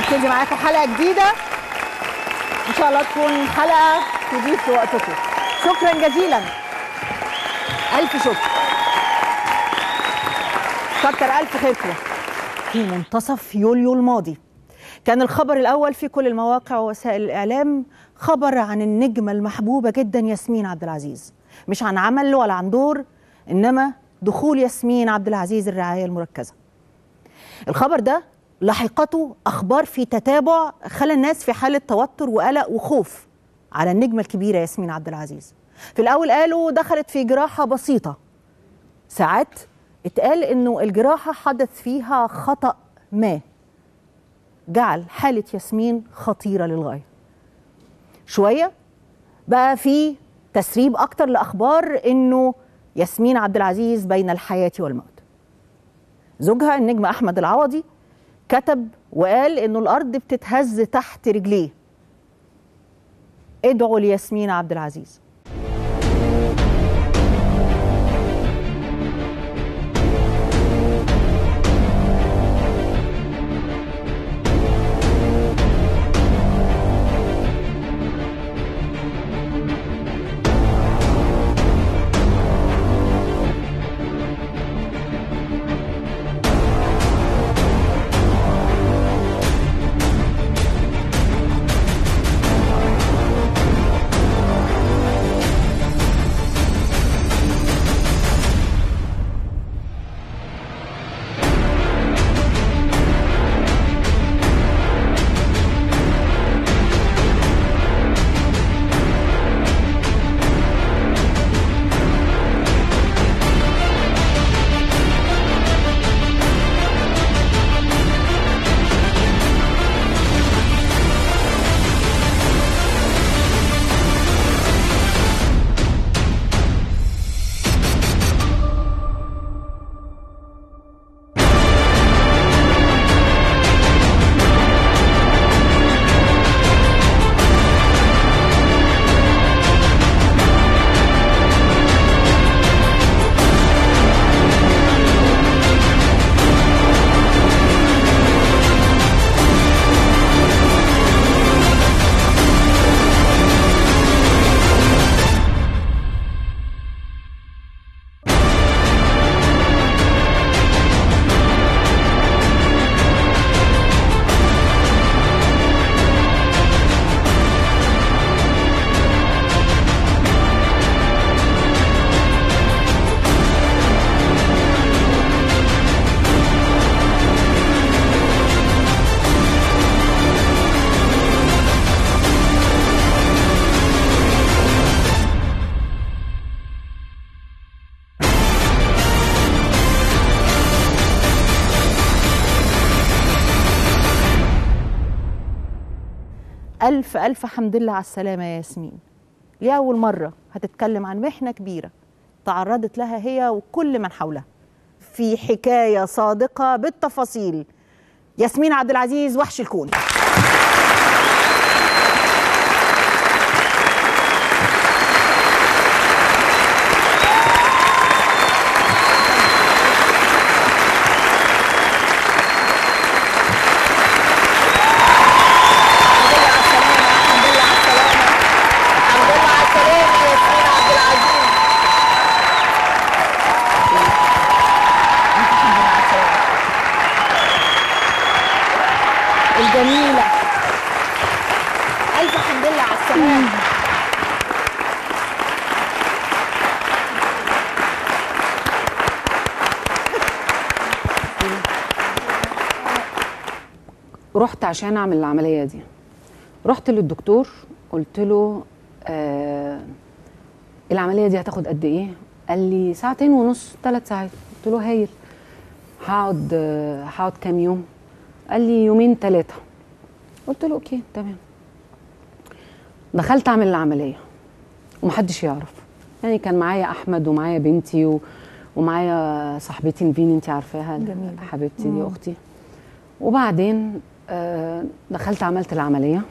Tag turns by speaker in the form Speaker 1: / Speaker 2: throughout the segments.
Speaker 1: هنبتدي معاكم حلقه جديده ان شاء الله تكون حلقه تضيف لوقتكم شكرا جزيلا الف شكر كتر الف خيركم في منتصف يوليو الماضي كان الخبر الاول في كل المواقع ووسائل الاعلام خبر عن النجمه المحبوبه جدا ياسمين عبد العزيز مش عن عمل ولا عن دور انما دخول ياسمين عبد العزيز الرعايه المركزه الخبر ده لحقته اخبار في تتابع خلى الناس في حاله توتر وقلق وخوف على النجمه الكبيره ياسمين عبد العزيز في الاول قالوا دخلت في جراحه بسيطه ساعات اتقال انه الجراحه حدث فيها خطا ما جعل حاله ياسمين خطيره للغايه شويه بقى في تسريب اكتر لاخبار انه ياسمين عبد العزيز بين الحياه والموت زوجها النجم احمد العوضي كتب وقال انه الارض بتتهز تحت رجليه ادعوا لياسمين عبد العزيز ألف ألف حمد لله على السلامة يا ياسمين لأول مرة هتتكلم عن محنة كبيرة تعرضت لها هي وكل من حولها في حكاية صادقة بالتفاصيل ياسمين عبد العزيز وحش الكون الجميلة ألف حمد لله على السلامة
Speaker 2: رحت عشان اعمل العمليه دي رحت للدكتور قلت له آه العمليه دي هتاخد قد ايه قال لي ساعتين ونص ثلاث ساعات قلت له هايل هقعد آه، هقعد كام يوم قال لي يومين ثلاثه قلت له اوكي تمام دخلت اعمل العمليه ومحدش يعرف يعني كان معايا احمد ومعايا بنتي و... ومعايا صاحبتي نفين انت عارفاها
Speaker 1: جميلة.
Speaker 2: حبيبتي دي اختي وبعدين آه، دخلت عملت العمليه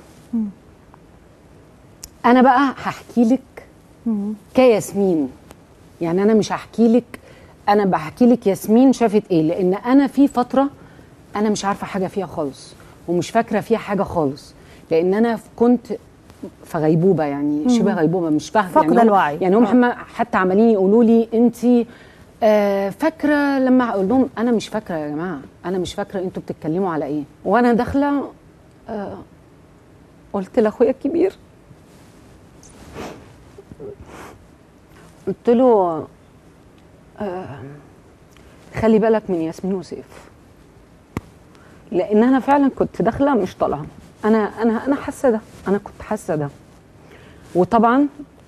Speaker 2: انا بقى هحكي لك كياسمين يعني انا مش هحكي لك انا بحكي لك ياسمين شافت ايه لان انا في فتره انا مش عارفه حاجه فيها خالص ومش فاكره فيها حاجه خالص لان انا كنت في غيبوبه يعني شبه غيبوبه مش فاهمه
Speaker 1: فاقدة
Speaker 2: يعني هم-
Speaker 1: الوعي.
Speaker 2: يعني هم
Speaker 1: آه.
Speaker 2: حما- حتى عمالين يقولوا لي انت آه فاكره لما اقول لهم انا مش فاكره يا جماعه انا مش فاكره انتوا بتتكلموا على ايه وانا داخله آه قلت لاخويا الكبير قلت له آه خلي بالك من ياسمين وسيف لان انا فعلا كنت داخله مش طالعه انا انا انا حاسه ده انا كنت حاسه ده وطبعا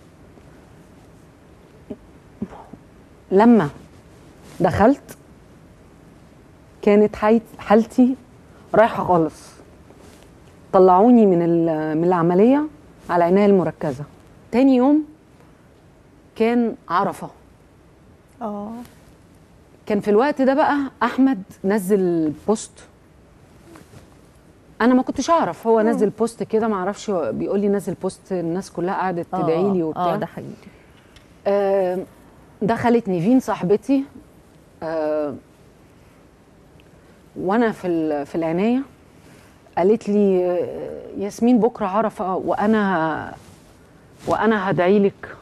Speaker 2: لما دخلت كانت حي- حالتي رايحه خالص طلعوني من ال- من العمليه على العنايه المركزه تاني يوم كان عرفه
Speaker 1: اه
Speaker 2: كان في الوقت ده بقى احمد نزل بوست انا ما كنتش اعرف هو نزل بوست كده ما اعرفش هو بيقول لي نزل بوست الناس كلها قعدت تدعي لي وبتاع
Speaker 1: اه ده حقيقي
Speaker 2: آه، دخلت نيفين صاحبتي آه، وانا في ال- في العنايه قالت لي آه، ياسمين بكره عرفه وانا وانا هدعي لك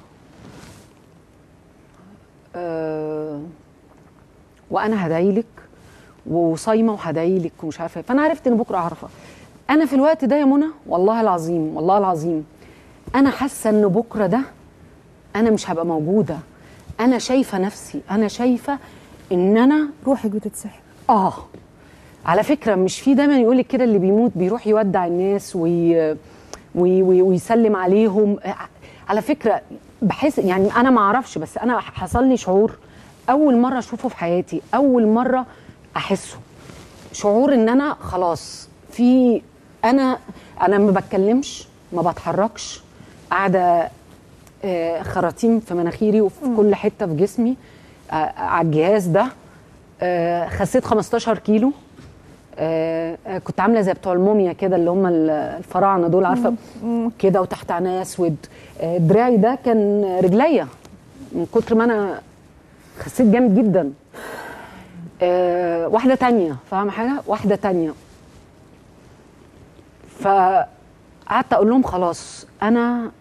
Speaker 2: آه، وانا هدعي لك وصايمه وهدعي لك ومش عارفه إيه. فانا عرفت ان بكره عرفه انا في الوقت ده يا منى والله العظيم والله العظيم انا حاسه ان بكره ده انا مش هبقى موجوده انا شايفه نفسي انا شايفه ان انا
Speaker 1: روحك بتتسحب
Speaker 2: اه على فكره مش في دايما يقول لك كده اللي بيموت بيروح يودع الناس وي... وي... وي... ويسلم عليهم على فكره بحس يعني انا ما اعرفش بس انا حصل لي شعور اول مره اشوفه في حياتي اول مره احسه شعور ان انا خلاص في انا انا ما بتكلمش ما بتحركش قاعده آه، خراطيم في مناخيري وفي كل حته في جسمي آه، على الجهاز ده آه، خسيت 15 كيلو آه، آه، كنت عامله زي بتوع الموميا كده اللي هم ال- الفراعنه دول عارفه كده وتحت عينيا اسود آه، دراعي ده كان رجليا من كتر ما انا خسيت جامد جدا آه، واحده تانية فاهمه حاجه واحده تانية فقعدت اقول لهم خلاص انا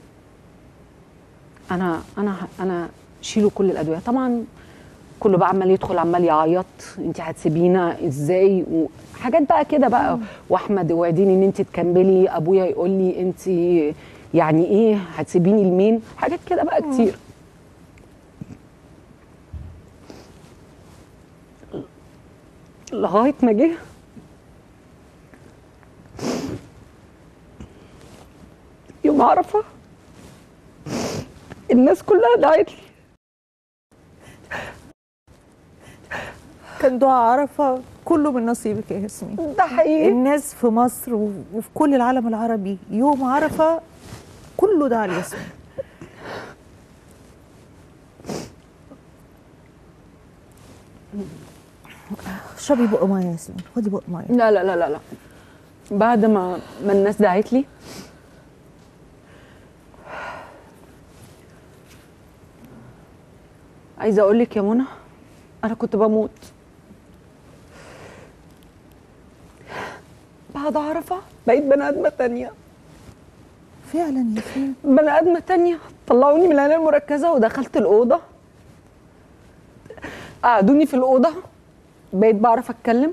Speaker 2: انا انا انا شيلوا كل الادويه طبعا كله بقى عمال يدخل عمال يعيط انت هتسيبينا ازاي وحاجات بقى كده بقى واحمد وعديني ان انت تكملي ابويا يقول لي انت يعني ايه هتسيبيني لمين حاجات كده بقى كتير لغايه ما جه يوم عرفه الناس كلها دعت لي
Speaker 1: كان دعاء عرفه كله من نصيبك يا ياسمين
Speaker 2: ده حقيقي
Speaker 1: الناس في مصر و- وفي كل العالم العربي يوم عرفه كله دعا لياسمين اشربي بق ميه يا ياسمين خدي بق ميه
Speaker 2: لا لا لا لا لا بعد ما ما الناس دعت لي عايزه اقول لك يا منى انا كنت بموت بعد عرفه بقيت بني ادمه تانية
Speaker 1: فعلا يا ياسمين
Speaker 2: بني ادمه تانية طلعوني من العنايه المركزه ودخلت الاوضه قعدوني في الاوضه بقيت بعرف اتكلم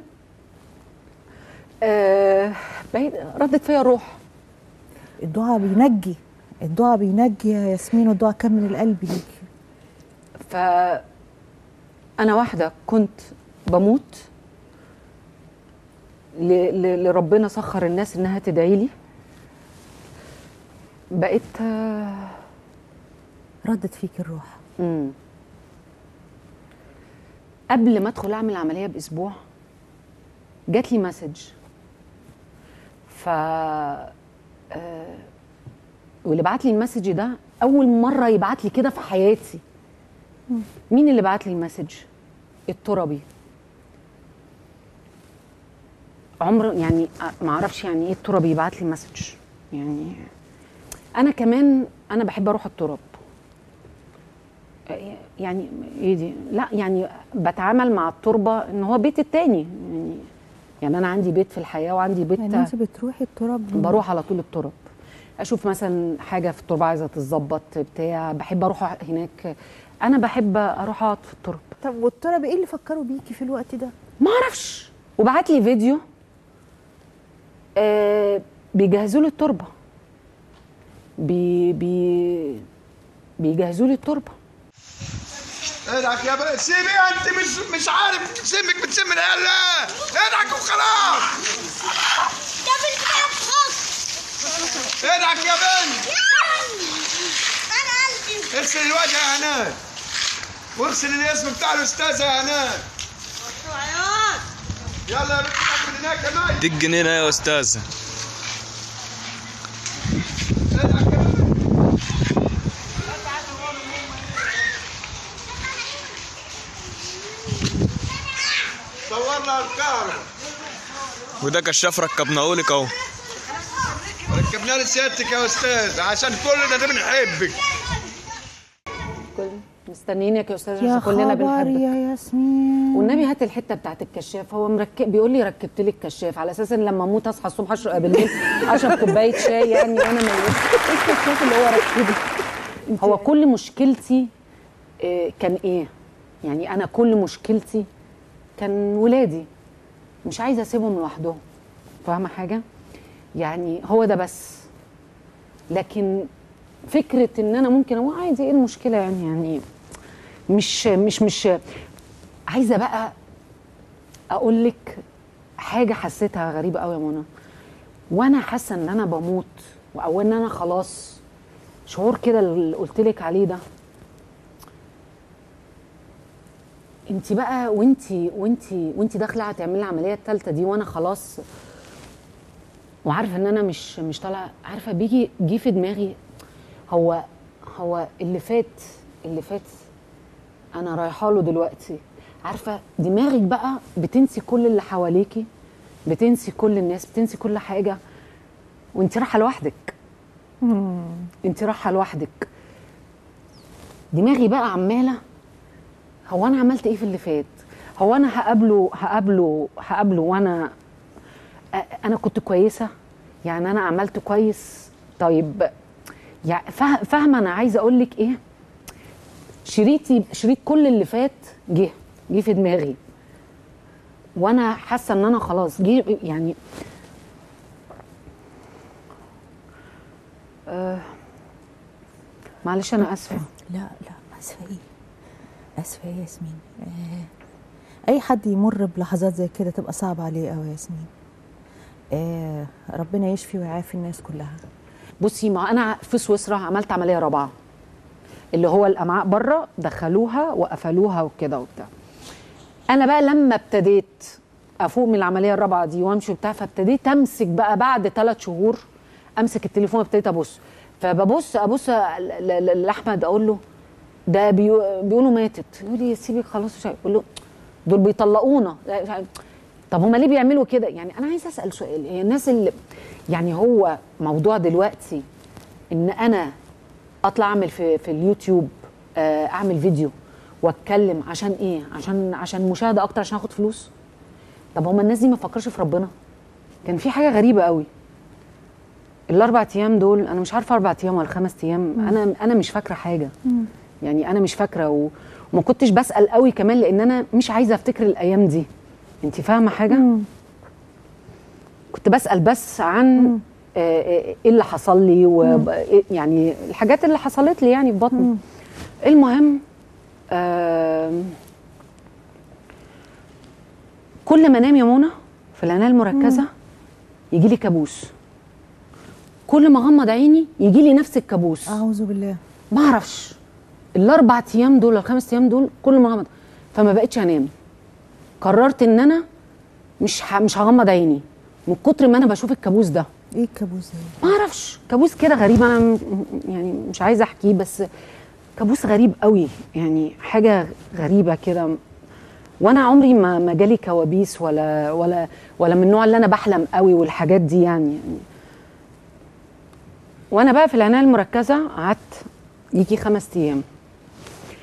Speaker 2: آه بقيت ردت فيا الروح
Speaker 1: الدعاء بينجي الدعاء بينجي يا ياسمين والدعاء كان من القلب ليكي
Speaker 2: ف انا واحده كنت بموت ل... ل... لربنا سخر الناس انها تدعي لي بقيت آه،
Speaker 1: ردت فيك الروح
Speaker 2: مم. قبل ما ادخل اعمل عمليه باسبوع جات لي مسج ف آه، واللي بعت لي المسج ده اول مره يبعت لي كده في حياتي مين اللي بعت لي المسج التربي عمر يعني ما اعرفش يعني ايه التربي يبعت لي مسج يعني انا كمان انا بحب اروح التراب يعني ايه دي لا يعني بتعامل مع التربه ان هو بيت التاني يعني يعني انا عندي بيت في الحياه وعندي بيت
Speaker 1: يعني انت بتروحي التراب
Speaker 2: بروح على طول التراب اشوف مثلا حاجه في التربه عايزه تتظبط بتاع بحب اروح هناك انا بحب اروح اقعد في التراب
Speaker 1: طب والتراب ايه اللي فكروا بيكي في الوقت ده
Speaker 2: ما اعرفش وبعت لي فيديو آه بيجهزوا لي التربه بي بي بيجهزوا لي التربه
Speaker 3: ادعك يا بنت سيبي انت مش مش عارف تسمك بتسم العيال لا ادعك وخلاص
Speaker 4: قبل ما تخص
Speaker 3: ادعك يا بنت
Speaker 4: انا قلبي
Speaker 3: اغسل الوجه يا هناك واغسل الاسم بتاع الاستاذه يا هناك يلا يا بنت من هناك يا ماي
Speaker 5: دق جنينة يا أستاذ
Speaker 3: ادعك يا بنت صورنا الكهرباء
Speaker 5: وده كشاف ركبناه لك أهو
Speaker 3: ركبنا لسيادتك يا استاذ عشان كلنا ده بنحبك
Speaker 2: كل مستنيينك يا استاذ
Speaker 1: يا
Speaker 2: عشان كلنا
Speaker 1: خبر
Speaker 2: بنحبك
Speaker 1: يا ياسمين
Speaker 2: والنبي هات الحته بتاعت الكشاف هو مركب بيقول لي ركبت لي الكشاف على اساس ان لما اموت اصحى الصبح اشرب بالليل اشرب كوبايه شاي يعني وانا ميت ايه الكشاف اللي هو ركبه هو كل مشكلتي آه، كان ايه يعني انا كل مشكلتي كان ولادي مش عايزه اسيبهم لوحدهم فاهمه حاجه يعني هو ده بس لكن فكره ان انا ممكن هو عادي ايه المشكله يعني يعني مش مش مش عايزه بقى اقول لك حاجه حسيتها غريبه قوي يا منى وانا حاسه ان انا بموت او ان انا خلاص شعور كده اللي قلت لك عليه ده انت بقى وانت وانت وانت داخله هتعملي العمليه الثالثه دي وانا خلاص وعارفه ان انا مش مش طالعه عارفه بيجي جه في دماغي هو هو اللي فات اللي فات انا رايحه له دلوقتي عارفه دماغك بقى بتنسي كل اللي حواليكي بتنسي كل الناس بتنسي كل حاجه وانت رايحه لوحدك انت رايحه لوحدك دماغي بقى عماله هو انا عملت ايه في اللي فات هو انا هقابله هقابله هقابله وانا أ- انا كنت كويسه يعني انا عملت كويس طيب يعني فا- فاهمه انا عايزه اقول لك ايه شريطي شريط كل اللي فات جه جه في دماغي وانا حاسه ان انا خلاص جه يعني آه معلش انا اسفه
Speaker 1: لا لا اسفه ايه اسفه ايه يا ياسمين آه. اي حد يمر بلحظات زي كده تبقى صعبه عليه قوي يا ياسمين آه. ربنا يشفي ويعافي الناس كلها
Speaker 2: بصي ما انا في سويسرا عملت عمليه رابعه اللي هو الامعاء بره دخلوها وقفلوها وكده وبتاع انا بقى لما ابتديت افوق من العمليه الرابعه دي وامشي وبتاع فابتديت امسك بقى بعد ثلاث شهور امسك التليفون وابتديت ابص فببص ابص ل- ل- لاحمد اقول له ده بيو- بيقولوا ماتت يقول لي سيبك خلاص مش عارف. اقول له دول بيطلقونا مش عارف. طب هما ليه بيعملوا كده يعني انا عايزه اسال سؤال هي الناس اللي يعني هو موضوع دلوقتي ان انا اطلع اعمل في في اليوتيوب آه، اعمل فيديو واتكلم عشان ايه عشان عشان مشاهده اكتر عشان اخد فلوس طب هما الناس دي ما فكرش في ربنا كان في حاجه غريبه قوي الاربع ايام دول انا مش عارفه اربع ايام ولا خمس ايام انا انا مش فاكره حاجه يعني انا مش فاكره و- وما كنتش بسال قوي كمان لان انا مش عايزه افتكر الايام دي انت فاهمه حاجه كنت بسال بس عن آه، آه، ايه اللي حصل لي و يعني الحاجات اللي حصلت لي يعني في بطني المهم آم، كل ما انام يا منى في العنايه المركزه يجي لي كابوس كل ما اغمض عيني يجي لي نفس الكابوس
Speaker 1: اعوذ بالله
Speaker 2: ما اعرفش الاربع ايام دول الخمس ايام دول كل ما اغمض فما بقتش انام قررت ان انا مش ه... مش هغمض عيني من كتر ما انا بشوف الكابوس ده
Speaker 1: ايه الكابوس ده
Speaker 2: ما اعرفش كابوس كده غريب انا م- يعني مش عايزه احكيه بس كابوس غريب قوي يعني حاجه غريبه كده وانا عمري ما ما جالي كوابيس ولا ولا ولا من النوع اللي انا بحلم قوي والحاجات دي يعني, يعني وانا بقى في العنايه المركزه قعدت يجي خمس ايام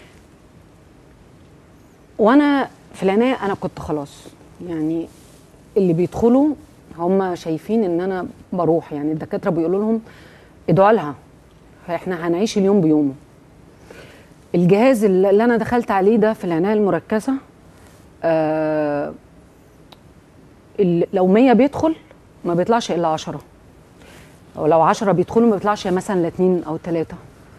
Speaker 2: وانا في العنايه انا كنت خلاص يعني اللي بيدخلوا هم شايفين ان انا بروح يعني الدكاتره بيقولوا لهم ادعوا لها احنا هنعيش اليوم بيومه الجهاز اللي اللي انا دخلت عليه ده في العنايه المركزه آه ال- لو 100 بيدخل ما بيطلعش الا 10 او لو 10 بيدخلوا ما بيطلعش مثلا لا اتنين او ثلاثه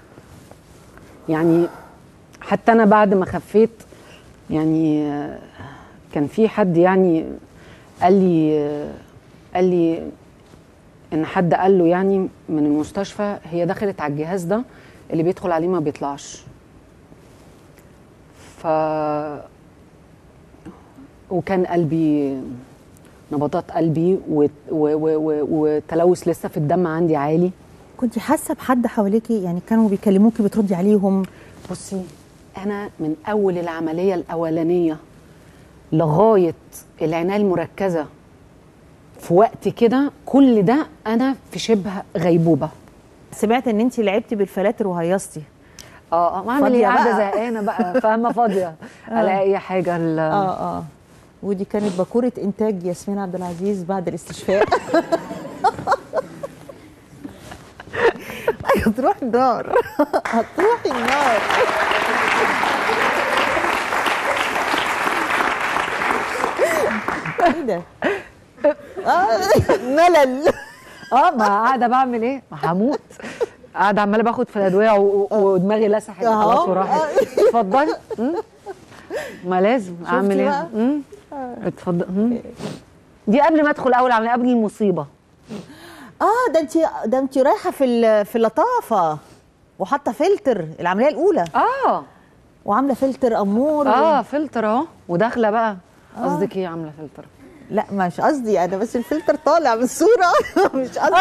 Speaker 2: يعني حتى انا بعد ما خفيت يعني آه، كان في حد يعني قال لي آه، قال لي ان حد قال له يعني من المستشفى هي دخلت على الجهاز ده اللي بيدخل عليه ما بيطلعش ف وكان قلبي نبضات قلبي و- و- و- و- وتلوث لسه في الدم عندي عالي
Speaker 1: كنت حاسه بحد حواليكي يعني كانوا بيكلموكي بتردي عليهم
Speaker 2: بصي انا من اول العمليه الاولانيه لغايه العنايه المركزه في وقت كده كل ده انا في شبه غيبوبه
Speaker 1: سمعت ان انت لعبتي بالفلاتر وهيصتي
Speaker 2: اه اه اعمل
Speaker 1: فاضية
Speaker 2: ايه قاعده
Speaker 1: بقى.
Speaker 2: زهقانه بقى فاهمه فاضيه الاقي اي حاجه ال-
Speaker 1: اه اه ودي كانت باكوره انتاج ياسمين عبد العزيز بعد الاستشفاء هتروح النار هتروح النار ايه ده؟ آه ملل
Speaker 2: اه ما قاعده بعمل ايه ما هموت قاعده عماله باخد في الادويه و- و- ودماغي لسحت
Speaker 1: أهو.
Speaker 2: خلاص وراحت اتفضلي مم. ما لازم اعمل ايه
Speaker 1: بقى؟
Speaker 2: مم. اتفضل مم. دي قبل ما ادخل اول عمليه قبل المصيبه
Speaker 1: اه ده انت ده انت رايحه في ال- في اللطافه وحاطه فلتر العمليه الاولى
Speaker 2: اه
Speaker 1: وعامله فلتر امور
Speaker 2: اه فلتر اهو وداخله بقى قصدك ايه عامله فلتر
Speaker 1: لا مش قصدي انا بس الفلتر طالع من الصوره مش قصدي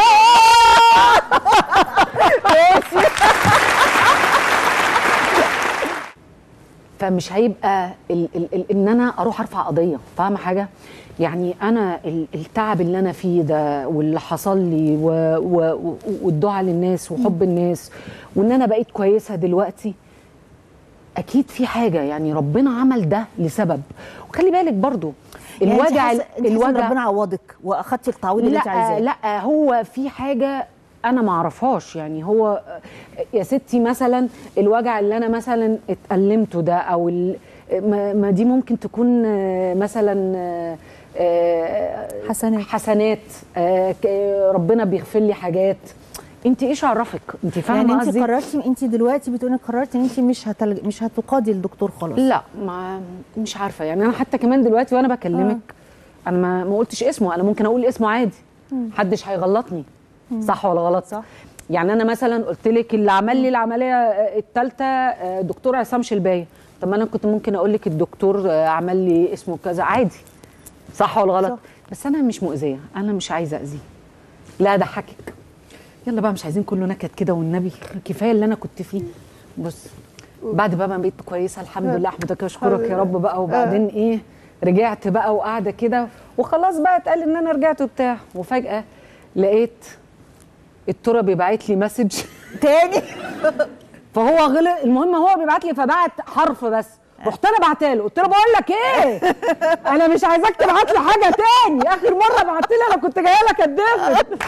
Speaker 2: فمش هيبقى ال ال ال ان انا اروح ارفع قضيه فاهمه حاجه يعني انا ال- التعب اللي انا فيه ده واللي حصل لي و- و- و- والدعاء للناس وحب الناس وان انا بقيت كويسه دلوقتي اكيد في حاجه يعني ربنا عمل ده لسبب وخلي بالك برضو
Speaker 1: يعني انت
Speaker 2: الوجع
Speaker 1: حاسة- انت حاسة ان
Speaker 2: الوجع
Speaker 1: ربنا عوضك واخدتي التعويض اللي انت
Speaker 2: لا
Speaker 1: عايزاه
Speaker 2: لا هو في حاجه انا ما اعرفهاش يعني هو يا ستي مثلا الوجع اللي انا مثلا اتألمته ده او ال- ما ما دي ممكن تكون آه، مثلا آه، آه،
Speaker 1: حسنات.
Speaker 2: حسنات آه، ك- ربنا بيغفر لي حاجات انت ايش عرفك انت فاهمه
Speaker 1: يعني انت
Speaker 2: قصدي
Speaker 1: قررتي انت دلوقتي بتقولي قررتي ان انت مش هتل... مش هتقاضي الدكتور خلاص
Speaker 2: لا ما مش عارفه يعني انا حتى كمان دلوقتي وانا بكلمك انا ما ما قلتش اسمه انا ممكن اقول اسمه عادي محدش هيغلطني صح ولا غلط
Speaker 1: صح.
Speaker 2: يعني انا مثلا قلت لك اللي عمل لي العمليه الثالثه دكتور عصام شلبايه طب ما انا كنت ممكن اقول لك الدكتور آه، عمل لي اسمه كذا عادي صح ولا غلط
Speaker 1: صح.
Speaker 2: بس انا مش مؤذيه انا مش عايزه اذيه لا اضحكك يلا بقى مش عايزين كله نكد كده والنبي كفايه اللي انا كنت فيه بص بعد بقى ما بقيت كويسه الحمد لله احمدك واشكرك يا رب بقى وبعدين ايه رجعت بقى وقاعده كده وخلاص بقى اتقال ان انا رجعت وبتاع وفجاه لقيت الترى بيبعت لي مسج
Speaker 1: تاني
Speaker 2: فهو غلط المهم هو بيبعت لي فبعت حرف بس رحت انا بعتها له قلت له بقول لك ايه انا مش عايزاك تبعت لي حاجه تاني اخر مره بعت لي انا كنت جايه لك اتدفن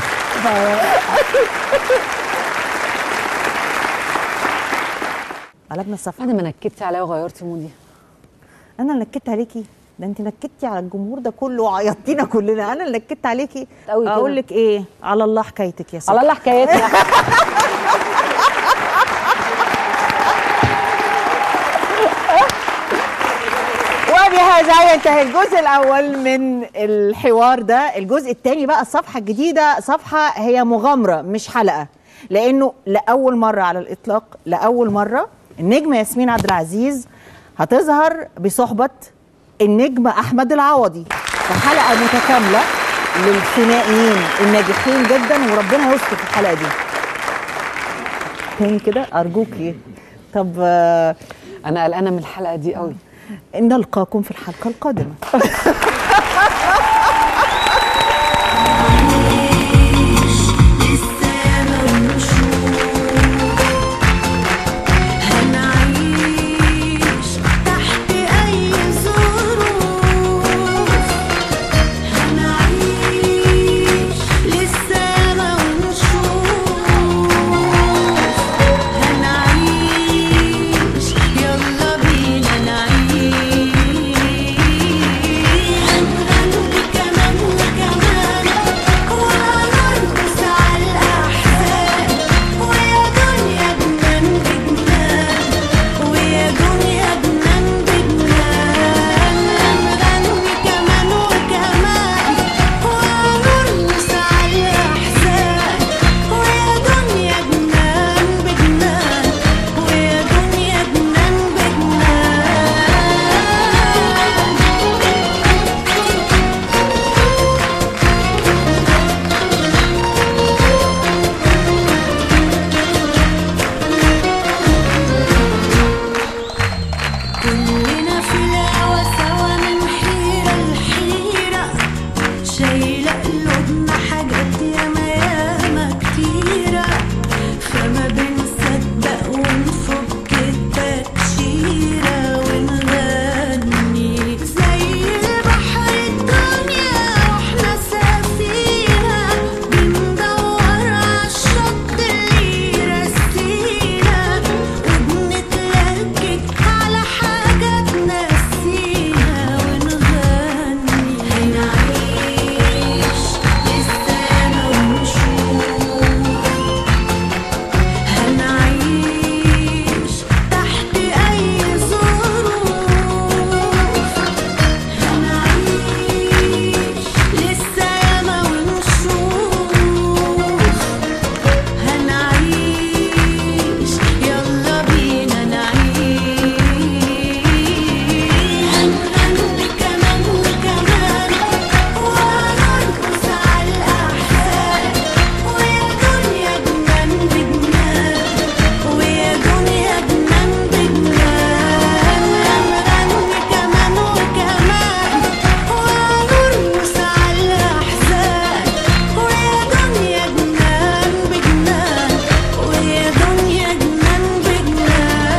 Speaker 1: قلبنا الصفحه
Speaker 2: بعد ما نكدتي عليا وغيرتي مودي
Speaker 1: انا اللي نكدت عليكي ده انت نكدتي على الجمهور ده كله وعيطتينا كلنا انا اللي نكدت عليكي
Speaker 2: قوي كده.
Speaker 1: اقول لك ايه على الله حكايتك يا ستي
Speaker 2: على الله حكايتنا
Speaker 1: وبهذا ينتهي الجزء الاول من الحوار ده الجزء الثاني بقى الصفحه الجديده صفحه هي مغامره مش حلقه لانه لاول مره على الاطلاق لاول مره النجمه ياسمين عبد العزيز هتظهر بصحبه النجم احمد العوضي في حلقه متكامله للثنائيين الناجحين جدا وربنا يستر في الحلقه دي تاني كده ارجوكي طب آه،
Speaker 2: انا قلقانه من الحلقه دي قوي
Speaker 1: نلقاكم في الحلقه القادمه
Speaker 4: هنعيش تحت أي ظروف
Speaker 6: كبيرة فما بنصدق ونفك التكشيرة ونغني زي البحر الدنيا واحنا سفينة بندور عالشط اللي يرسينا وبنتلكك على حاجة تنسينا ونغني هنعيش للسما ونشوف هنعيش تحت أي ظروف هنعيش للسما ونشوف هنعيش يلا بينا نعيش هنغني كمان وكمان ونرقص على الأحزان ويا دنيا جنان بجنان ويا دنيا جنان بجنان هنغني كمان وكمان ونرقص على الأحزان ويا دنيا جنان بجنان ويا دنيا جنان بجنان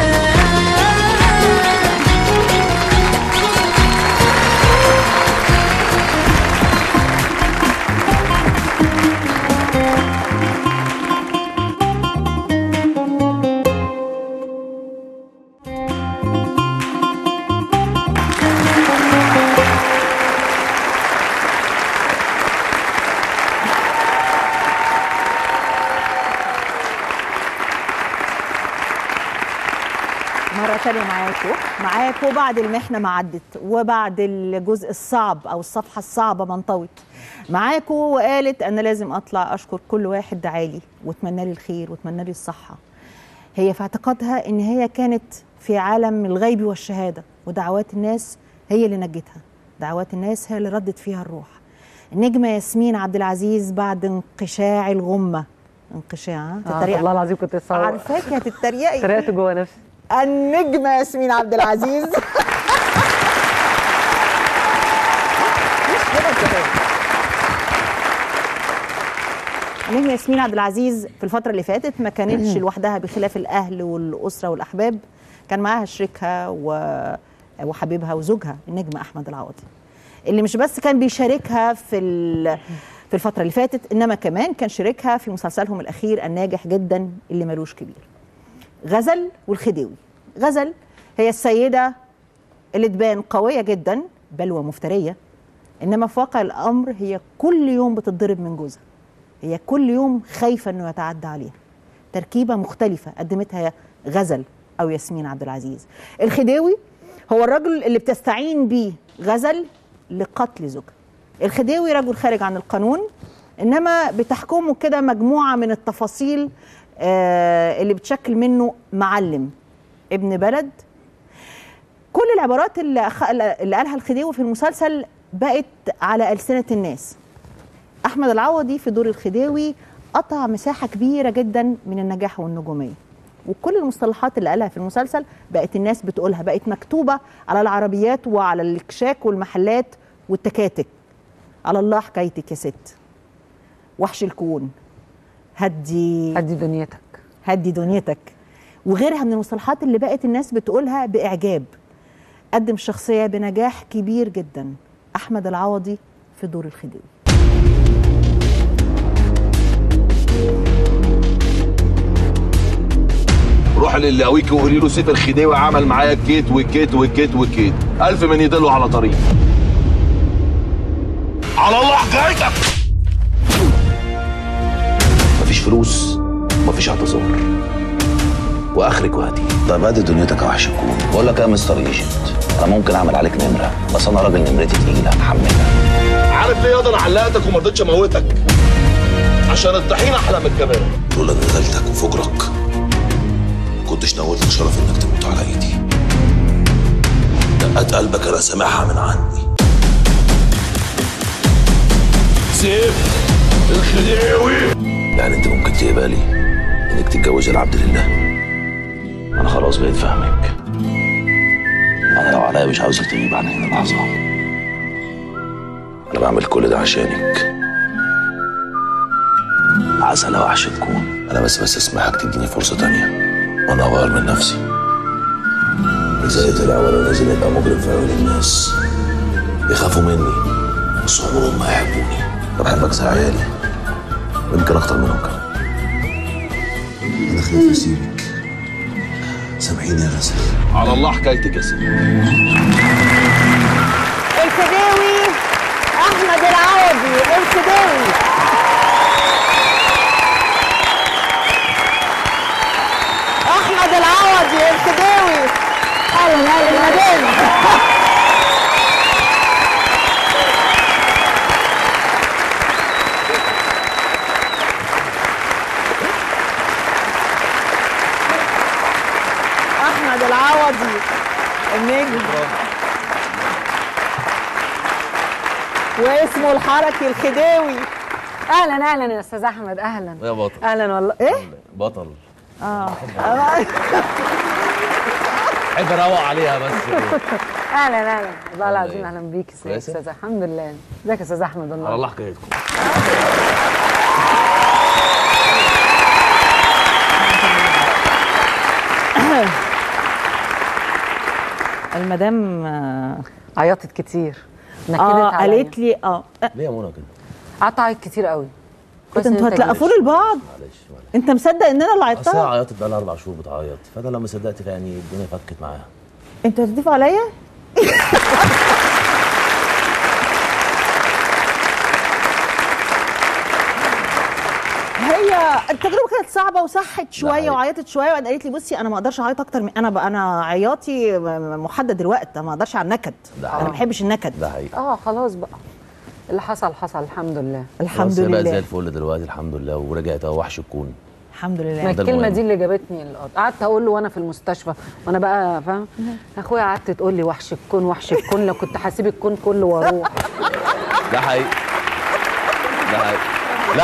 Speaker 1: مرة تانية معاكم معاكم بعد المحنة ما عدت وبعد الجزء الصعب أو الصفحة الصعبة ما انطوت معاكم وقالت أنا لازم أطلع أشكر كل واحد دعالي واتمنى لي الخير واتمنى لي الصحة هي في اعتقادها إن هي كانت في عالم الغيب والشهادة ودعوات الناس هي اللي نجتها دعوات الناس هي اللي ردت فيها الروح النجمة ياسمين عبد العزيز بعد انقشاع الغمة انقشاع ها؟
Speaker 2: آه
Speaker 1: تتريق
Speaker 2: والله العظيم كنت لسه
Speaker 1: عارفاك هتتريقي
Speaker 2: سرقت جوه نفسي
Speaker 1: النجمة ياسمين عبد العزيز مش كده كده النجمة ياسمين عبد العزيز في الفترة اللي فاتت ما كانتش لوحدها بخلاف الأهل والأسرة والأحباب كان معاها شريكها و... وحبيبها وزوجها النجم أحمد العوضي اللي مش بس كان بيشاركها في ال... في الفترة اللي فاتت إنما كمان كان شريكها في مسلسلهم الأخير الناجح جدا اللي ملوش كبير غزل والخديوي غزل هي السيدة اللي تبان قوية جدا بل ومفترية إنما في واقع الأمر هي كل يوم بتتضرب من جوزها هي كل يوم خايفة إنه يتعدى عليها تركيبة مختلفة قدمتها غزل أو ياسمين عبد العزيز الخديوي هو الرجل اللي بتستعين بيه غزل لقتل زوجها الخديوي رجل خارج عن القانون انما بتحكمه كده مجموعه من التفاصيل آه اللي بتشكل منه معلم ابن بلد كل العبارات اللي, أخ... اللي قالها الخديوي في المسلسل بقت على ألسنة الناس أحمد العوضي في دور الخديوي قطع مساحة كبيرة جدا من النجاح والنجومية وكل المصطلحات اللي قالها في المسلسل بقت الناس بتقولها بقت مكتوبة على العربيات وعلى الكشاك والمحلات والتكاتك على الله حكايتك يا ست وحش الكون هدي
Speaker 2: ادي دنيتك
Speaker 1: هدي دنيتك وغيرها من المصطلحات اللي بقت الناس بتقولها بإعجاب قدم الشخصية بنجاح كبير جدا أحمد العوضي في دور الخديوي
Speaker 7: روح للي قويك وقولي له سيف الخديوي عمل معايا كيت وكيت وكيت وكيت ألف من يدله على طريق على الله حكايتك مفيش فلوس مفيش اعتذار واخرك وهدي
Speaker 8: طيب ادي دنيتك يا وحش الكون بقول لك يا مستر ايجنت انا ممكن اعمل عليك نمره بس انا راجل نمرتي تقيله هتحملها
Speaker 7: عارف ليه اقدر علقتك وما رضيتش اموتك عشان الطحين احلى من الكباب
Speaker 8: لولا نزلتك وفجرك كنتش نولتك شرف انك تموت على ايدي دقات قلبك انا سامعها من عني
Speaker 7: سيف الخديوي
Speaker 8: يعني انت ممكن تقبلي انك تتجوزي العبد لله انا خلاص بقيت فاهمك انا لو عليا مش عاوزك تغيب عن هنا لحظه انا بعمل كل ده عشانك عسل يا وحش تكون انا بس بس اسمحك تديني فرصه تانية وانا اغير من نفسي ازاي طلع وانا نازل يبقى مجرم في عيون الناس يخافوا مني بس عمرهم ما يحبوني بحبك زي عيالي ويمكن اكتر منهم كمان انا خايف اسيبك سامحيني يا غزل على الله حكايتك يا سيدي
Speaker 1: الخديوي احمد العوضي الخديوي احمد العوضي الخديوي اهلا اهلا المدينه احمد العوضي النجم واسمه الحركي الخديوي
Speaker 2: اهلا اهلا يا استاذ احمد اهلا
Speaker 8: يا بطل
Speaker 2: اهلا والله ايه
Speaker 8: بطل
Speaker 1: اه
Speaker 8: احب اروق عليها بس
Speaker 2: اهلا اهلا والله العظيم
Speaker 8: إيه؟
Speaker 2: اهلا بيك ازيك يا
Speaker 8: كويسة؟
Speaker 2: استاذ الحمد لله ازيك يا استاذ احمد
Speaker 8: على
Speaker 2: والله
Speaker 8: الله حكايتكم
Speaker 1: المدام اه
Speaker 2: عيطت كتير نكدت
Speaker 1: آه،
Speaker 2: عليا.
Speaker 1: قالت لي اه
Speaker 8: ليه يا منى كده
Speaker 2: قعدت اعيط كتير قوي كويس
Speaker 1: كنت
Speaker 2: إن
Speaker 1: انتوا
Speaker 2: أنت
Speaker 1: هتلقفوا
Speaker 2: جيت.
Speaker 1: لبعض
Speaker 8: معلش معلش
Speaker 1: انت مصدق ان انا اللي
Speaker 8: اصل هي
Speaker 1: عيطتها
Speaker 8: عيطت بقى لها اربع شهور بتعيط فانا لما صدقت يعني الدنيا فكت معاها
Speaker 1: انتوا هتضيفوا عليا هي التجربه كانت صعبه وصحت شويه
Speaker 8: حقيقي.
Speaker 1: وعيطت شويه وبعدين قالت لي بصي انا ما اقدرش اعيط اكتر من انا بقى انا عياطي محدد الوقت ما اقدرش على النكد
Speaker 8: ده
Speaker 1: انا
Speaker 8: حقيقي.
Speaker 1: ما بحبش النكد
Speaker 8: ده حقيقي
Speaker 2: اه خلاص بقى اللي حصل حصل الحمد لله
Speaker 1: الحمد
Speaker 8: خلاص هي بقت زي
Speaker 1: لله
Speaker 8: الفل دلوقتي الحمد لله ورجعت اهو وحش الكون
Speaker 1: الحمد
Speaker 2: ما
Speaker 1: لله
Speaker 8: ده
Speaker 2: الكلمه
Speaker 8: المهم.
Speaker 2: دي اللي جابتني القط قعدت اقول له وانا في المستشفى وانا بقى فاهم اخويا قعدت تقول لي وحش الكون وحش الكون لو كنت هسيب الكون كله واروح
Speaker 8: ده حقيقي ده حقيقي لا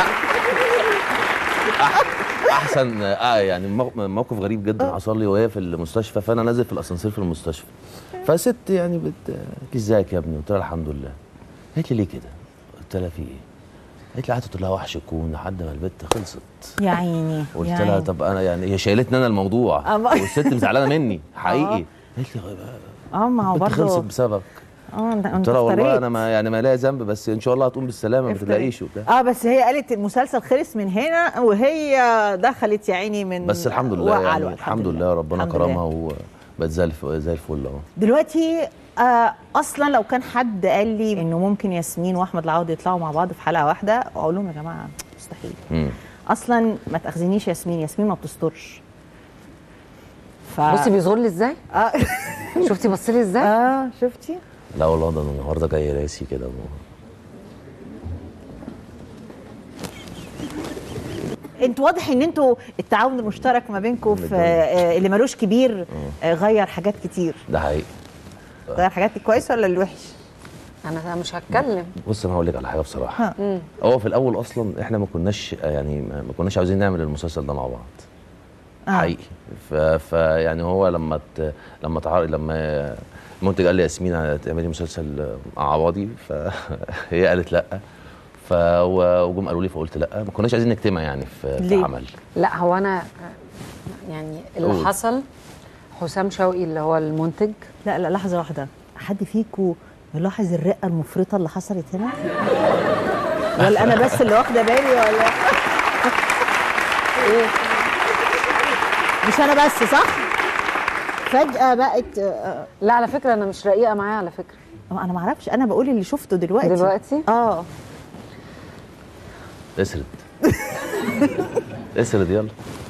Speaker 8: أح- احسن اه يعني مو- موقف غريب جدا حصل لي وهي في المستشفى فانا نازل في الاسانسير في المستشفى فست يعني بت قالت لي ازيك يا ابني قلت لها الحمد لله قالت لي ليه كده قلت لها في ايه قالت لي قعدت تقول لها وحش الكون لحد ما البت خلصت
Speaker 1: يا عيني
Speaker 8: قلت
Speaker 1: يا
Speaker 8: لها
Speaker 1: عيني.
Speaker 8: طب انا يعني هي شايلتني انا الموضوع
Speaker 1: أما-
Speaker 8: والست مزعلانه مني حقيقي قالت لي
Speaker 1: اه ما هو
Speaker 8: البت خلصت
Speaker 1: برضه
Speaker 8: بسببك
Speaker 1: اه انت
Speaker 8: قلت
Speaker 1: انت
Speaker 8: لها والله
Speaker 1: افتريت.
Speaker 8: انا ما يعني ما ليا ذنب بس ان شاء الله هتقوم بالسلامه ما
Speaker 1: افتريت.
Speaker 8: تقلقيش وبتاع
Speaker 1: اه بس هي قالت المسلسل خلص من هنا وهي دخلت يا عيني من
Speaker 8: بس الحمد لله
Speaker 1: وقع
Speaker 8: يعني
Speaker 1: الوقت.
Speaker 8: الحمد لله ربنا
Speaker 1: الحمد لله.
Speaker 8: كرمها وبقت زي الف- زي الفل اهو
Speaker 1: دلوقتي آه اصلا لو كان حد قال لي انه ممكن ياسمين واحمد العوضي يطلعوا مع بعض في حلقه واحده اقول لهم يا جماعه مستحيل
Speaker 8: مم.
Speaker 1: اصلا ما تاخذنيش ياسمين ياسمين ما بتسترش ف...
Speaker 2: بصي بيظهر لي ازاي
Speaker 1: اه
Speaker 2: شفتي بص لي ازاي
Speaker 1: اه شفتي
Speaker 8: لا والله ده أنا النهارده جاي راسي كده
Speaker 1: انتوا واضح ان انتوا التعاون المشترك ما بينكم في آه اللي ملوش كبير آه غير حاجات كتير
Speaker 8: ده حقيقي
Speaker 1: غير حاجات الكويسه ولا الوحش
Speaker 2: انا مش هتكلم
Speaker 8: بص انا هقول لك على حاجه بصراحه هو في الاول اصلا احنا ما كناش يعني ما ما كناش عاوزين نعمل المسلسل ده مع بعض
Speaker 1: آه.
Speaker 8: حقيقي ف... ف يعني هو لما ت... لما تعار... لما المنتج قال لي ياسمين هتعملي مسلسل مع عوضي فهي قالت لا ف و- وجم قالوا لي فقلت لا ما كناش عايزين نجتمع يعني في, في
Speaker 1: ليه؟
Speaker 8: عمل
Speaker 2: لا هو انا يعني اللي
Speaker 8: قول.
Speaker 2: حصل حسام شوقي اللي هو المنتج
Speaker 1: لا لا لحظه واحده حد فيكم يلاحظ الرقه المفرطه اللي حصلت هنا ولا انا بس اللي واخده بالي ولا ايه مش انا بس صح فجاه بقت آه،
Speaker 2: لا على فكره انا مش رقيقه معاه على فكره
Speaker 1: آه، انا ما اعرفش انا بقول اللي شفته دلوقتي
Speaker 2: دلوقتي
Speaker 1: اه
Speaker 8: اسرد اسرد يلا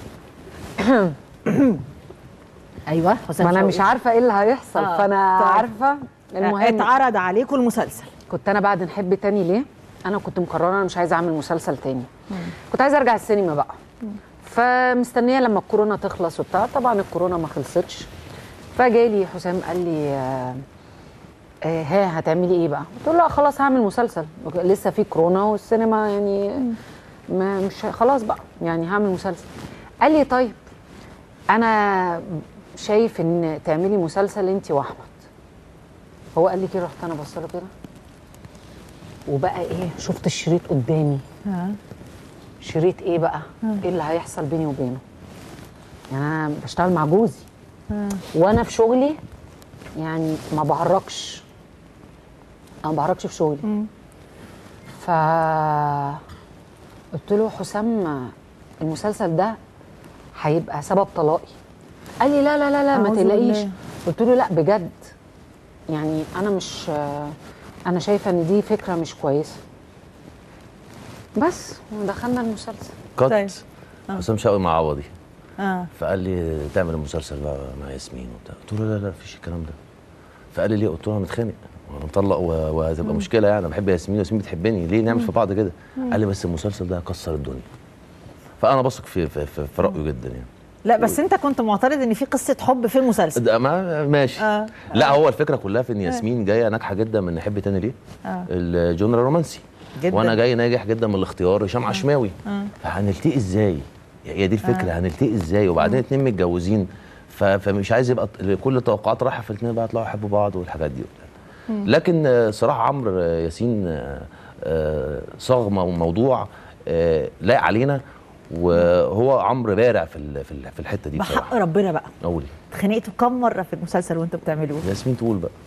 Speaker 1: ايوه حسام
Speaker 2: ما انا
Speaker 1: شوقي.
Speaker 2: مش عارفه ايه اللي هيحصل
Speaker 1: آه،
Speaker 2: فانا
Speaker 1: طيب.
Speaker 2: عارفه المهم
Speaker 1: اتعرض عليكم المسلسل
Speaker 2: كنت انا بعد نحب تاني ليه انا كنت مقرره انا مش عايزه اعمل مسلسل تاني كنت عايزه ارجع السينما بقى فمستنيه لما الكورونا تخلص وبتاع طبعا الكورونا ما خلصتش فجالي حسام قال لي آه، آه، ها هتعملي ايه بقى قلت له لا خلاص هعمل مسلسل لسه في كورونا والسينما يعني ما مش خلاص بقى يعني هعمل مسلسل قال لي طيب انا شايف ان تعملي مسلسل انت واحمد هو قال لي كده رحت انا بص له كده وبقى ايه شفت الشريط قدامي شريط ايه بقى ايه اللي هيحصل بيني وبينه يعني انا بشتغل مع جوزي وانا في شغلي يعني ما بعرقش انا ما بعرقش في شغلي ف قلت له حسام المسلسل ده هيبقى سبب طلاقي قال لي لا لا لا لا ما
Speaker 1: أعوذ
Speaker 2: تقلقيش
Speaker 1: بالله.
Speaker 2: قلت له لا بجد يعني انا مش انا شايفه ان دي فكره مش كويسه بس ودخلنا المسلسل
Speaker 8: كات
Speaker 1: طيب.
Speaker 8: حسام شوقي مع عوضي
Speaker 1: اه
Speaker 8: فقال لي تعمل المسلسل بقى مع ياسمين وبتاع قلت له لا لا مفيش الكلام ده فقال لي ليه قلت له انا متخانق وانا مطلق و- وهتبقى مشكله يعني انا بحب ياسمين وياسمين بتحبني ليه نعمل في بعض كده قال لي بس المسلسل ده هيكسر الدنيا فانا بثق في في, في, في رايه جدا يعني
Speaker 1: لا بس انت كنت معترض ان في قصه حب في المسلسل
Speaker 8: ده ما ماشي
Speaker 1: آه.
Speaker 8: لا هو الفكره كلها في ان ياسمين جايه ناجحه جدا من نحب تاني ليه
Speaker 1: آه.
Speaker 8: الجونر الرومانسي
Speaker 1: جدا.
Speaker 8: وانا جاي ناجح جدا من الاختيار هشام عشماوي فهنلتقي ازاي هي دي الفكره هنلتقي ازاي وبعدين اتنين متجوزين ف- فمش عايز يبقى ط- كل التوقعات رايحه في الاثنين بقى يطلعوا يحبوا بعض والحاجات دي وبتاع. لكن آه، صراحه عمرو آه، ياسين آه، آه، صاغ مو- موضوع آه، لايق علينا وهو عمرو بارع في ال- في ال- في الحته دي
Speaker 1: بحق
Speaker 8: بصراحه
Speaker 1: ربنا بقى
Speaker 8: قولي
Speaker 1: اتخانقتوا كم مره في المسلسل وانتوا بتعملوه
Speaker 8: ياسمين تقول بقى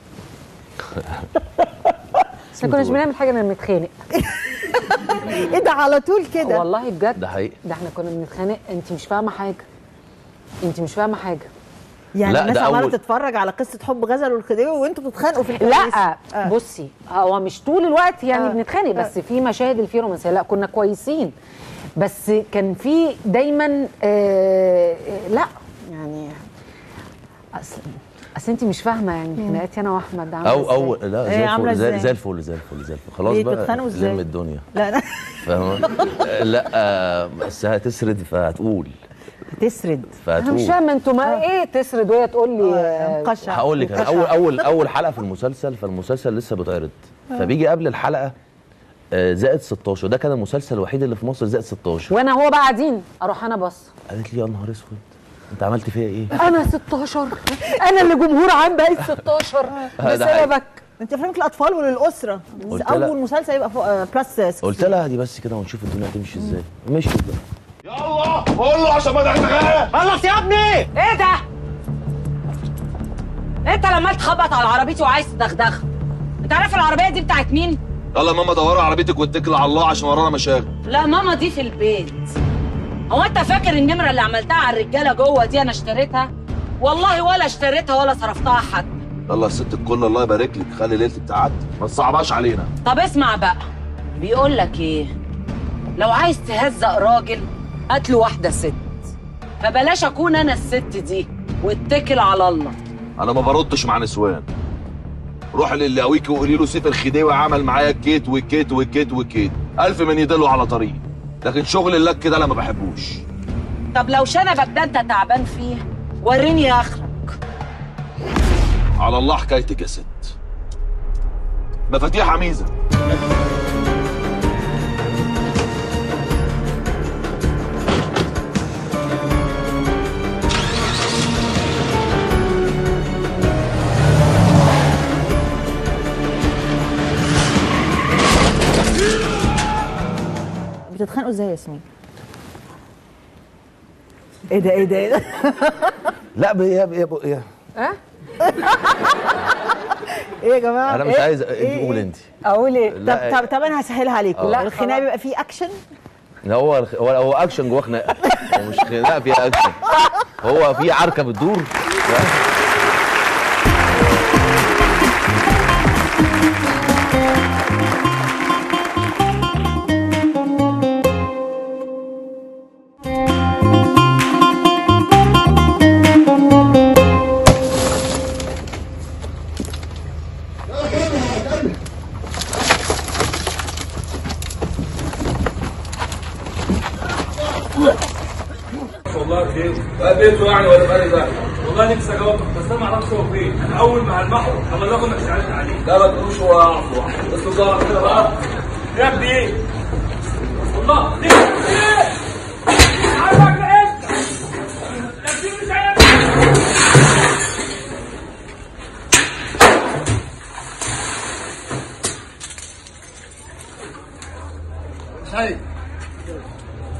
Speaker 2: بس ما كناش بنعمل حاجه انا بنتخانق
Speaker 1: ايه ده على طول كده
Speaker 2: والله بجد
Speaker 8: ده حقيقي
Speaker 2: ده احنا كنا بنتخانق انت مش فاهمه حاجه انت مش فاهمه حاجه
Speaker 1: يعني
Speaker 8: لا،
Speaker 1: الناس
Speaker 8: ده
Speaker 1: عماله
Speaker 8: أول-
Speaker 1: تتفرج على قصه حب غزل والخديوي وانتوا بتتخانقوا في الكواليس
Speaker 2: لا
Speaker 1: آه.
Speaker 2: بصي هو مش طول الوقت يعني
Speaker 1: آه.
Speaker 2: بنتخانق بس في مشاهد اللي فيه رومانسيه لا كنا كويسين بس كان في دايما آه آه، لا يعني اصل اصل انت مش فاهمه يعني خناقاتي انا واحمد عامله
Speaker 8: او
Speaker 2: إزاي.
Speaker 8: او لا
Speaker 1: إيه
Speaker 8: زي
Speaker 1: عاملة
Speaker 8: الفل زي,
Speaker 1: إزاي؟
Speaker 8: زي الفل زي الفل زي الفل خلاص
Speaker 1: إيه
Speaker 8: بقى
Speaker 1: بتتخانقوا إزاي؟
Speaker 8: لم الدنيا
Speaker 1: لا لا
Speaker 8: فاهمه لا آه، بس هتسرد فهتقول
Speaker 1: تسرد
Speaker 2: انا مش
Speaker 8: فهتقول
Speaker 2: فاهمه انتوا ما ايه تسرد وهي تقول لي آه،
Speaker 1: مقشع
Speaker 8: هقول لك أنا
Speaker 1: مقشع.
Speaker 8: اول اول اول حلقه في المسلسل فالمسلسل لسه بيتعرض فبيجي قبل الحلقه آه، زائد 16 ده كان المسلسل الوحيد اللي في مصر زائد 16
Speaker 2: وانا هو بقى قاعدين اروح انا بص
Speaker 8: قالت لي يا نهار اسود انت عملت فيها ايه؟
Speaker 2: انا 16 انا اللي جمهور عام بقيت 16
Speaker 8: ده حقيقي.
Speaker 2: بسببك
Speaker 1: انت افلامك الاطفال وللاسره
Speaker 8: قلت
Speaker 1: اول
Speaker 8: لها-
Speaker 1: مسلسل يبقى فوق آه، بلس 16
Speaker 8: قلت لها دي بس كده ونشوف الدنيا هتمشي ازاي مشيت بقى
Speaker 7: يلا قول له عشان ما تغنغاه
Speaker 9: خلص يا ابني
Speaker 10: ايه ده؟ انت لما تخبط على عربيتي وعايز تدغدغها انت عارف العربيه دي بتاعت مين؟
Speaker 7: يلا ماما دوري عربيتك واتكل على الله عشان ورانا مشاغل
Speaker 10: لا ماما دي في البيت هو انت فاكر النمره اللي عملتها على الرجاله جوه دي انا اشتريتها؟ والله ولا اشتريتها ولا صرفتها حد
Speaker 7: يلا يا ست الكل الله يبارك لك خلي ليلتك تعدي ما تصعبهاش علينا
Speaker 10: طب اسمع بقى بيقول لك ايه لو عايز تهزق راجل هات له واحده ست فبلاش اكون انا الست دي واتكل على الله
Speaker 7: انا ما بردش مع نسوان روح للي قويكي وقولي له سيف الخديوي عمل معايا كيت وكيت وكيت وكيت الف من يدله على طريق لكن شغل اللك ده انا ما بحبوش
Speaker 10: طب لو شنبك ده انت تعبان فيه وريني اخرك
Speaker 7: على الله حكايتك يا ست مفاتيح عميزه
Speaker 1: بتتخانقوا ازاي يا ياسمين؟ ايه ده ايه ده ايه ده؟
Speaker 8: لا ب- يا يا يا
Speaker 1: ايه يا جماعه؟
Speaker 8: انا مش
Speaker 1: إيه؟
Speaker 8: عايز انت
Speaker 1: إيه؟
Speaker 8: قول انت
Speaker 2: اقول ايه
Speaker 1: طب طب طب انا هسهلها عليكم
Speaker 8: آه.
Speaker 1: الخناقه بيبقى فيه اكشن
Speaker 8: لا هو هو هو اكشن جوه خناقه هو مش خناقه فيها اكشن هو في عركه بتدور
Speaker 9: والله خير قابلته يعني ولا بقالي بقى والله نفسي اجاوبك بس انا ما اعرفش هو فين انا اول ما هلمحه هبلغه انك سالت عليه لا ما تقولوش هو عفو بس ظهر كده بقى يا ابني ايه والله ليه ليه عارفك انت تفسير مش عارف
Speaker 3: شايف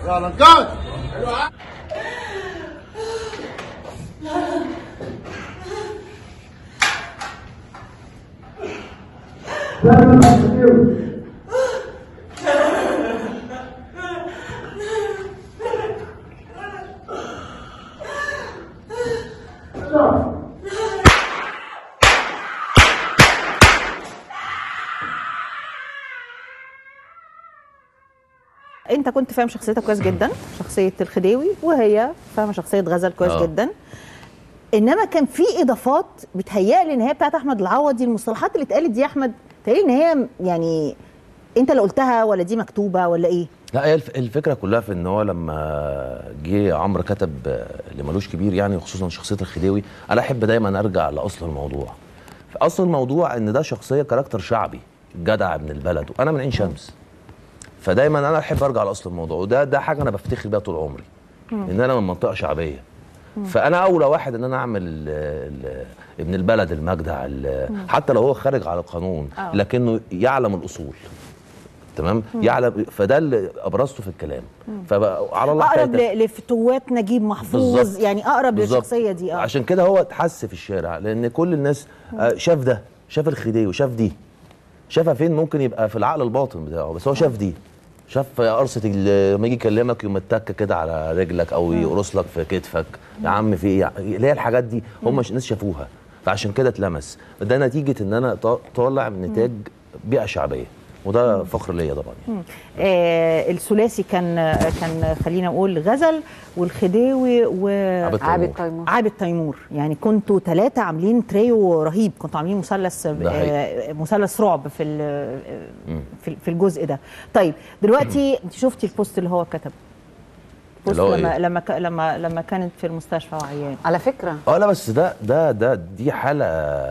Speaker 1: انت كنت فاهم شخصيتك كويس جدا شخصيه الخديوي وهي فاهمه شخصيه غزل كويس
Speaker 8: آه.
Speaker 1: جدا انما كان في اضافات بتهيألي ان هي بتاعت احمد العوضي المصطلحات اللي اتقالت دي يا احمد تهيألي ان هي يعني انت اللي قلتها ولا دي مكتوبه ولا ايه
Speaker 8: لا هي الف- الفكره كلها في ان هو لما جه عمرو كتب آه، اللي ملوش كبير يعني خصوصا شخصيه الخديوي انا احب دايما ارجع لاصل الموضوع في اصل الموضوع ان ده شخصيه كاركتر شعبي جدع ابن البلد وانا من عين شمس فدايما انا احب ارجع لاصل الموضوع وده ده حاجه انا بفتخر بيها طول عمري ان انا من منطقه شعبيه فانا اولى واحد ان انا اعمل ال ال ابن البلد المجدع ال- حتى لو هو خارج على القانون
Speaker 1: آه.
Speaker 8: لكنه يعلم الاصول تمام يعلم فده اللي ابرزته في الكلام فعلى الله
Speaker 1: اقرب
Speaker 8: حكايتك.
Speaker 1: ل- لفتوات نجيب محفوظ
Speaker 8: بالظبط.
Speaker 1: يعني اقرب
Speaker 8: بالظبط.
Speaker 1: للشخصيه دي اه
Speaker 8: عشان كده هو اتحس في الشارع لان كل الناس آه، شاف ده شاف الخديوي شاف دي شافها فين ممكن يبقى في العقل الباطن بتاعه بس هو شاف دي شاف قرصه ال- لما يجي يكلمك يقوم متك كده على رجلك او يقرص لك في كتفك يا عم في ايه اللي هي الحاجات دي هم الناس شافوها فعشان كده اتلمس ده نتيجه ان انا طا- طالع من نتاج بيئه شعبيه وده فخر ليا طبعا يعني.
Speaker 1: آه الثلاثي كان كان خلينا نقول غزل والخديوي و
Speaker 8: عابد
Speaker 2: عابد
Speaker 8: تيمور.
Speaker 2: تيمور
Speaker 1: عابد تيمور يعني كنتوا ثلاثة عاملين تريو رهيب كنتوا عاملين مثلث
Speaker 8: ده حقيقي.
Speaker 1: آه، مثلث رعب في ال- في في الجزء ده طيب دلوقتي انت شفتي البوست اللي هو كتب البوست
Speaker 8: اللي هو
Speaker 1: لما
Speaker 8: إيه؟
Speaker 1: لما ك- لما لما كانت في المستشفى وعيان
Speaker 2: على فكره
Speaker 8: اه لا بس ده ده ده دي حاله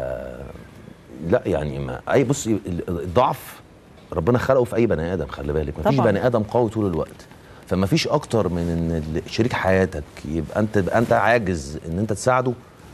Speaker 8: لا يعني ما اي بصي ال- الضعف ربنا خلقه في اي بني ادم خلي بالك ما فيش
Speaker 1: طبعاً.
Speaker 8: بني ادم قوي طول الوقت فما فيش اكتر من ان ال- شريك حياتك يبقى انت يبقى انت عاجز ان انت تساعده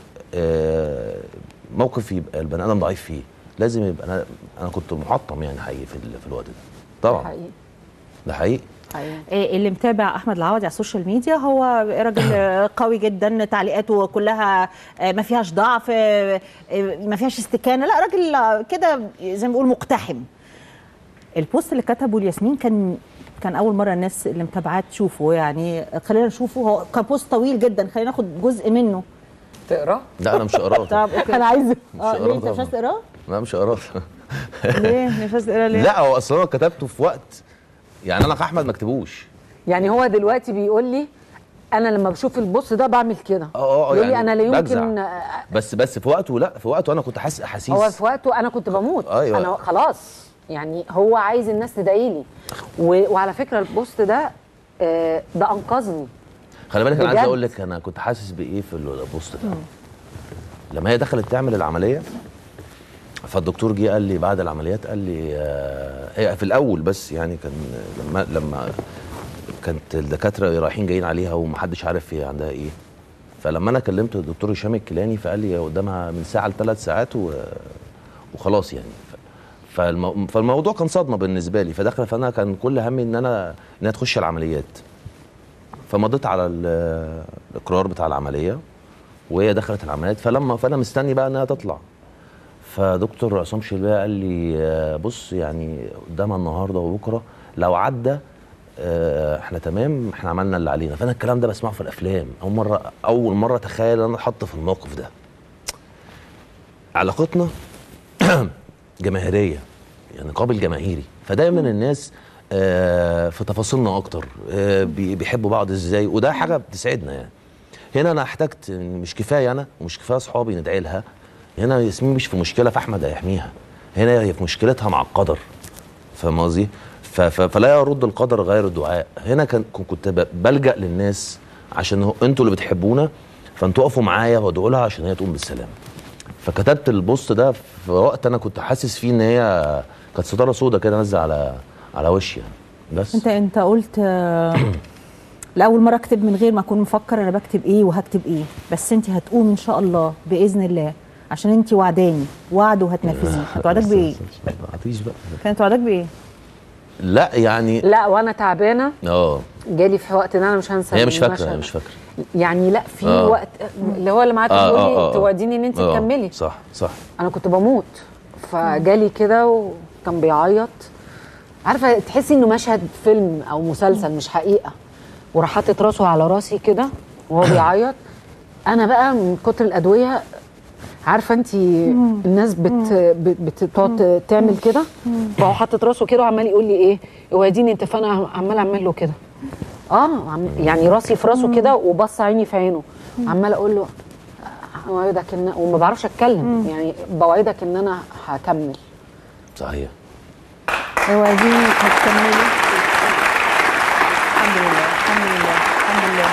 Speaker 8: آه، موقف يبقى البني ادم ضعيف فيه لازم يبقى انا انا كنت محطم يعني حقيقي في, ال- في الوقت ده طبعا
Speaker 2: حقيقي
Speaker 8: ده حقيقي
Speaker 2: حقيقي
Speaker 1: آه، اللي متابع احمد العوضي على السوشيال ميديا هو راجل آه، قوي جدا تعليقاته كلها آه، ما فيهاش ضعف آه، آه، ما فيهاش استكانه لا راجل آه، كده زي ما بيقول مقتحم البوست اللي كتبه الياسمين كان كان اول مره الناس اللي متابعاه تشوفه يعني خلينا نشوفه هو كان بوست طويل جدا خلينا ناخد جزء منه
Speaker 2: تقرا
Speaker 8: لا انا مش هقراه
Speaker 1: طب اوكي انا عايزه اه
Speaker 8: هقراه
Speaker 1: ليه انت مش عايز
Speaker 8: طبعاً.
Speaker 1: تقراه؟
Speaker 8: لا مش هقراه
Speaker 1: ليه مش عايز تقراه ليه؟
Speaker 8: لا هو اصلا انا كتبته في وقت يعني انا كاحمد ما اكتبوش
Speaker 2: يعني هو دلوقتي بيقول لي انا لما بشوف البوست ده بعمل كده
Speaker 8: اه اه
Speaker 2: يقول لي
Speaker 8: يعني
Speaker 2: انا لا
Speaker 8: بجزع.
Speaker 2: يمكن
Speaker 8: بس بس في وقته لا في وقته انا كنت حاسس احاسيس
Speaker 2: هو في وقته انا كنت بموت
Speaker 8: أيوة.
Speaker 2: انا خلاص يعني هو عايز الناس تدعي لي و... وعلى فكره البوست ده آه، ده انقذني
Speaker 8: خلي بالك انا عايز
Speaker 2: بجد؟
Speaker 8: اقول لك انا كنت حاسس بايه في البوست ده لما هي دخلت تعمل العمليه فالدكتور جه قال لي بعد العمليات قال لي آه هي في الاول بس يعني كان لما لما كانت الدكاتره رايحين جايين عليها ومحدش عارف هي عندها ايه فلما انا كلمت الدكتور هشام الكيلاني فقال لي قدامها من ساعه لثلاث ساعات و... وخلاص يعني ف... فالمو... فالموضوع كان صدمه بالنسبه لي فداخله فانا كان كل همي ان انا انها تخش العمليات فمضيت على ال- الاقرار بتاع العمليه وهي دخلت العمليات فلما فانا مستني بقى انها تطلع فدكتور عصام شلبيه قال لي آه، بص يعني قدامها النهارده وبكره لو عدى آه، احنا تمام احنا عملنا اللي علينا فانا الكلام ده بسمعه في الافلام اول مره اول مره اتخيل ان انا اتحط في الموقف ده علاقتنا جماهيريه يعني قابل جماهيري فدايما الناس آه، في تفاصيلنا اكتر آه، بي- بيحبوا بعض ازاي وده حاجه بتسعدنا يعني هنا انا احتجت إن مش كفايه انا ومش كفايه اصحابي ندعي لها هنا ياسمين مش في مشكله فاحمد هيحميها هنا هي في مشكلتها مع القدر فاهم قصدي ف- ف- فلا يرد القدر غير الدعاء هنا كان كنت ب- بلجا للناس عشان هو- انتوا اللي بتحبونا فانتوا اقفوا معايا وادعوا لها عشان هي تقوم بالسلام فكتبت البوست ده في وقت انا كنت حاسس فيه ان هي كانت ستاره سودا كده نازله على على وشي يعني بس
Speaker 1: انت انت قلت آه، لاول مره اكتب من غير ما اكون مفكر انا بكتب ايه وهكتب ايه بس انت هتقوم ان شاء الله باذن الله عشان انت وعداني وعد وهتنفذيه هتوعدك بايه
Speaker 8: مفيش بقى
Speaker 1: كانت وعدك بايه
Speaker 8: لا يعني
Speaker 2: لا وانا تعبانه
Speaker 8: اه
Speaker 2: جالي في وقت ان انا مش هنسى
Speaker 8: هي مش فاكره
Speaker 2: المشهد.
Speaker 8: هي مش فاكره
Speaker 2: يعني لا في
Speaker 8: آه.
Speaker 2: وقت اللي هو اللي معاك
Speaker 8: آه،
Speaker 2: تقولي
Speaker 8: آه، آه.
Speaker 2: توعديني ان انت
Speaker 8: آه،
Speaker 2: تكملي
Speaker 8: صح صح
Speaker 2: انا كنت بموت فجالي كده و... كان بيعيط عارفه تحسي انه مشهد فيلم او مسلسل مش حقيقه وراح حاطط راسه على راسي كده وهو بيعيط انا بقى من كتر الادويه عارفه انت الناس بت بت- بتقعد تعمل كده فهو حاطط راسه كده وعمال يقول لي ايه اوعديني انت فانا عمال اعمل له كده اه عم- يعني راسي في راسه كده وبص عيني في عينه عمال اقول له اوعدك ان وما بعرفش اتكلم يعني بوعدك ان انا هكمل
Speaker 8: صحيح
Speaker 1: اوعى دي هتكملي الحمد لله الحمد لله الحمد لله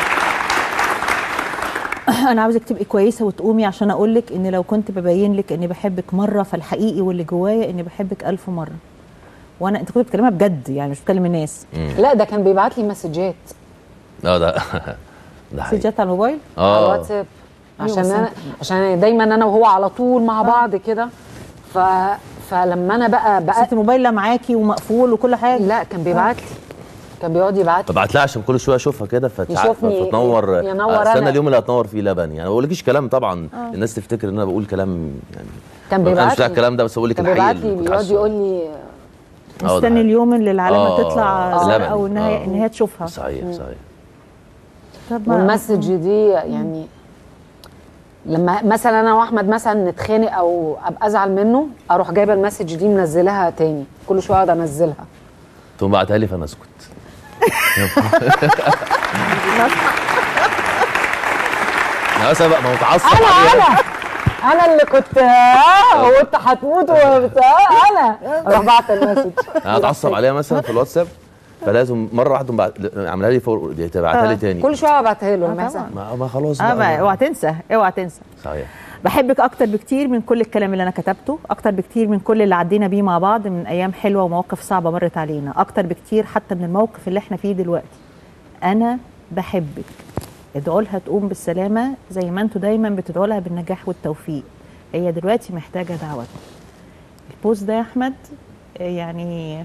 Speaker 1: انا عاوزك تبقي كويسه وتقومي عشان اقول لك ان لو كنت ببين لك اني بحبك مره فالحقيقي واللي جوايا اني بحبك ألف مره وانا انت كنت بتكلمها بجد يعني مش بتكلم الناس
Speaker 2: لا ده كان بيبعت لي مسجات
Speaker 8: اه ده ده حقيقي
Speaker 1: مسجات على الموبايل
Speaker 2: على
Speaker 8: اه
Speaker 2: الواتساب
Speaker 1: أيوة،
Speaker 2: عشان
Speaker 1: بس
Speaker 2: انا
Speaker 1: أنت-
Speaker 2: عشان دايما انا وهو على طول مع بعض كده ف فلما انا بقى
Speaker 1: بس
Speaker 2: بقى
Speaker 1: انت الموبايل لا معاكي ومقفول وكل حاجه
Speaker 2: لا كان بيبعت لي كان بيقعد يبعت لي
Speaker 8: ببعت لها عشان كل شويه اشوفها كده فتع...
Speaker 2: يشوفني
Speaker 8: فتنور
Speaker 2: ينور
Speaker 8: استنى
Speaker 2: أنا.
Speaker 8: اليوم اللي هتنور فيه لبن يعني ما بقولكيش كلام طبعا
Speaker 2: آه.
Speaker 8: الناس تفتكر ان انا بقول كلام يعني
Speaker 2: كان
Speaker 8: انا
Speaker 2: بيبعت
Speaker 8: مش بتاع
Speaker 2: لي
Speaker 8: الكلام ده بس بقول لك
Speaker 2: كان
Speaker 8: الحقيقه
Speaker 2: بيبعت لي
Speaker 8: اللي كنت
Speaker 2: بيقعد
Speaker 8: حاسه.
Speaker 2: يقول لي
Speaker 8: آه، ده
Speaker 1: مستني
Speaker 8: حقيقي.
Speaker 1: اليوم اللي العلامه
Speaker 8: آه،
Speaker 1: تطلع
Speaker 8: لبن.
Speaker 1: زرقاء وان هي
Speaker 8: آه.
Speaker 1: ان هي تشوفها
Speaker 8: صحيح صحيح
Speaker 1: طب ما-
Speaker 2: والمسج دي يعني لما مثلا انا واحمد مثلا نتخانق او ابقى ازعل منه اروح جايبه المسج دي منزلها تاني كل شويه اقعد انزلها
Speaker 8: تقوم بعتها لي فانا اسكت انا سبق ما هو متعصب
Speaker 2: انا
Speaker 8: عليها.
Speaker 2: انا انا اللي كنت اه وانت هتموت وبتاع انا اروح بعت المسج
Speaker 8: انا اتعصب عليها مثلا في الواتساب فلازم مره واحده بعت... اعملها لي فوق تبعتها لي تاني
Speaker 2: كل شويه ابعتها له المسج
Speaker 8: ما, ما خلاص
Speaker 1: اه
Speaker 8: بقى
Speaker 1: ما- اوعى تنسى اوعى تنسى
Speaker 8: صحيح
Speaker 1: بحبك اكتر بكتير من كل الكلام اللي انا كتبته اكتر بكتير من كل اللي عدينا بيه مع بعض من ايام حلوه ومواقف صعبه مرت علينا اكتر بكتير حتى من الموقف اللي احنا فيه دلوقتي انا بحبك ادعوا لها تقوم بالسلامه زي ما انتوا دايما بتدعوا لها بالنجاح والتوفيق هي دلوقتي محتاجه دعوتكم البوست ده يا احمد آه، يعني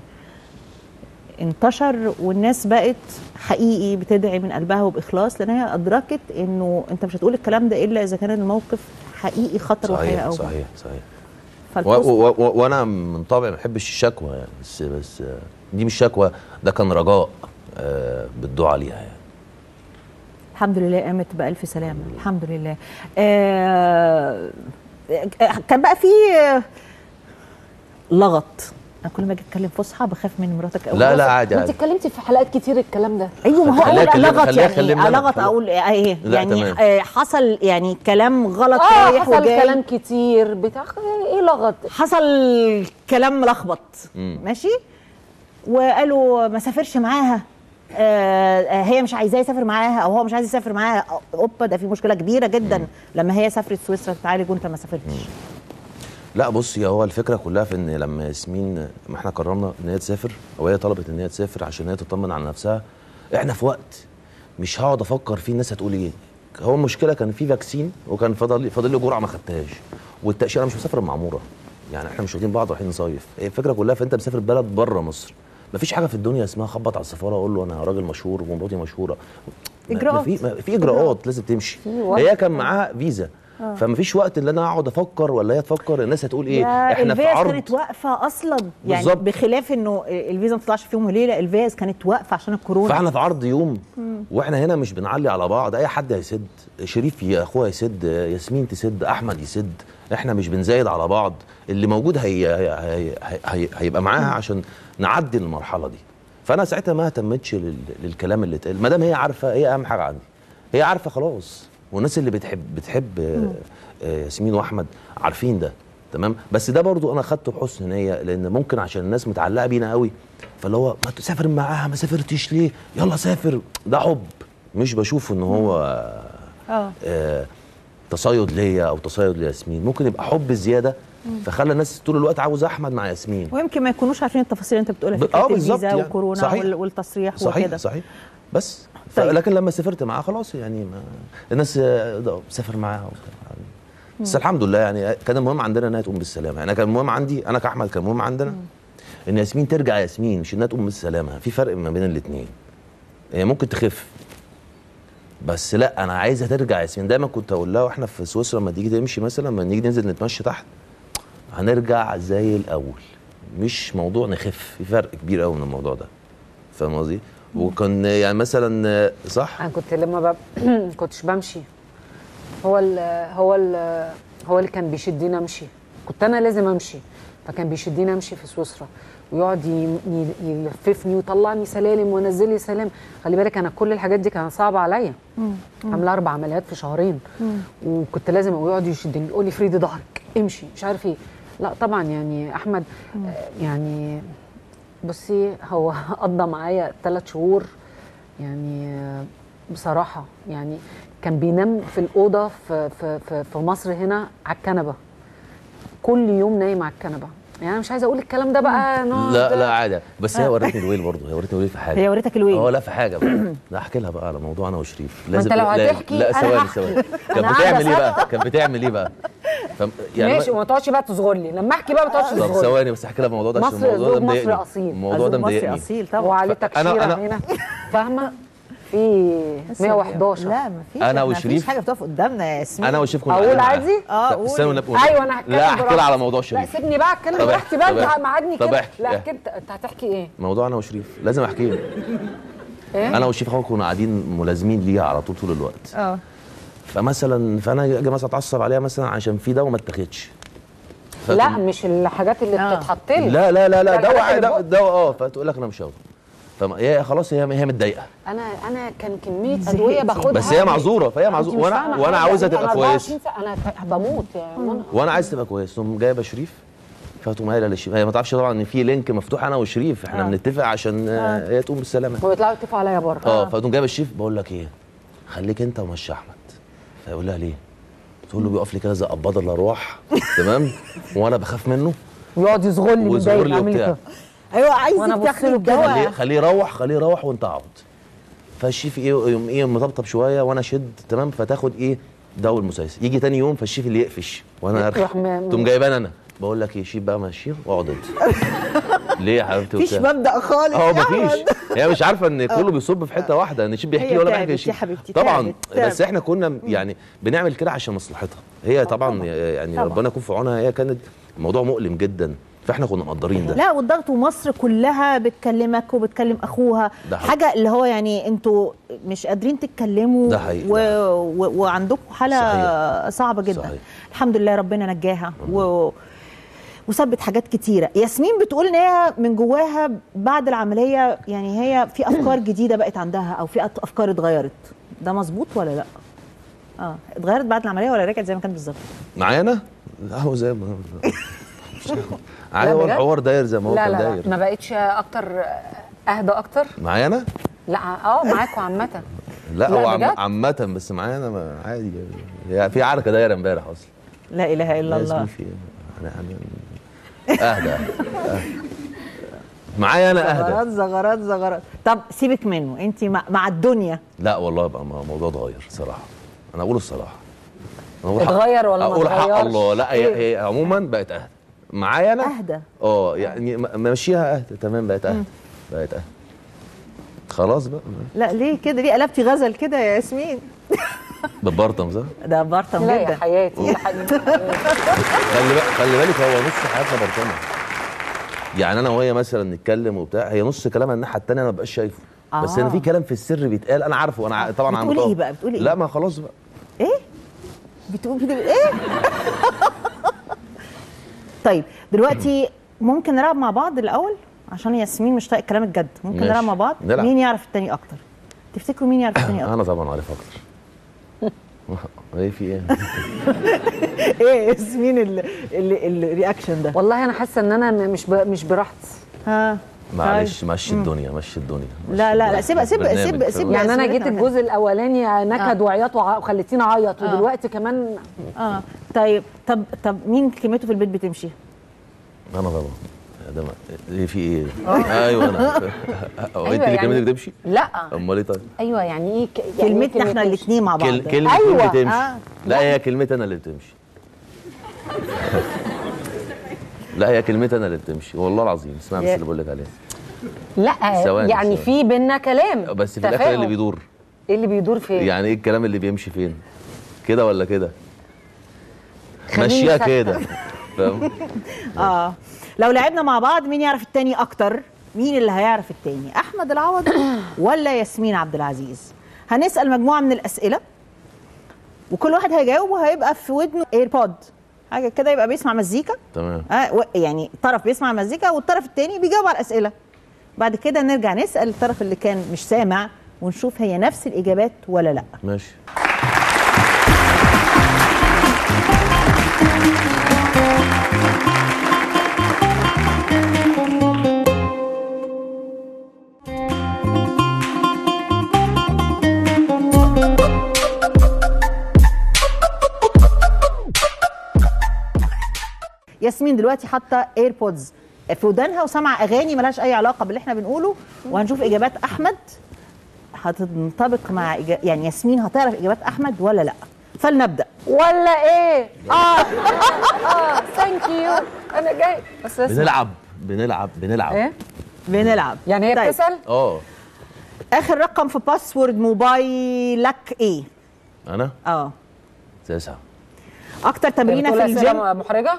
Speaker 1: انتشر والناس بقت حقيقي بتدعي من قلبها وباخلاص لان هي ادركت انه انت مش هتقول الكلام ده الا اذا كان الموقف حقيقي خطر وحياه
Speaker 8: صحيح
Speaker 1: او
Speaker 8: صحيح صحيح و-
Speaker 1: فالبوست
Speaker 8: و- و- وانا من طبعي ما بحبش الشكوى يعني بس بس آه، دي مش شكوى ده كان رجاء آه، بالدعاء ليها يعني
Speaker 1: الحمد لله قامت بألف سلامة الحمد لله آه كان بقى في آه، لغط انا كل ما اجي اتكلم فصحى بخاف من مراتك قوي
Speaker 8: لا لا عادي
Speaker 2: ما انت
Speaker 8: عادي
Speaker 2: اتكلمتي في حلقات كتير الكلام ده
Speaker 1: ايوه ما هو
Speaker 8: خليها
Speaker 1: اقول
Speaker 8: تكلم-
Speaker 1: لغط
Speaker 8: خليها
Speaker 1: يعني
Speaker 8: تكلمني
Speaker 1: إيه؟
Speaker 8: أنا.
Speaker 1: لغط اقول ايه
Speaker 8: لا،
Speaker 1: يعني
Speaker 8: تمام.
Speaker 1: آه حصل يعني كلام غلط
Speaker 2: اه
Speaker 1: رايح
Speaker 2: حصل
Speaker 1: وجاي
Speaker 2: كلام كتير بتاع ايه لغط
Speaker 1: حصل كلام ملخبط ماشي وقالوا ما سافرش معاها آه آه، هي مش عايزاه يسافر معاها او هو مش عايز يسافر معاها اوبا ده في مشكله كبيره جدا لما هي سافرت سويسرا تتعالج وانت ما سافرتش
Speaker 8: لا بص هي هو الفكره كلها في ان لما ياسمين ما احنا قررنا ان هي تسافر او هي طلبت ان هي تسافر عشان هي تطمن على نفسها احنا في وقت مش هقعد افكر فيه الناس هتقول ايه هو المشكله كان في فاكسين وكان فاضل لي فاضل لي جرعه ما خدتهاش والتاشيره مش مسافر المعموره يعني احنا مش واخدين بعض رايحين نصيف هي الفكره كلها في انت مسافر بلد بره مصر مفيش حاجه في الدنيا اسمها خبط على السفاره اقول له انا راجل مشهور ومراتي مشهوره ما- ما
Speaker 1: إجراءات.
Speaker 8: في ما في اجراءات لازم تمشي
Speaker 1: في وقت.
Speaker 8: هي كان معاها فيزا
Speaker 1: آه.
Speaker 8: فمفيش وقت اللي انا اقعد افكر ولا هي تفكر الناس هتقول ايه
Speaker 1: يا
Speaker 8: احنا في
Speaker 1: الفيز
Speaker 8: عرض
Speaker 1: كانت واقفه اصلا يعني
Speaker 8: بالظبط.
Speaker 1: بخلاف انه الفيزا ما تطلعش في يوم وليله الفيز كانت واقفه عشان الكورونا
Speaker 8: فاحنا في عرض يوم
Speaker 1: مم.
Speaker 8: واحنا هنا مش بنعلي على بعض اي حد هيسد شريف يا اخويا يسد ياسمين تسد احمد يسد احنا مش بنزايد على بعض اللي موجود هي هي هي هي هيبقى معاها عشان نعدي المرحله دي فانا ساعتها ما اهتمتش لل- للكلام اللي اتقال ما دام هي عارفه هي اهم حاجه عندي هي عارفه خلاص والناس اللي بتحب بتحب آه، آه، ياسمين واحمد عارفين ده تمام بس ده برضو انا خدته بحسن نيه لان ممكن عشان الناس متعلقه بينا قوي فاللي هو ما تسافر معاها ما سافرتش ليه يلا سافر ده حب مش بشوف ان هو
Speaker 1: اه
Speaker 8: آه تصيد ليا او تصيد لياسمين ممكن يبقى حب زياده
Speaker 1: مم.
Speaker 8: فخلى الناس طول الوقت عاوز احمد مع ياسمين
Speaker 1: ويمكن ما يكونوش عارفين التفاصيل اللي انت بتقولها
Speaker 8: ب-
Speaker 1: فكره
Speaker 8: آه، بالظبط
Speaker 1: الفيزا
Speaker 8: يعني.
Speaker 1: وكورونا
Speaker 8: صحيح.
Speaker 1: وال- والتصريح
Speaker 8: صحيح
Speaker 1: وكده
Speaker 8: صحيح بس ف-
Speaker 1: طيب.
Speaker 8: لكن لما سافرت معاها خلاص يعني ما الناس آه، ده سافر معاها وبتاع. بس
Speaker 1: مم.
Speaker 8: الحمد لله يعني كان المهم عندنا انها تقوم بالسلامه يعني كان المهم عندي انا كاحمد كان المهم عندنا ان ياسمين ترجع ياسمين مش انها تقوم بالسلامه في فرق ما بين الاثنين هي ممكن تخف بس لا انا عايزها ترجع ياسمين دايما كنت اقول لها واحنا في سويسرا لما تيجي تمشي مثلا لما نيجي ننزل نتمشى تحت هنرجع زي الاول مش موضوع نخف في فرق كبير قوي من الموضوع ده فاهم قصدي وكان يعني مثلا آه، صح
Speaker 2: انا كنت لما ب... كنتش بمشي هو ال... هو ال... هو اللي كان بيشدني امشي كنت انا لازم امشي فكان بيشدني امشي في سويسرا ويقعد ي... ي- يلففني ويطلعني سلالم وينزل لي سلام خلي بالك انا كل الحاجات دي كانت صعبه عليا عامله اربع عمليات في شهرين وكنت لازم ويقعد يشدني يقول لي فريدي ظهرك امشي مش عارف ايه لا طبعا يعني احمد آه، يعني بصي هو قضى معايا ثلاث شهور يعني آه، بصراحة يعني كان بينام في الأوضة في, في, في, في مصر هنا على الكنبة كل يوم نايم على الكنبة يعني أنا مش عايزة أقول الكلام ده بقى نقعد-
Speaker 8: لا لا عادي بس هي ورتني الويل برضه هي ورتني الويل في حاجه
Speaker 1: هي وريتك الويل
Speaker 8: اه لا في حاجه بقى لا احكي لها بقى على موضوع انا وشريف
Speaker 2: ما أنت لو
Speaker 8: لا-
Speaker 2: هتحكي
Speaker 8: لا
Speaker 2: أنا
Speaker 8: ثواني
Speaker 2: هحكي.
Speaker 8: ثواني كانت
Speaker 2: أنا
Speaker 8: بتعمل
Speaker 2: قاعدة
Speaker 8: ايه بقى كانت بتعمل ايه بقى فم...
Speaker 2: ماشي وما تقعدش بقى تصغر لي لما احكي بقى ما تقعدش
Speaker 8: طب
Speaker 2: تصغر لي
Speaker 8: ثواني بس احكي لها الموضوع ده عشان
Speaker 2: مصر
Speaker 8: الموضوع ده
Speaker 2: زوج مصري
Speaker 8: مضايقني
Speaker 2: أصيل
Speaker 8: الموضوع ده
Speaker 1: مصري
Speaker 8: مضايقني
Speaker 1: اصيل طبعا
Speaker 2: وعليه
Speaker 8: أنا-
Speaker 2: تكشيرة
Speaker 8: أنا-
Speaker 2: هنا فاهمة في 111
Speaker 1: لا مفيش
Speaker 8: أنا
Speaker 1: مفيش
Speaker 8: وشريف-
Speaker 1: حاجه بتقف قدامنا يا ياسمين
Speaker 8: انا وشريف كنا
Speaker 2: أقول
Speaker 8: قاعدين معاها.
Speaker 2: عادي؟
Speaker 1: اه
Speaker 8: لا،
Speaker 1: قولي.
Speaker 8: استنى ونب-
Speaker 2: ايوه انا هتكلم
Speaker 8: لا احكي لها
Speaker 2: براحتي.
Speaker 8: على موضوع
Speaker 2: لا
Speaker 8: شريف
Speaker 2: سيبني بقى اتكلم
Speaker 8: طب
Speaker 2: براحتي
Speaker 8: احكي،
Speaker 2: بقى
Speaker 8: طب
Speaker 2: انت
Speaker 8: احكي.
Speaker 2: مقعدني
Speaker 8: طب
Speaker 2: كده
Speaker 8: احكي،
Speaker 2: لا
Speaker 8: احكي.
Speaker 2: احكي انت انت هتحكي ايه؟
Speaker 8: موضوع انا وشريف لازم احكيه
Speaker 2: ايه؟
Speaker 8: انا وشريف اخويا كنا قاعدين ملازمين ليها على طول طول الوقت
Speaker 1: اه
Speaker 8: فمثلا فانا اجي مثلا اتعصب عليها مثلا عشان في دواء ما اتاخدش فتقوم-
Speaker 2: لا مش الحاجات اللي
Speaker 1: آه.
Speaker 2: بتتحط لي
Speaker 8: لا لا لا لا
Speaker 2: ده الحاجات
Speaker 8: دواء
Speaker 2: اللي
Speaker 8: دواء
Speaker 2: بقى.
Speaker 8: دواء اه فتقول لك انا مش هاخده فما هي خلاص هي هي متضايقه
Speaker 2: انا انا كان كميه
Speaker 1: زهقتي.
Speaker 2: ادويه باخدها
Speaker 8: بس هي معذوره فهي
Speaker 2: أنت
Speaker 8: معذوره
Speaker 2: مش
Speaker 8: وانا
Speaker 2: فاهمة
Speaker 8: وانا
Speaker 2: حاجة.
Speaker 8: عاوزها
Speaker 2: أنا
Speaker 8: تبقى
Speaker 2: 24
Speaker 8: كويسه
Speaker 2: ساعة انا بموت يا منى
Speaker 8: وانا عايز تبقى كويس تقوم جايبه شريف فتقوم قايله لشريف هي ما تعرفش طبعا ان في لينك مفتوح انا وشريف احنا
Speaker 1: آه.
Speaker 8: بنتفق عشان آه. هي تقوم بالسلامه
Speaker 2: ويطلعوا يتفقوا عليا بره
Speaker 8: اه فتقوم جايبه الشريف بقول لك ايه خليك انت ومشي احمد فيقول لها ليه؟ تقول له بيقف لي كده زي قباض الارواح تمام وانا بخاف منه
Speaker 2: ويقعد يصغر لي
Speaker 8: ويصغر
Speaker 2: متضايق
Speaker 8: لي
Speaker 2: عامل
Speaker 8: وبتاع.
Speaker 2: كده
Speaker 1: ايوه عايزك
Speaker 2: وأنا أبص
Speaker 1: تاخدي
Speaker 2: له كده.
Speaker 8: خليه
Speaker 1: الدواء
Speaker 8: خليه يروح خليه يروح وانت اقعد فالشيف ايه يقوم ايه مطبطب شويه وانا اشد تمام فتاخد ايه دواء المسيس يجي تاني يوم فالشيف اللي يقفش وانا
Speaker 2: يروح
Speaker 8: ارخي
Speaker 2: م-
Speaker 8: تقوم جايبان انا بقول لك ايه شيف بقى ماشي واقعد انت ليه يا حبيبتي
Speaker 1: مفيش
Speaker 8: وبتاع؟
Speaker 1: مبدا خالص
Speaker 8: اه
Speaker 1: يا
Speaker 8: مفيش
Speaker 1: أحمد.
Speaker 8: هي مش عارفه ان كله بيصب في حته واحده ان الشيف بيحكي
Speaker 1: هي
Speaker 8: لي وانا
Speaker 1: تعبت
Speaker 8: بحكي
Speaker 1: يا
Speaker 8: للشيف
Speaker 1: حبيبتي،
Speaker 8: طبعا
Speaker 1: تعبت،
Speaker 8: بس
Speaker 1: تعبت.
Speaker 8: احنا كنا يعني بنعمل كده عشان مصلحتها هي طبعا يعني
Speaker 1: طبعا.
Speaker 8: ربنا يكون في عونها هي كانت الموضوع مؤلم جدا فاحنا كنا مقدرين ده
Speaker 1: لا والضغط ومصر كلها بتكلمك وبتكلم اخوها
Speaker 8: ده حقيقي.
Speaker 1: حاجه اللي هو يعني انتوا مش قادرين تتكلموا
Speaker 8: ده حقيقي،
Speaker 1: و...
Speaker 8: ده
Speaker 1: و... وعندكم حاله
Speaker 8: صحيح.
Speaker 1: صعبه جدا
Speaker 8: صحيح.
Speaker 1: الحمد لله ربنا نجاها و... وثبت حاجات كتيره ياسمين بتقول ان هي من جواها بعد العمليه يعني هي في افكار جديده بقت عندها او في أت- افكار اتغيرت ده مظبوط ولا لا اه اتغيرت بعد العمليه ولا رجعت زي ما كانت بالظبط
Speaker 8: معايا انا؟ لا هو زي ما عادي هو
Speaker 2: بجد؟
Speaker 8: الحوار داير زي ما هو
Speaker 2: لا
Speaker 8: كان
Speaker 2: لا, لا
Speaker 8: داير
Speaker 2: ما بقتش اكتر اهدى اكتر
Speaker 8: معايا انا؟
Speaker 2: لا اه معاكوا عامه
Speaker 8: لا
Speaker 2: لا،
Speaker 8: هو عم-
Speaker 2: بجد؟
Speaker 8: عامة بس معايا انا ما- عادي هي في عركة دايرة امبارح اصلا
Speaker 1: لا اله الا
Speaker 8: لازم
Speaker 1: الله
Speaker 8: في انا انا اهدى أهدى. معايا انا
Speaker 1: زغرات
Speaker 8: اهدى
Speaker 1: زغرات زغرات طب سيبك منه انت مع, مع الدنيا
Speaker 8: لا والله بقى الموضوع اتغير صراحة انا اقول الصراحة أنا أقول حق-
Speaker 2: اتغير ولا ما
Speaker 8: اقول حق
Speaker 2: اتغيرش؟
Speaker 8: الله لا هي, هي عموما بقت اهدى معايا انا
Speaker 1: اهدى
Speaker 8: اه يعني م- ماشيها اهدى تمام بقت اهدى بقت اهدى خلاص بقى
Speaker 1: لا ليه كده ليه قلبتي غزل كده يا ياسمين
Speaker 8: ببرطم صح؟
Speaker 1: ده برطم
Speaker 2: لا يا
Speaker 1: جدا
Speaker 2: حياتي يا حبيبتي
Speaker 8: خلي بالك خلي بالك هو نص حياتنا برطمه يعني انا وهي مثلا نتكلم وبتاع هي نص كلامها الناحيه الثانيه انا ما بقاش شايفه آه. بس انا في كلام في السر بيتقال انا عارفه انا ع- طبعا عم
Speaker 1: بتقولي
Speaker 8: طبعا.
Speaker 1: إيه بقى؟ بتقولي إيه؟
Speaker 8: لا ما خلاص بقى
Speaker 1: ايه بتقول كده ايه طيب دلوقتي ممكن نلعب مع بعض الاول عشان ياسمين مش طايق الكلام الجد ممكن
Speaker 8: ماشي.
Speaker 1: نلعب مع بعض
Speaker 8: نلعب.
Speaker 1: مين يعرف التاني اكتر تفتكروا مين يعرف التاني اكتر
Speaker 8: انا طبعا عارف اكتر ايه في ايه
Speaker 1: ايه ياسمين ال- ال- الرياكشن ده
Speaker 2: والله انا حاسه ان انا م- مش ب... مش براحتي
Speaker 1: ها
Speaker 8: معلش مشي الدنيا مشي الدنيا مشي
Speaker 1: لا لا لا
Speaker 8: الدنيا.
Speaker 1: سيبها سيبها
Speaker 8: برنامج،
Speaker 1: سيبها
Speaker 8: فاهم؟
Speaker 1: سيبها
Speaker 2: يعني انا
Speaker 1: سيبها
Speaker 2: جيت
Speaker 1: سيبها.
Speaker 2: الجزء الاولاني نكد وعياط وع- وخليتيني اعيط ودلوقتي كمان
Speaker 1: اه طيب طب طب مين كلمته في البيت بتمشي
Speaker 8: انا طبعا يا ده ما- ايه في ايه ايوه انا هو انت اللي
Speaker 2: يعني-
Speaker 8: كلمتك بتمشي
Speaker 2: لا
Speaker 8: امال ايه طيب
Speaker 2: ايوه يعني ايه ك... يعني إيه
Speaker 1: كلمتنا احنا
Speaker 2: كلمة
Speaker 1: الاثنين مع بعض
Speaker 8: كل كلمة
Speaker 2: أيوة.
Speaker 8: أيوة. بتمشي
Speaker 1: آه.
Speaker 8: لا هي كلمتي انا اللي بتمشي لا هي كلمتي انا اللي بتمشي والله العظيم اسمع بس
Speaker 1: يا-
Speaker 8: اللي بقول لك عليه
Speaker 2: لا
Speaker 8: ثواني،
Speaker 2: يعني
Speaker 8: ثواني.
Speaker 2: في بينا كلام
Speaker 8: بس في الاخر
Speaker 2: تفاهم.
Speaker 8: اللي بيدور
Speaker 2: ايه اللي بيدور فين
Speaker 8: يعني ايه الكلام اللي بيمشي فين كده ولا كده
Speaker 2: خليني
Speaker 8: ماشيه
Speaker 2: ساكتة.
Speaker 8: كده فاهم
Speaker 1: اه لو لعبنا مع بعض مين يعرف التاني اكتر مين اللي هيعرف التاني احمد العوض ولا ياسمين عبد العزيز هنسال مجموعه من الاسئله وكل واحد هيجاوب وهيبقى في ودنه ايربود حاجه كده يبقى بيسمع مزيكا
Speaker 7: تمام
Speaker 1: آه و- يعني طرف بيسمع مزيكا والطرف التاني بيجاوب على الاسئله بعد كده نرجع نسال الطرف اللي كان مش سامع ونشوف هي نفس الاجابات ولا لا
Speaker 7: ماشي
Speaker 1: ياسمين دلوقتي حاطه ايربودز في ودانها وسامعه اغاني ملهاش اي علاقه باللي احنا بنقوله وهنشوف اجابات احمد هتنطبق مع إجا... يعني ياسمين هتعرف اجابات احمد ولا لا فلنبدا
Speaker 2: ولا ايه اه اه ثانك يو انا جاي بس اسمع.
Speaker 7: بنلعب بنلعب بنلعب
Speaker 2: ايه
Speaker 1: بنلعب
Speaker 2: يعني هي
Speaker 1: طيب.
Speaker 2: بتسال
Speaker 7: اه
Speaker 1: اخر رقم في باسورد موبايلك ايه
Speaker 7: انا
Speaker 1: اه
Speaker 7: تسعة
Speaker 1: اكتر تمرينه
Speaker 2: بتقول
Speaker 1: في
Speaker 2: أسئلة
Speaker 1: الجيم
Speaker 2: محرجه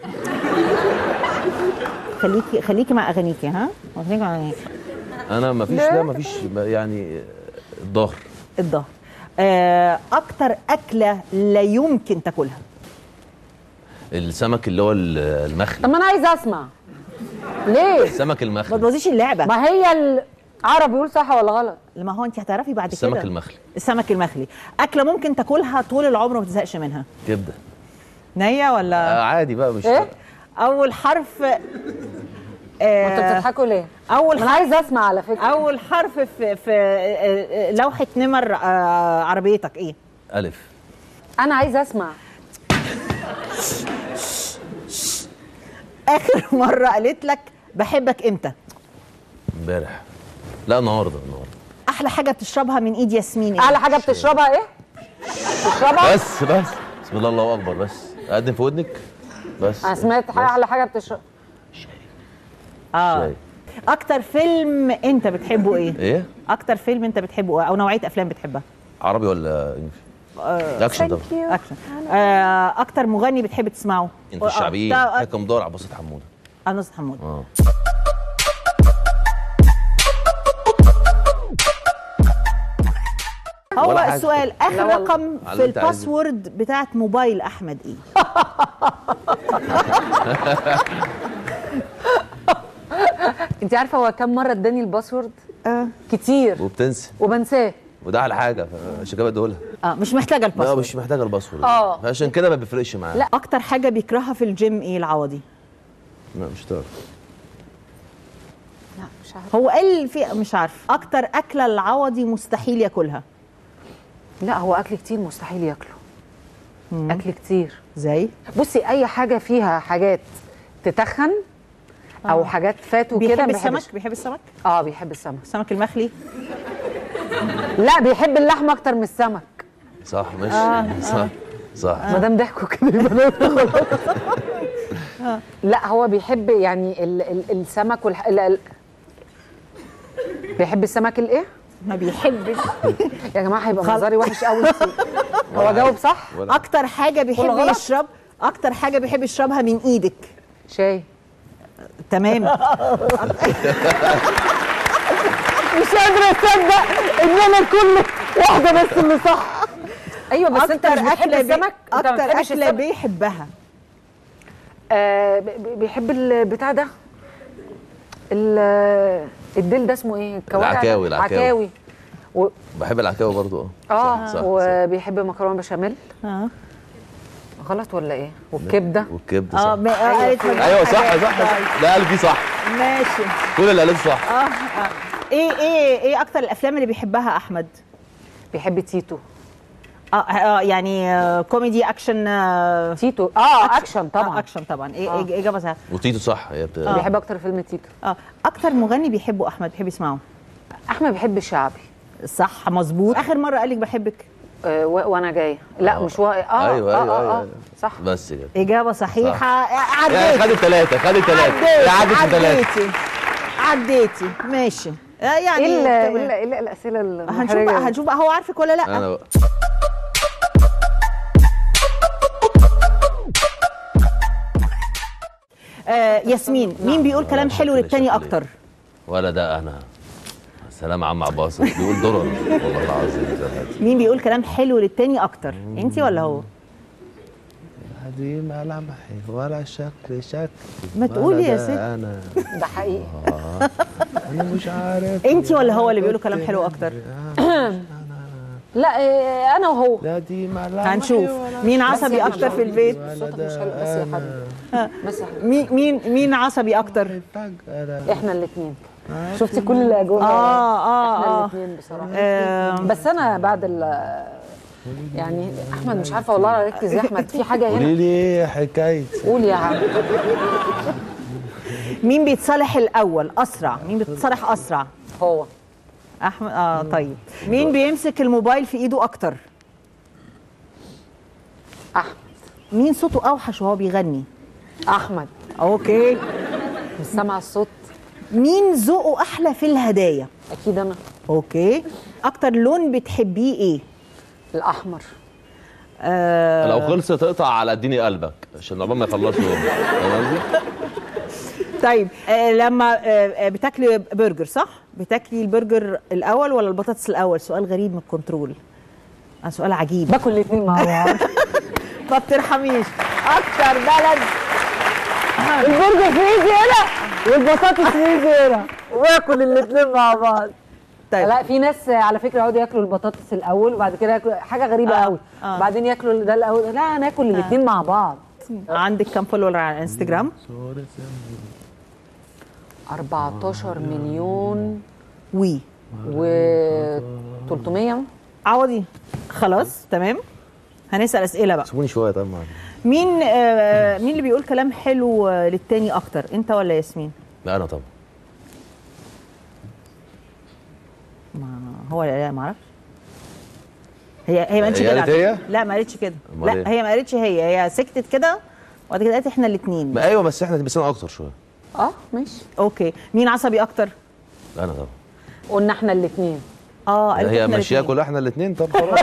Speaker 1: خليكي خليكي مع اغانيكي ها خليكي مع اغانيكي
Speaker 7: انا مفيش لا مفيش يعني الظهر
Speaker 1: الظهر آه، اكتر اكله لا يمكن تاكلها
Speaker 7: السمك اللي هو ال- المخلي
Speaker 2: طب ما انا عايزه اسمع ليه
Speaker 7: السمك
Speaker 1: ما
Speaker 7: المخلي
Speaker 1: تبوظيش اللعبه
Speaker 2: ما هي العرب بيقول صح ولا غلط
Speaker 1: ما هو انت هتعرفي بعد كده
Speaker 7: السمك المخلي
Speaker 1: السمك المخلي اكله ممكن تاكلها طول العمر وما تزهقش منها
Speaker 7: كبده
Speaker 1: نيه ولا
Speaker 7: آه عادي بقى مش
Speaker 2: ايه
Speaker 1: اول حرف
Speaker 2: انتوا
Speaker 1: آه
Speaker 2: بتضحكوا ليه
Speaker 1: اول
Speaker 2: ما انا
Speaker 1: حرف
Speaker 2: عايزه اسمع على فكره
Speaker 1: اول حرف في في آه، آه، لوحه نمر آه، عربيتك ايه
Speaker 7: الف
Speaker 2: انا عايزه اسمع
Speaker 1: اخر مره قالت لك بحبك امتى
Speaker 7: امبارح لا النهارده النهارده
Speaker 1: احلى حاجه بتشربها من ايد ياسمين ايه
Speaker 2: اعلى حاجه بتشربها ايه بتشربها
Speaker 7: بس بس بسم الله الله اكبر بس اقدم في ودنك بس
Speaker 2: انا سمعت حاجه اعلى حاجه بتشرب
Speaker 1: اه
Speaker 7: شاي.
Speaker 1: اكتر فيلم انت بتحبه ايه
Speaker 7: ايه
Speaker 1: اكتر فيلم انت بتحبه إيه؟ او نوعيه افلام بتحبها
Speaker 7: عربي ولا انجلش اكشن طبعا
Speaker 1: اكشن آه اكتر مغني بتحب تسمعه
Speaker 7: انت
Speaker 1: آه،
Speaker 7: الشعبيين
Speaker 1: ده-
Speaker 7: حكم دار عباسة حموده
Speaker 1: انس حمود
Speaker 7: اه
Speaker 1: هو
Speaker 7: ولا حاجة.
Speaker 1: السؤال اخر
Speaker 2: لا والله.
Speaker 1: رقم
Speaker 7: على
Speaker 1: في
Speaker 7: اللي انت عايزه.
Speaker 1: الباسورد بتاعت موبايل احمد ايه
Speaker 2: انت عارفه هو كم مره اداني الباسورد
Speaker 1: اه
Speaker 2: كتير
Speaker 7: وبتنسى
Speaker 2: وبنساه
Speaker 7: وده على حاجه عشان كده بدولها
Speaker 1: اه مش محتاجه
Speaker 7: لا
Speaker 1: الباسورد
Speaker 7: مش محتاجه الباسورد
Speaker 2: اه.
Speaker 7: فعشان كده ما بيفرقش معاه
Speaker 1: لا اكتر حاجه بيكرهها في الجيم ايه العوضي
Speaker 7: لا مش تعرف
Speaker 2: لا مش عارفه
Speaker 1: هو قال في مش عارف اكتر اكله العوضي مستحيل ياكلها
Speaker 2: لا هو اكل كتير مستحيل ياكله اكل كتير
Speaker 1: زي
Speaker 2: بصي اي حاجه فيها حاجات تتخن او حاجات فات وكده
Speaker 1: بيحب
Speaker 2: ما بيحبش.
Speaker 1: السمك بيحب السمك
Speaker 2: اه بيحب السمك
Speaker 1: السمك المخلي
Speaker 2: لا بيحب اللحمه اكتر من السمك
Speaker 7: صح ماشي صح صح
Speaker 2: ما دام ضحكوا كده يبقى ده خلاص. لا هو بيحب يعني ال ال السمك والح... ال ال بيحب السمك الايه؟
Speaker 1: ما بيحبش
Speaker 2: يا جماعه هيبقى
Speaker 1: خل-
Speaker 2: منظري وحش قوي هو جاوب صح؟
Speaker 7: ولا
Speaker 1: اكتر حاجه بيحب
Speaker 2: غلط؟
Speaker 1: يشرب اكتر حاجه بيحب يشربها من ايدك
Speaker 2: شاي
Speaker 1: تمام
Speaker 2: مش قادره اصدق ان انا كل واحده بس اللي صح ايوه بس انت مش بتحب
Speaker 1: أكلة بي-
Speaker 2: السمك انت ما
Speaker 1: اكتر
Speaker 2: بتحبش
Speaker 1: اكله
Speaker 2: السمك
Speaker 1: بيحبها
Speaker 2: آه ب- ب- بيحب البتاع ده ال- الديل ده اسمه ايه؟ الكوارع ده؟
Speaker 7: العكاوي، العكاوي.
Speaker 2: عكاوي و...
Speaker 7: بحب العكاوي برضو اه
Speaker 2: اه
Speaker 7: صح صح, صح.
Speaker 2: وبيحب مكرونه بشاميل
Speaker 1: اه
Speaker 2: غلط ولا ايه؟ والكبده
Speaker 7: والكبده
Speaker 1: اه
Speaker 7: صح
Speaker 1: ما- آه، قالت مجموعة
Speaker 7: ايوه صح
Speaker 1: حاجات.
Speaker 7: صح
Speaker 1: طيب.
Speaker 7: صح لا قال دي صح
Speaker 1: ماشي
Speaker 7: كل اللي قالته صح
Speaker 1: اه اه ايه ايه ايه اكتر الافلام اللي بيحبها احمد
Speaker 2: بيحب تيتو
Speaker 1: اه, آه يعني آه كوميدي اكشن آه
Speaker 2: تيتو اه اكشن طبعا
Speaker 1: آه اكشن طبعا ايه
Speaker 2: آه.
Speaker 1: إيه اجابه صحيحه
Speaker 7: وتيتو صح هي بت...
Speaker 2: بيحب اكتر فيلم تيتو
Speaker 1: اه اكتر مغني بيحبه احمد بيحب يسمعه
Speaker 2: احمد بيحب الشعبي
Speaker 1: صح مظبوط اخر مره قال لك بحبك
Speaker 2: آه و... وانا جايه لا
Speaker 7: آه.
Speaker 2: مش و... اه
Speaker 7: ايوه
Speaker 2: آه
Speaker 7: ايوه
Speaker 2: آه
Speaker 7: ايوه,
Speaker 2: آه.
Speaker 7: أيوة.
Speaker 2: صح
Speaker 7: بس كده
Speaker 1: اجابه صحيحه
Speaker 7: يعني
Speaker 1: عديت
Speaker 7: خد الثلاثه خد الثلاثه
Speaker 1: عديت
Speaker 7: عدت الثلاثه
Speaker 1: عديتي عديتي ماشي آه يعني
Speaker 2: ايه ال- ايه
Speaker 1: تمام.
Speaker 2: ال- إيه ال- الاسئله
Speaker 1: هنشوف
Speaker 2: المحرجه
Speaker 1: بقى
Speaker 2: دي؟
Speaker 1: هنشوف بقى هو عارفك ولا لا
Speaker 7: انا بقى
Speaker 1: آه ياسمين مين بيقول كلام حلو للتاني اكتر
Speaker 8: ولا ده انا سلام عم عباس بيقول دولار والله العظيم ثلاثة.
Speaker 1: مين بيقول كلام حلو للتاني اكتر انت ولا هو
Speaker 8: دي ملامحي ولا شكل شكل
Speaker 1: ما تقولي يا
Speaker 8: ولا
Speaker 1: ست.
Speaker 8: ده انا
Speaker 2: ده حقيقي
Speaker 8: آه. انا مش عارف
Speaker 1: انت ولا هو اللي بيقولوا كلام حلو اكتر
Speaker 2: لا إيه، انا وهو
Speaker 8: لا دي ملامحي
Speaker 1: هنشوف مين عصبي اكتر في البيت
Speaker 2: صوتك مش حلو بس يا حبيبي بس يا حبيبي.
Speaker 1: مين مين مين عصبي اكتر
Speaker 2: احنا الاثنين شفتي كل الاجواء
Speaker 1: اه اه
Speaker 2: احنا
Speaker 1: اه
Speaker 2: الاثنين بصراحه
Speaker 1: آم.
Speaker 2: بس انا بعد ال يعني احمد مش عارفه والله ركز يا احمد في حاجه
Speaker 8: قولي
Speaker 2: هنا
Speaker 8: لي حكاية
Speaker 2: قول يا عم
Speaker 1: مين بيتصالح الاول اسرع مين بيتصالح اسرع
Speaker 2: هو
Speaker 1: احمد اه طيب مين بيمسك الموبايل في ايده اكتر
Speaker 2: احمد
Speaker 1: مين صوته اوحش وهو بيغني
Speaker 2: احمد
Speaker 1: اوكي
Speaker 2: مش سامعه الصوت
Speaker 1: مين ذوقه احلى في الهدايا
Speaker 2: اكيد انا
Speaker 1: اوكي اكتر لون بتحبيه ايه
Speaker 2: الاحمر
Speaker 1: آه
Speaker 8: لو خلصت تقطع على اديني قلبك عشان عقبال ما يخلصوا فاهم قصدي؟
Speaker 1: طيب آه لما آه آه، بتاكلي برجر صح بتاكلي البرجر الاول ولا البطاطس الاول سؤال غريب من الكنترول آه سؤال عجيب
Speaker 2: باكل الاثنين مع بعض
Speaker 1: ما بترحميش اكتر بلد
Speaker 2: البرجر في ايدي هنا والبطاطس في ايدي هنا واكل الاثنين مع بعض
Speaker 1: طيب
Speaker 2: لا في ناس على فكره يقعدوا ياكلوا البطاطس الاول وبعد كده ياكلوا حاجه غريبه
Speaker 1: آه،
Speaker 2: قوي
Speaker 1: آه.
Speaker 2: بعدين ياكلوا ده الاول لا انا اكل الاثنين مع بعض
Speaker 1: عندك كام فولور على الانستجرام
Speaker 2: 14 مليون
Speaker 1: وي
Speaker 2: و 300
Speaker 1: عوضي خلاص تمام هنسال اسئله بقى
Speaker 8: سيبوني شويه طبعا
Speaker 1: مين آه مين اللي بيقول كلام حلو آه، للتاني اكتر انت ولا ياسمين
Speaker 8: لا انا طبعا
Speaker 1: ما هو لا ما اعرفش هي هي ما قالتش
Speaker 8: هي
Speaker 1: كده
Speaker 8: قالت
Speaker 1: على
Speaker 8: هي؟
Speaker 1: فكرة. لا ما قالتش كده
Speaker 8: أمال
Speaker 1: لا
Speaker 8: إيه؟
Speaker 1: هي ما قالتش هي هي سكتت كده وبعد كده قالت احنا الاثنين
Speaker 8: ما ايوه بس احنا بس انا اكتر شويه
Speaker 2: اه ماشي
Speaker 1: اوكي مين عصبي اكتر
Speaker 8: انا طبعا
Speaker 2: قلنا احنا الاثنين
Speaker 1: اه قالت
Speaker 8: هي
Speaker 1: احنا
Speaker 8: ماشيه
Speaker 1: الاتنين.
Speaker 8: كل احنا الاثنين طب خلاص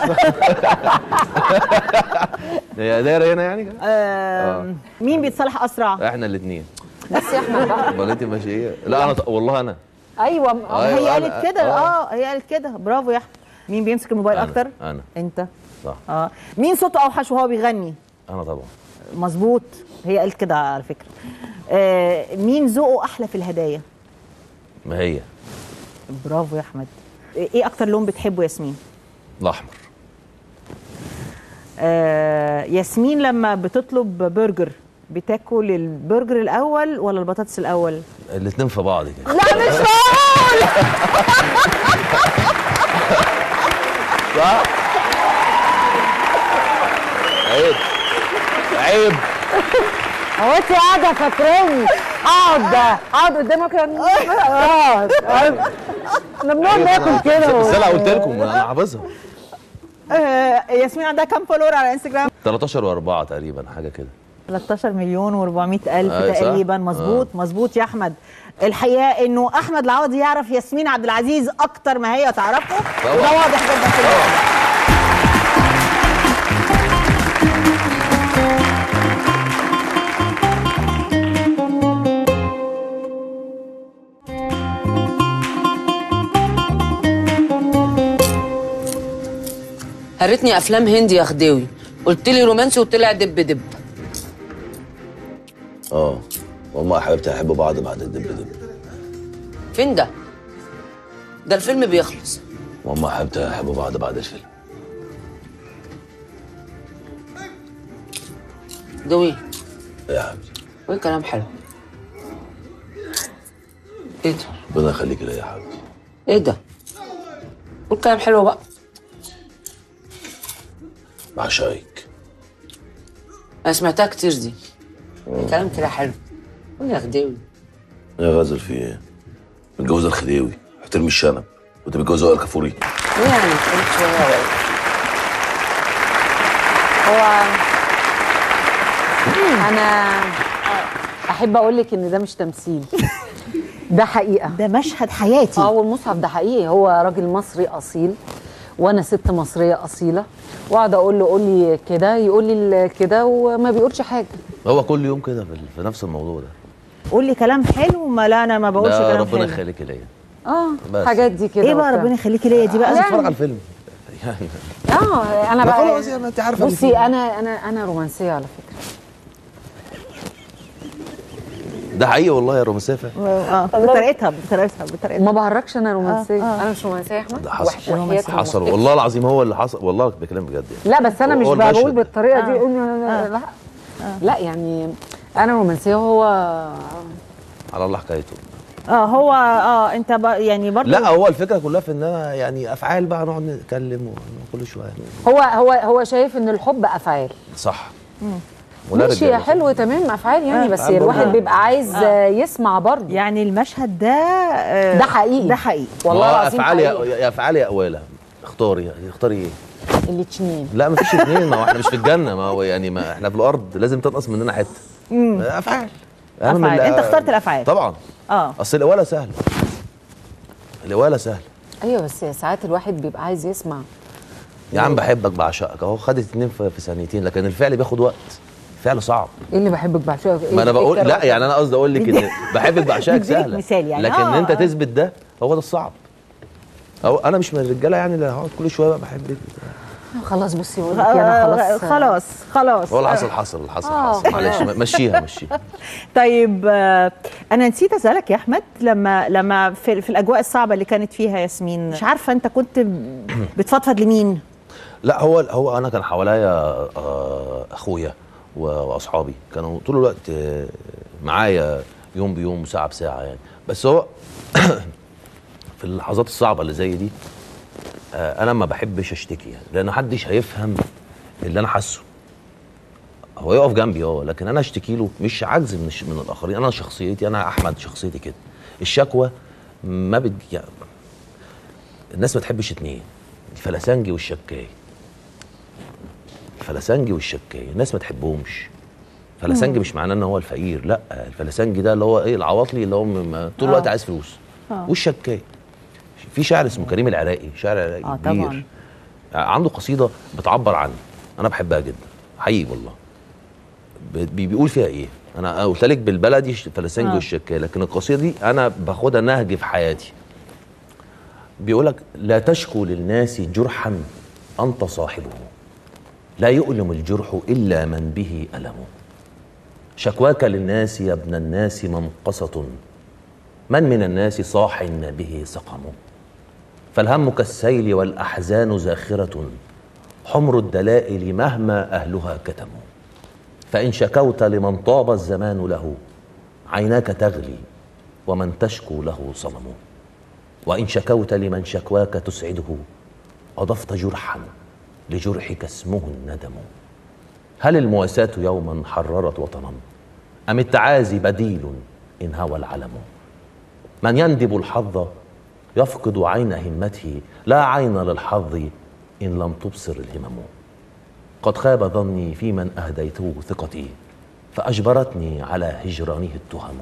Speaker 8: هي دايره هنا يعني
Speaker 1: آه مين بيتصالح اسرع
Speaker 8: احنا الاثنين
Speaker 2: بس يا احمد بقى
Speaker 8: امال انت ماشيه لا انا ط- والله انا
Speaker 2: ايوه
Speaker 8: أيوة،
Speaker 1: هي
Speaker 8: أنا-
Speaker 1: قالت كده
Speaker 8: آه.
Speaker 1: اه هي قالت كده برافو يا احمد مين بيمسك الموبايل
Speaker 8: أنا.
Speaker 1: اكتر
Speaker 8: انا
Speaker 1: انت
Speaker 8: صح
Speaker 1: اه مين صوته اوحش وهو بيغني
Speaker 8: انا طبعا
Speaker 1: مظبوط هي قالت كده على فكره آه مين ذوقه احلى في الهدايا
Speaker 8: ما هي
Speaker 1: برافو يا احمد ايه اكتر لون بتحبه ياسمين
Speaker 8: الاحمر
Speaker 1: آه ياسمين لما بتطلب برجر بتاكل البرجر الاول ولا البطاطس الاول
Speaker 8: الاثنين في بعض كده
Speaker 1: لا مش معقول
Speaker 8: صح عيب عيب
Speaker 2: هو انت قاعده فاكراني اقعد اقعد قدامك يعني اقعد اقعد. احنا بنقعد ناكل كده
Speaker 8: بس انا قلت لكم انا حافظها
Speaker 1: آه ياسمين عندها كام فولور على انستجرام
Speaker 8: 13 و4 تقريبا حاجه كده
Speaker 1: 13 مليون و400 الف
Speaker 8: أيوة صح.
Speaker 1: تقريبا مظبوط مظبوط يا احمد الحقيقه انه احمد العوضي يعرف ياسمين عبد العزيز اكتر ما هي تعرفه
Speaker 8: طبعا.
Speaker 1: وده واضح جدا في اللعبة.
Speaker 10: هرتني افلام هندي يا خديوي قلت لي رومانسي وطلع دب دب
Speaker 8: اه والله يا حبيبتي هيحبوا بعض بعد الدب دب
Speaker 10: فين ده ده الفيلم بيخلص
Speaker 8: والله يا حبيبتي هيحبوا بعض بعد الفيلم
Speaker 10: دوي
Speaker 8: إيه يا حبيبتي
Speaker 10: قول كلام حلو ايه ده
Speaker 8: ربنا يخليك ليا يا حبيبتي
Speaker 10: ايه ده قول كلام حلو بقى
Speaker 8: بعشقك
Speaker 10: انا سمعتها كتير دي كلام كده حلو قول يا خديوي
Speaker 8: يا غازل في ايه؟ متجوزه الخديوي احترمي الشنب وانت متجوزه وائل كفوري
Speaker 10: ايه يعني قلت شويه بقى.
Speaker 2: هو انا احب اقول لك ان ده مش تمثيل ده حقيقه
Speaker 1: ده مشهد حياتي
Speaker 2: اه والمصحف ده حقيقي هو راجل مصري اصيل وانا ست مصريه اصيله واقعد اقول له قول لي كده يقول لي كده وما بيقولش حاجه
Speaker 8: هو كل يوم كده في, في نفس الموضوع ده
Speaker 1: قول لي كلام حلو ما لا انا ما بقولش
Speaker 8: لا
Speaker 1: كلام
Speaker 8: ربنا
Speaker 1: حلو
Speaker 8: يخليك ليا
Speaker 2: اه
Speaker 8: بس.
Speaker 2: حاجات دي كده
Speaker 1: ايه بقى
Speaker 2: وبتاع.
Speaker 1: ربنا يخليكي ليا دي بقى
Speaker 8: عايز
Speaker 2: لا.
Speaker 8: اتفرج على الفيلم يعني
Speaker 2: اه انا
Speaker 8: ما
Speaker 2: بقى
Speaker 8: خلاص يا ما انت عارفه
Speaker 2: بصي
Speaker 8: الفيلم.
Speaker 2: انا انا انا رومانسيه على فكره
Speaker 8: ده حقيقي والله يا رومانسيه فعلا.
Speaker 1: اه بطريقتها بطريقتها بطريقتها
Speaker 2: ما بهرجش انا رومانسيه
Speaker 1: آه، آه.
Speaker 2: انا مش رومانسيه يا احمد
Speaker 8: ده حصل
Speaker 2: وحياة
Speaker 8: حصل
Speaker 2: رومانسية.
Speaker 8: والله العظيم هو اللي حصل والله بكلام بجد يعني
Speaker 2: لا بس انا مش
Speaker 8: هو
Speaker 2: بقول
Speaker 8: المشهد.
Speaker 2: بالطريقه دي
Speaker 1: آه.
Speaker 2: قولي لا لا يعني انا رومانسيه وهو
Speaker 8: على الله حكايته
Speaker 1: اه هو اه انت بقى يعني برضه
Speaker 8: لا هو الفكره كلها في ان انا يعني افعال بقى نقعد نتكلم كل شويه
Speaker 2: هو هو هو شايف ان الحب افعال
Speaker 8: صح ولا
Speaker 2: ماشي
Speaker 8: رجالة
Speaker 2: يا حلو تمام افعال يعني
Speaker 1: آه.
Speaker 2: بس
Speaker 8: أفعال
Speaker 2: الواحد
Speaker 8: برضه.
Speaker 2: بيبقى عايز آه. يسمع برضه
Speaker 1: يعني المشهد ده آه
Speaker 2: ده حقيقي.
Speaker 1: ده حقيقي
Speaker 2: والله
Speaker 8: ما هو
Speaker 2: العظيم
Speaker 8: افعال يا
Speaker 2: حقيقي.
Speaker 8: يا افعال يا اولى اختاري اختاري ايه
Speaker 2: الاتنين
Speaker 8: لا مفيش اتنين ما هو احنا مش في الجنه ما هو يعني ما احنا في الارض لازم تنقص مننا حته افعال أهم من
Speaker 1: افعال
Speaker 8: ال-
Speaker 1: انت اخترت الافعال
Speaker 8: طبعا
Speaker 1: اه
Speaker 8: اصل القواله سهله القواله سهله
Speaker 2: ايوه بس ساعات الواحد بيبقى عايز يسمع
Speaker 8: يا عم بحبك بعشقك اهو خدت اتنين في في ثانيتين لكن الفعل بياخد وقت فعل صعب
Speaker 2: ايه اللي بحبك بعشقك إيه
Speaker 8: ما انا بقول
Speaker 2: الفكرة
Speaker 8: لا يعني انا قصدي اقول لك ان بحبك بعشقك
Speaker 1: بديلك
Speaker 8: سهله
Speaker 1: مثال يعني.
Speaker 8: لكن
Speaker 1: آه،
Speaker 8: انت
Speaker 1: آه.
Speaker 8: تثبت ده هو ده الصعب أو انا مش من الرجاله يعني اللي هقعد كل شويه بقى بحبك
Speaker 2: خلاص بصي اقول لك انا
Speaker 1: آه،
Speaker 2: خلاص
Speaker 1: خلاص خلاص
Speaker 8: هو اللي حصل حصل اللي حصل
Speaker 2: آه،
Speaker 8: حصل معلش
Speaker 2: خلاص.
Speaker 8: مشيها مشيها
Speaker 1: طيب آه، انا نسيت اسالك يا احمد لما لما في, في الاجواء الصعبه اللي كانت فيها ياسمين مش عارفه انت كنت ب- بتفضفض لمين
Speaker 8: لا هو هو انا كان حواليا آه، اخويا و- واصحابي كانوا طول الوقت آه، معايا يوم بيوم وساعه بساعه يعني بس هو في اللحظات الصعبه اللي زي دي آه، انا ما بحبش اشتكي يعني لان محدش هيفهم اللي انا حاسه هو يقف جنبي اه لكن انا اشتكي له مش عجز من الش- من الاخرين انا شخصيتي انا احمد شخصيتي كده الشكوى ما بتجي يعني الناس ما تحبش اتنين الفلسنجي والشكاي الفلسنجي والشكاي الناس ما تحبهمش فلسنجي مش معناه ان هو الفقير لا الفلسنجي ده اللي هو ايه العواطلي اللي هو م- م- طول الوقت عايز فلوس
Speaker 1: آه.
Speaker 8: والشكاي في شاعر اسمه كريم العراقي شاعر عراقي
Speaker 1: آه،
Speaker 8: كبير
Speaker 1: طبعاً.
Speaker 8: عنده قصيده بتعبر عني انا بحبها جدا حقيقي والله ب- بي- بيقول فيها ايه انا قلت لك بالبلدي الفلسنجي
Speaker 1: آه.
Speaker 8: والشكاي لكن القصيده دي انا باخدها نهج في حياتي بيقول لك لا تشكو للناس جرحا انت صاحبه لا يؤلم الجرح الا من به الم شكواك للناس يا ابن الناس منقصه من من الناس صاح به سقم فالهم كالسيل والاحزان زاخره حمر الدلائل مهما اهلها كتموا فان شكوت لمن طاب الزمان له عيناك تغلي ومن تشكو له صمم وإن شكوت لمن شكواك تسعده أضفت جرحا لجرحك اسمه الندم هل المواساة يوما حررت وطنا أم التعازي بديل إن هوى العلم من يندب الحظ يفقد عين همته لا عين للحظ إن لم تبصر الهمم قد خاب ظني في من أهديته ثقتي فأجبرتني على هجرانه التهم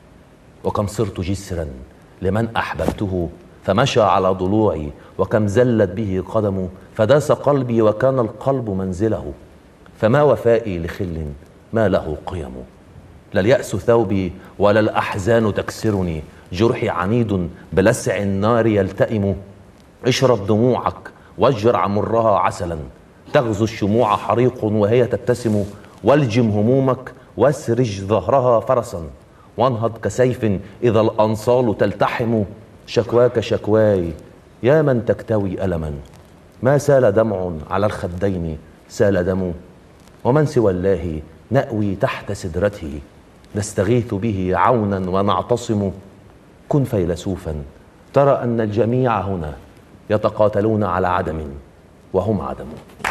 Speaker 8: وكم صرت جسرا لمن احببته فمشى على ضلوعي وكم زلت به قدم فداس قلبي وكان القلب منزله فما وفائي لخل ما له قيم لا الياس ثوبي ولا الاحزان تكسرني جرحي عنيد بلسع النار يلتئم اشرب دموعك واجرع مرها عسلا تغزو الشموع حريق وهي تبتسم والجم همومك واسرج ظهرها فرسا وانهض كسيف اذا الانصال تلتحم شكواك شكواي يا من تكتوي الما ما سال دمع على الخدين سال دم ومن سوى الله ناوي تحت سدرته نستغيث به عونا ونعتصم كن فيلسوفا ترى ان الجميع هنا يتقاتلون على عدم وهم عدم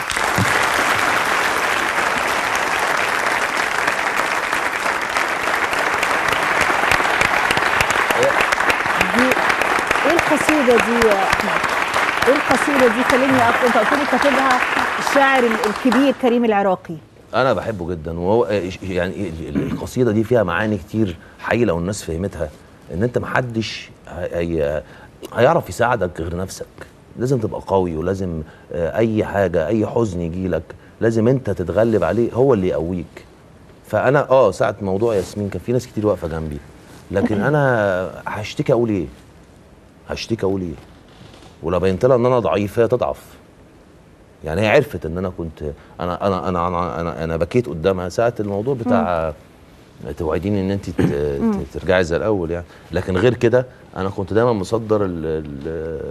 Speaker 1: دي ايه القصيده دي يا احمد ايه القصيده دي كلمني اكتر انت قلت لي كاتبها الشاعر ال- الكبير كريم العراقي
Speaker 8: انا بحبه جدا وهو يعني ال- ال- القصيده دي فيها معاني كتير حقيقي لو الناس فهمتها ان انت محدش هي هيعرف يساعدك غير نفسك لازم تبقى قوي ولازم آه، اي حاجه اي حزن يجي لك لازم انت تتغلب عليه هو اللي يقويك فانا اه ساعه موضوع ياسمين كان في ناس كتير واقفه جنبي لكن انا هشتكي اقول ايه هشتكي اقول ايه ولو بينت لها ان انا ضعيف هي تضعف يعني هي عرفت ان انا كنت انا انا انا انا انا, أنا بكيت قدامها ساعه الموضوع بتاع توعديني ان انت ت- ت- ترجعي زي الاول يعني لكن غير كده انا كنت دايما مصدر ال ال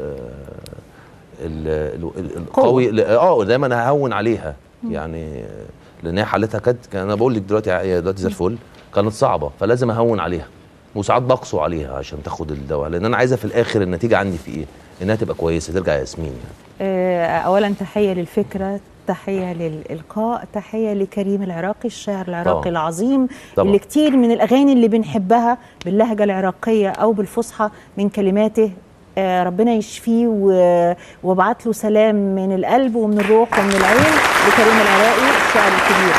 Speaker 8: ال- ال- القوي ل- اه دايما ههون عليها يعني لان هي حالتها كانت كان انا بقول لك دلوقتي هي دلوقتي زي الفل كانت صعبه فلازم اهون عليها وساعات بقسو عليها عشان تاخد الدواء لان انا عايزه في الاخر النتيجه عندي في ايه انها تبقى كويسه ترجع ياسمين يعني
Speaker 1: آه، اولا تحيه للفكره تحيه للالقاء تحيه لكريم العراقي الشاعر العراقي
Speaker 8: طبعاً.
Speaker 1: العظيم
Speaker 8: طبعاً.
Speaker 1: اللي كتير من الاغاني اللي بنحبها باللهجه العراقيه او بالفصحى من كلماته آه، ربنا يشفيه و- وابعت له سلام من القلب ومن الروح ومن العين لكريم العراقي الشاعر الكبير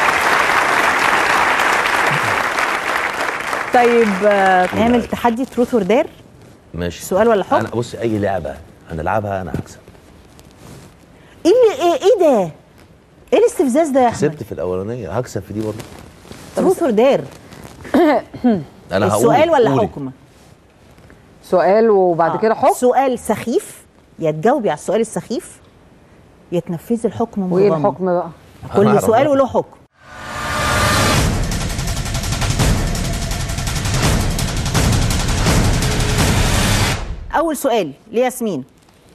Speaker 1: طيب آه، نعمل تحدي تروث اور دير
Speaker 8: ماشي
Speaker 1: سؤال ولا حكم؟
Speaker 8: انا بص اي لعبه هنلعبها انا هكسب
Speaker 1: ايه اللي ايه, إيه ده ايه الاستفزاز ده يا احمد
Speaker 8: كسبت في الاولانيه هكسب في دي برضه
Speaker 1: تروث اور دير
Speaker 8: انا هقول
Speaker 1: السؤال ولا
Speaker 8: قولي.
Speaker 1: حكم
Speaker 2: سؤال وبعد
Speaker 1: آه.
Speaker 2: كده حكم
Speaker 1: سؤال سخيف يا تجاوبي على السؤال السخيف يا تنفذي الحكم
Speaker 2: وايه
Speaker 1: مغمض
Speaker 2: الحكم بقى
Speaker 1: كل
Speaker 8: هعرف
Speaker 1: سؤال
Speaker 8: بقى.
Speaker 1: وله حكم اول سؤال لياسمين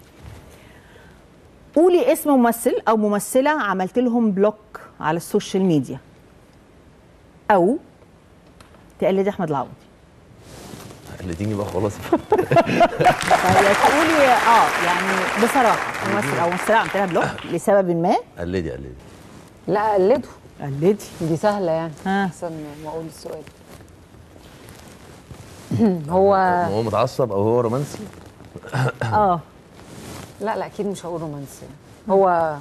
Speaker 1: قولي اسم ممثل او ممثله عملت لهم بلوك على السوشيال ميديا او تقلدي احمد العوضي
Speaker 8: قلديني بقى خلاص
Speaker 1: فهي تقولي اه يعني بصراحه ممثل او ممثله عملت لها بلوك لسبب ما
Speaker 8: قلدي قلدي
Speaker 2: لا قلده
Speaker 1: قلدي
Speaker 2: دي سهله يعني
Speaker 1: ها.
Speaker 2: احسن ما اقول السؤال هو
Speaker 8: هو متعصب او هو رومانسي
Speaker 1: اه
Speaker 2: لا لا اكيد مش هقول رومانسي هو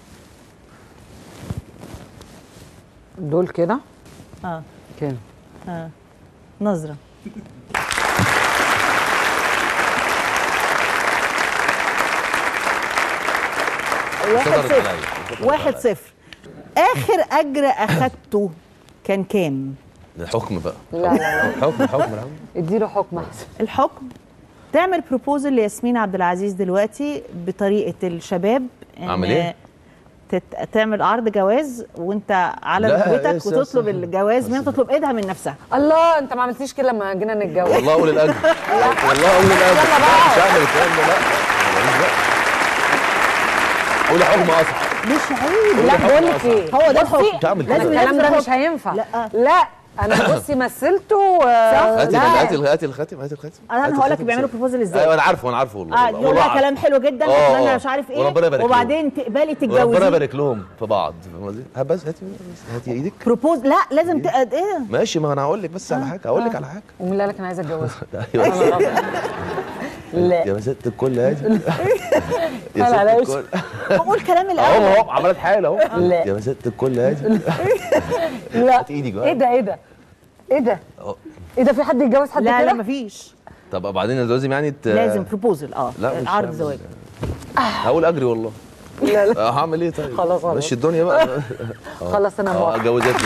Speaker 2: دول كده
Speaker 1: اه
Speaker 2: كده
Speaker 1: اه نظره واحد
Speaker 8: صدرت
Speaker 1: صفر
Speaker 8: عليا. صدرت
Speaker 1: واحد
Speaker 8: عليا.
Speaker 1: صفر اخر اجر اخدته كان كام
Speaker 8: الحكم بقى
Speaker 2: لا لا لا
Speaker 8: الحكم الحكم الحكم
Speaker 2: اديله حكم احسن
Speaker 1: الحكم تعمل بروبوزل لياسمين عبد العزيز دلوقتي بطريقه الشباب إن
Speaker 8: أعمل إيه؟
Speaker 1: تت... تعمل عرض جواز وانت على
Speaker 8: لا، إيه
Speaker 1: ركبتك
Speaker 8: السياسة؟
Speaker 1: وتطلب الجواز منها تطلب ايدها من نفسها
Speaker 2: الله انت ما عملتيش كده لما جينا نتجوز
Speaker 8: والله اقول الاجر والله اقول الاجر
Speaker 2: يلا
Speaker 8: لا،
Speaker 2: بقى.
Speaker 8: مش هعمل الكلام ده لا ماليش بقى. قولي حكم اصعب
Speaker 1: مش عيب
Speaker 2: لا بقول لك ايه
Speaker 1: هو ده
Speaker 2: بصي،
Speaker 1: الحكم
Speaker 8: مش هعمل
Speaker 1: لازم
Speaker 8: كده.
Speaker 2: الكلام ده
Speaker 1: ينفذ
Speaker 2: مش
Speaker 1: الحكم.
Speaker 2: هينفع
Speaker 1: لا.
Speaker 2: لا انا بصي مثلته آه،
Speaker 8: هاتي
Speaker 2: لا.
Speaker 8: هاتي هاتي الخاتم هاتي الخاتم
Speaker 1: انا
Speaker 8: هاتي
Speaker 1: هقول لك
Speaker 8: الخاتم
Speaker 1: بيعملوا
Speaker 8: بسرعة.
Speaker 1: بروبوزل ازاي
Speaker 8: ايوه انا عارفه انا عارفه والله
Speaker 1: اه
Speaker 8: والله.
Speaker 1: يقول لها
Speaker 8: والله
Speaker 1: كلام حلو جدا
Speaker 8: آه،
Speaker 1: اتمنى
Speaker 8: آه.
Speaker 1: مش عارف ايه
Speaker 8: وربنا يبارك لهم.
Speaker 1: وبعدين تقبلي
Speaker 8: وربنا
Speaker 1: تتجوزي
Speaker 8: يبارك لهم في بعض فاهم قصدي؟ ها بس هاتي هاتي ايدك
Speaker 1: بروبوز لا لازم ت... ايه ده؟
Speaker 8: ماشي ما انا هقول لك بس على حاجه هقول لك على حاجه
Speaker 2: ومين اللي قال لك انا عايزه اتجوزها
Speaker 8: ايوه
Speaker 2: لا
Speaker 8: يا ست الكل هادي يا
Speaker 2: لا، لا،
Speaker 8: ست الكل
Speaker 1: بقول كلام
Speaker 8: اهو
Speaker 1: الاول
Speaker 8: اهو عملت حاله اهو
Speaker 2: لا.
Speaker 8: يا ست الكل هادي
Speaker 2: لا
Speaker 8: هات ايدك بقى
Speaker 2: ايه ده ايه ده ايه ده
Speaker 8: أهو.
Speaker 2: ايه ده في حد يتجوز حد
Speaker 1: لا لا
Speaker 2: كده
Speaker 1: مفيش
Speaker 8: طب بعدين لازم يعني ت...
Speaker 1: لازم بروبوزل اه
Speaker 8: لا مش
Speaker 1: عرض
Speaker 8: هعمل-
Speaker 1: زواج
Speaker 8: هقول اجري والله
Speaker 2: لا لا
Speaker 8: آه، هعمل ايه طيب
Speaker 2: خلاص، خلاص.
Speaker 8: مشي الدنيا بقى
Speaker 2: خلاص انا
Speaker 8: اه
Speaker 2: موافقه
Speaker 8: جوزتني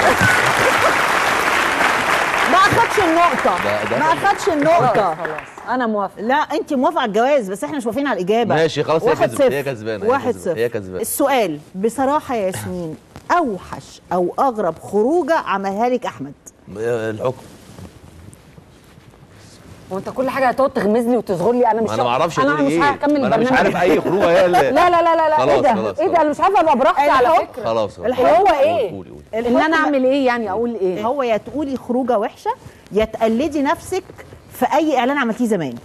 Speaker 1: ما اخدش النقطة
Speaker 8: ده- ده
Speaker 1: ما
Speaker 8: حلو.
Speaker 1: اخدش النقطة
Speaker 2: خلاص انا موافقه
Speaker 1: لا انت موافقة على الجواز بس احنا مش موافقين على الإجابة
Speaker 8: ماشي، خلاص، هي
Speaker 1: واحد
Speaker 8: كسبت،
Speaker 1: صفر
Speaker 8: هي كسبانة، هي
Speaker 1: واحد
Speaker 8: كسبانة،
Speaker 1: صفر
Speaker 8: هي كسبانة.
Speaker 1: السؤال بصراحة يا ياسمين أوحش أو أغرب خروجة عملها لك أحمد
Speaker 8: الحكم
Speaker 2: وانت كل حاجه هتقعد تغمز لي وتصغر لي انا مش
Speaker 8: ما انا ما اعرفش
Speaker 2: انا
Speaker 8: تقولي
Speaker 2: مش
Speaker 8: ايه
Speaker 2: هكمل
Speaker 8: ما انا مش
Speaker 2: البرنامج
Speaker 8: عارف اي خروجه هي اللي
Speaker 2: لا لا لا لا لا ايه
Speaker 8: خلاص،
Speaker 2: ده
Speaker 8: خلاص،
Speaker 2: ايه ده
Speaker 8: خلاص.
Speaker 2: انا مش عارفه ابقى براحتي على
Speaker 1: الحكم.
Speaker 2: فكره
Speaker 8: خلاص خلاص.
Speaker 1: الحكم.
Speaker 2: هو ايه
Speaker 8: قولي قولي
Speaker 2: ان انا اعمل ايه يعني اقول ايه
Speaker 1: هو يا تقولي خروجة وحشة يا تقلدي نفسك في أي إعلان عملتيه زمان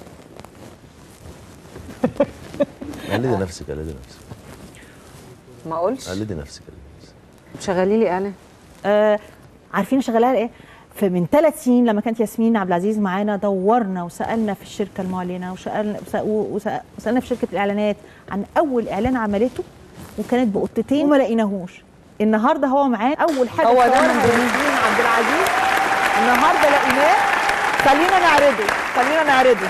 Speaker 8: قلدي نفسك قلدي نفسك
Speaker 2: ما اقولش
Speaker 8: قلدي نفسك قلدي نفسك
Speaker 2: شغلي لي انا
Speaker 1: آه عارفين شغالها ايه فمن ثلاث سنين لما كانت ياسمين عبد العزيز معانا دورنا وسالنا في الشركه المعلنه وسالنا وسأ- وسالنا في شركه الاعلانات عن اول اعلان عملته وكانت بقطتين وما لقيناهوش النهارده هو معانا اول حاجه
Speaker 2: هو ده
Speaker 1: صورها
Speaker 2: من
Speaker 1: ياسمين عبد العزيز النهارده لقيناه خلينا نعرضه خلينا نعرضه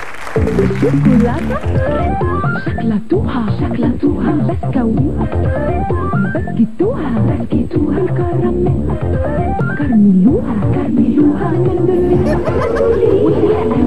Speaker 6: شكلتوها شكلتوها بسكويت بسكتوها بسكتوها الكراميل كرملوها كرملوها كرملوها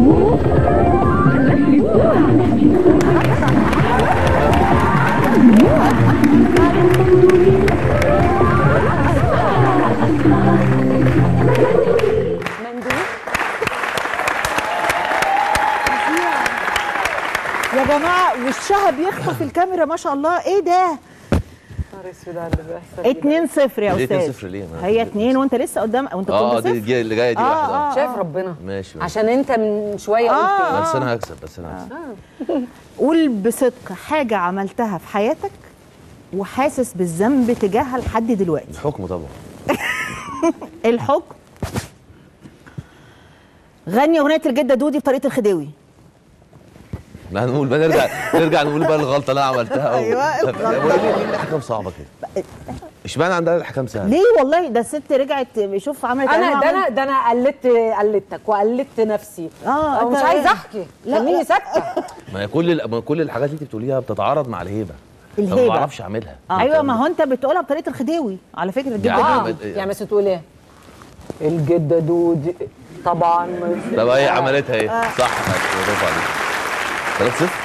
Speaker 1: وشها بيخطف الكاميرا ما شاء الله ايه ده
Speaker 2: نهار اسود على اللي بيحصل
Speaker 1: 2 0 يا
Speaker 7: ليه
Speaker 1: استاذ
Speaker 7: 2-0 ليه؟ ما-
Speaker 1: هي 2 وانت لسه قدام وانت
Speaker 7: اه
Speaker 1: كنت
Speaker 7: دي
Speaker 1: صفر
Speaker 7: دي اللي جايه دي
Speaker 1: آه،
Speaker 7: واحده
Speaker 1: آه.
Speaker 7: آه.
Speaker 2: شايف ربنا
Speaker 7: ماشي ماشي
Speaker 2: عشان انت من شويه
Speaker 1: آه.
Speaker 2: قلت
Speaker 7: بس انا هكسب بس انا هكسب
Speaker 1: قول بصدق حاجه عملتها في حياتك وحاسس بالذنب تجاهها لحد دلوقتي
Speaker 7: الحكم طبعا
Speaker 1: الحكم غني اغنيه الجده دودي بطريقه الخديوي
Speaker 7: لا نقول بقى نرجع نرجع نقول بقى الغلطه اللي انا عملتها
Speaker 1: أيوة،
Speaker 7: طب
Speaker 1: الغلطة.
Speaker 7: ليه ليه الاحكام صعبه كده؟ اشمعنى عندها الاحكام سهله؟
Speaker 1: ليه والله ده الست رجعت شوف عملت
Speaker 2: انا
Speaker 1: إعلان
Speaker 2: ده
Speaker 1: وعملت-
Speaker 2: انا ده انا قلدت قلدتك وقلدت نفسي
Speaker 1: اه
Speaker 2: أنا مش
Speaker 1: أنت-
Speaker 2: عايزه احكي
Speaker 1: لا،
Speaker 2: خليني
Speaker 1: لا.
Speaker 2: ساكته
Speaker 7: ما هي كل ال- ما كل الحاجات اللي انت بتقوليها بتتعارض مع الهيبه فما
Speaker 1: الهيبة.
Speaker 7: بعرفش اعملها
Speaker 1: ايوه ما هو انت بتقولها بطريقه الخديوي على فكره الجده
Speaker 7: يعني
Speaker 2: اه
Speaker 1: دودي
Speaker 7: بت-
Speaker 2: يعني بس تقول ايه الجده دودي طبعا
Speaker 7: طب هي عملتها ايه؟ صح برافو عليك 3 0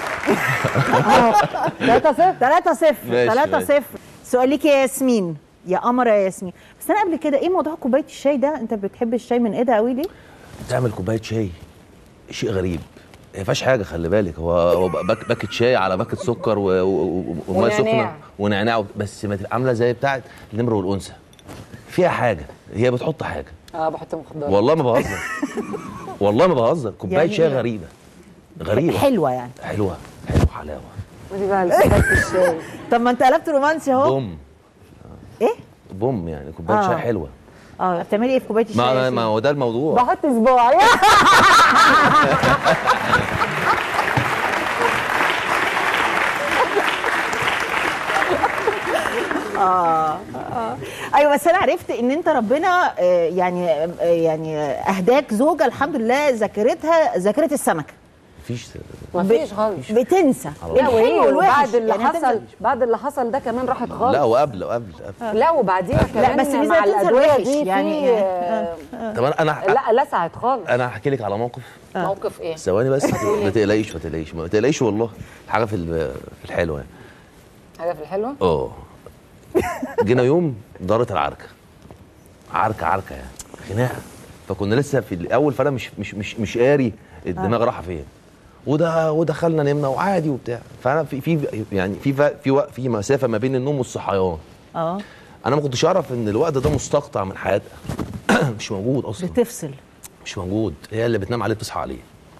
Speaker 1: 3 0 3 0
Speaker 7: ماشي،
Speaker 1: 3
Speaker 7: ماشي.
Speaker 1: 0 سؤال ليك يا ياسمين يا قمر يا ياسمين بس انا قبل كده ايه موضوع كوبايه الشاي ده انت بتحب الشاي من ايدها قوي ليه
Speaker 7: تعمل كوبايه شاي شيء غريب ما فيهاش حاجه خلي بالك هو هو باك باكت شاي على باكت سكر و- و- و- وميه
Speaker 2: ونعناع.
Speaker 7: سخنه ونعناع بس ما تبقى عامله زي بتاعه النمر والانثى فيها حاجه هي بتحط حاجه
Speaker 2: اه بحط مخدرات
Speaker 7: والله ما بهزر والله ما بهزر كوبايه
Speaker 1: يعني
Speaker 7: شاي
Speaker 1: إيه؟
Speaker 7: غريبه غريبه
Speaker 1: حلوه يعني
Speaker 7: حلوه حلوه حلاوه
Speaker 2: ودي بقى كوبايه الشاي
Speaker 1: طب ما انت قلبت رومانسي اهو
Speaker 7: بوم
Speaker 1: ايه
Speaker 7: بوم يعني كوبايه
Speaker 1: آه.
Speaker 7: شاي حلوه
Speaker 1: اه بتعملي ايه في كوبايه الشاي
Speaker 7: ما
Speaker 1: يا
Speaker 7: ما-
Speaker 1: ياسمين؟
Speaker 7: ما هو ده الموضوع
Speaker 2: بحط صباعي
Speaker 1: ايوه بس انا عرفت ان انت ربنا آه، يعني آه، يعني آه، اهداك زوجه الحمد لله ذاكرتها ذاكره السمكه
Speaker 7: مفيش
Speaker 2: مفيش خالص
Speaker 1: بتنسى
Speaker 2: لا
Speaker 1: الحلو
Speaker 2: وايه
Speaker 1: والوحش
Speaker 2: وبعد اللي
Speaker 1: يعني هتنسى-
Speaker 2: حصل بعد اللي حصل ده كمان راحت خالص
Speaker 7: لا وقبل وقبل قبل
Speaker 2: لا وبعديها كمان
Speaker 1: بس ميزة
Speaker 2: مع
Speaker 1: تنسى
Speaker 2: الادويه
Speaker 1: الوحش
Speaker 2: دي
Speaker 1: يعني-
Speaker 2: في
Speaker 1: يعني-
Speaker 2: آه،
Speaker 7: طب انا انا
Speaker 2: لا لسعت خالص
Speaker 7: انا هحكي لك على موقف
Speaker 2: موقف ايه
Speaker 7: ثواني بس ما تقلقيش ما تقلقيش ما تقلقيش والله حاجه في ال- في الحلوه يعني
Speaker 2: حاجه في الحلوه
Speaker 7: اه جينا يوم دارت العركه عركه عركه يعني خناقه فكنا لسه في الاول فانا مش مش مش مش قاري الدماغ رايحه فين وده ودخلنا نمنا وعادي وبتاع فانا في في يعني في ف- في وق- في مسافه ما بين النوم والصحيان
Speaker 1: اه
Speaker 7: انا ما كنتش اعرف ان الوقت ده مستقطع من حياتها مش موجود اصلا
Speaker 1: بتفصل
Speaker 7: مش موجود هي اللي بتنام عليه بتصحى عليه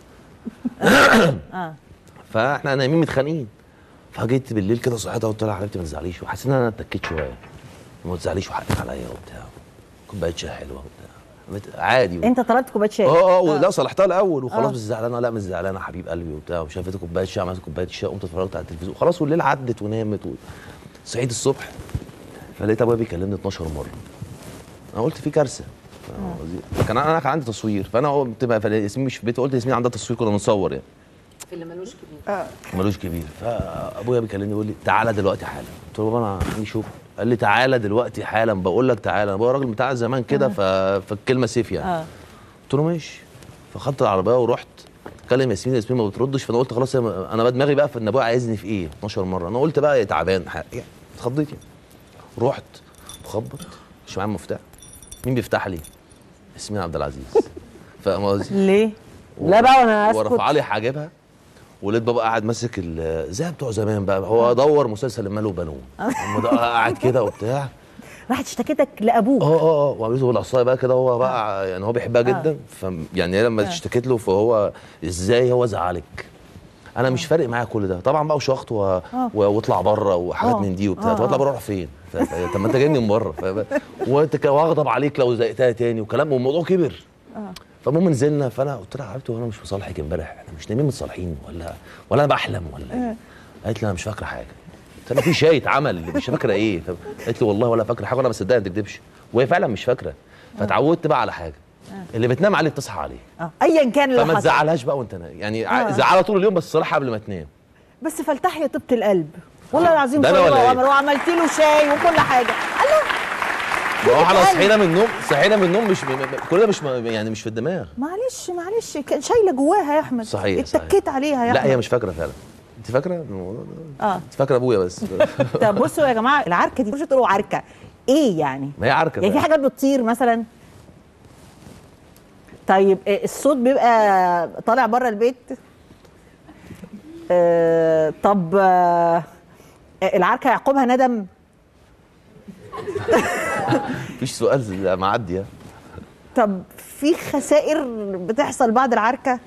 Speaker 1: اه
Speaker 7: فاحنا نايمين متخانقين فجيت بالليل كده صحيتها قلت لها يا حبيبتي ما تزعليش وحسيت ان انا اتكيت شويه ما تزعليش وحقك عليا وبتاع كوبايه شاي حلوه وبتاع مت- عادي
Speaker 1: انت طلبت كوبايه شاي
Speaker 7: اه اه ولا صلحتها الاول وخلاص
Speaker 1: آه.
Speaker 7: مش زعلانه لا مش زعلانه حبيب قلبي وبتاع وشافت كوبايه شاي عملت كوبايه شاي قمت اتفرجت على التلفزيون خلاص والليل عدت ونامت و... صحيت الصبح فلقيت ابويا بيكلمني 12 مره انا قلت في كارثه كان انا كان عندي تصوير فانا قلت بقى ياسمين مش في بيتي قلت ياسمين عندها تصوير كنا بنصور يعني
Speaker 2: في اللي ملوش كبير
Speaker 7: ملوش كبير فابويا بيكلمني يقول لي تعالى دلوقتي حالا قلت له بابا انا عندي شغل قال لي تعالى دلوقتي حالا بقول لك تعالى انا ابويا راجل بتاع زمان كده ف... فالكلمه سيف يعني
Speaker 1: اه
Speaker 7: قلت له ماشي فخدت العربيه ورحت كلم ياسمين ياسمين ما بتردش فانا قلت خلاص هي- انا بقى دماغي بقى في ان ابويا عايزني في ايه 12 مره انا قلت بقى تعبان ح- يعني اتخضيت يعني رحت بخبط مش معايا مفتاح مين بيفتح لي ياسمين عبد العزيز فاهم قصدي
Speaker 1: ليه
Speaker 2: لا بقى وانا اسكت
Speaker 7: ورفع لي حاجبها ولقيت بابا قاعد ماسك ال- زي بتوع زمان بقى هو دور مسلسل المال وبنون هم ده قاعد كده وبتاع
Speaker 1: راحت اشتكتك لابوك
Speaker 7: اه اه اه وعملته بالعصايه بقى كده هو بقى يعني هو بيحبها جدا ف يعني هي لما اشتكيت له فهو ازاي هو زعلك انا مش فارق معايا كل ده طبعا بقى وشخط و... و... واطلع بره وحاجات
Speaker 1: آه.
Speaker 7: من دي وبتاع
Speaker 1: آه،
Speaker 7: طب اطلع
Speaker 1: آه.
Speaker 7: بره اروح فين ف... ف... طب ما انت جايبني من بره ف... وانت ك- واغضب عليك لو زقتها تاني وكلام والموضوع كبر فالمهم نزلنا فانا قلت لها يا حبيبتي وانا مش مصالحك امبارح احنا مش نايمين متصالحين ولا ولا انا بحلم ولا ايه قالت لي انا مش فاكره حاجه قلت لها في شاي اتعمل مش فاكره ايه قالت لي والله ولا فاكره حاجه وانا مصدقها ما تكذبش وهي فعلا مش فاكره فتعودت بقى على حاجه اللي بتنام عليه بتصحى عليه
Speaker 1: اه ايا كان اللي
Speaker 7: فما
Speaker 1: حصل
Speaker 7: تزعلهاش بقى وانت نايم يعني
Speaker 1: آه.
Speaker 7: ع- زعلها طول اليوم بس صالحها قبل ما تنام
Speaker 1: بس فلتحي يا طيبه القلب والله العظيم
Speaker 7: ده أنا
Speaker 1: طيبة
Speaker 7: ولا إيه؟
Speaker 1: وعمر وعملت له شاي وكل حاجه الله
Speaker 7: ما هو احنا
Speaker 1: قلب.
Speaker 7: صحينا من النوم صحينا من النوم مش م- م- كل ده مش م- يعني مش في الدماغ
Speaker 1: معلش معلش كان شايله جواها يا احمد
Speaker 7: صحيح، صحيح.
Speaker 1: اتكيت عليها يا
Speaker 7: لا
Speaker 1: احمد
Speaker 7: هي مش فاكره فعلا انت فاكره الموضوع ده؟
Speaker 1: اه
Speaker 7: انت فاكره ابويا بس
Speaker 1: طب بصوا يا جماعه العركه دي مش تقولوا عركه ايه يعني
Speaker 7: ما هي عركه
Speaker 1: يعني في
Speaker 7: فعلا.
Speaker 1: حاجات بتطير مثلا طيب إيه الصوت بيبقى طالع بره البيت آه طب آه العركه يعقبها ندم
Speaker 7: مفيش سؤال معدي يعني.
Speaker 1: طب في خسائر بتحصل بعد العركه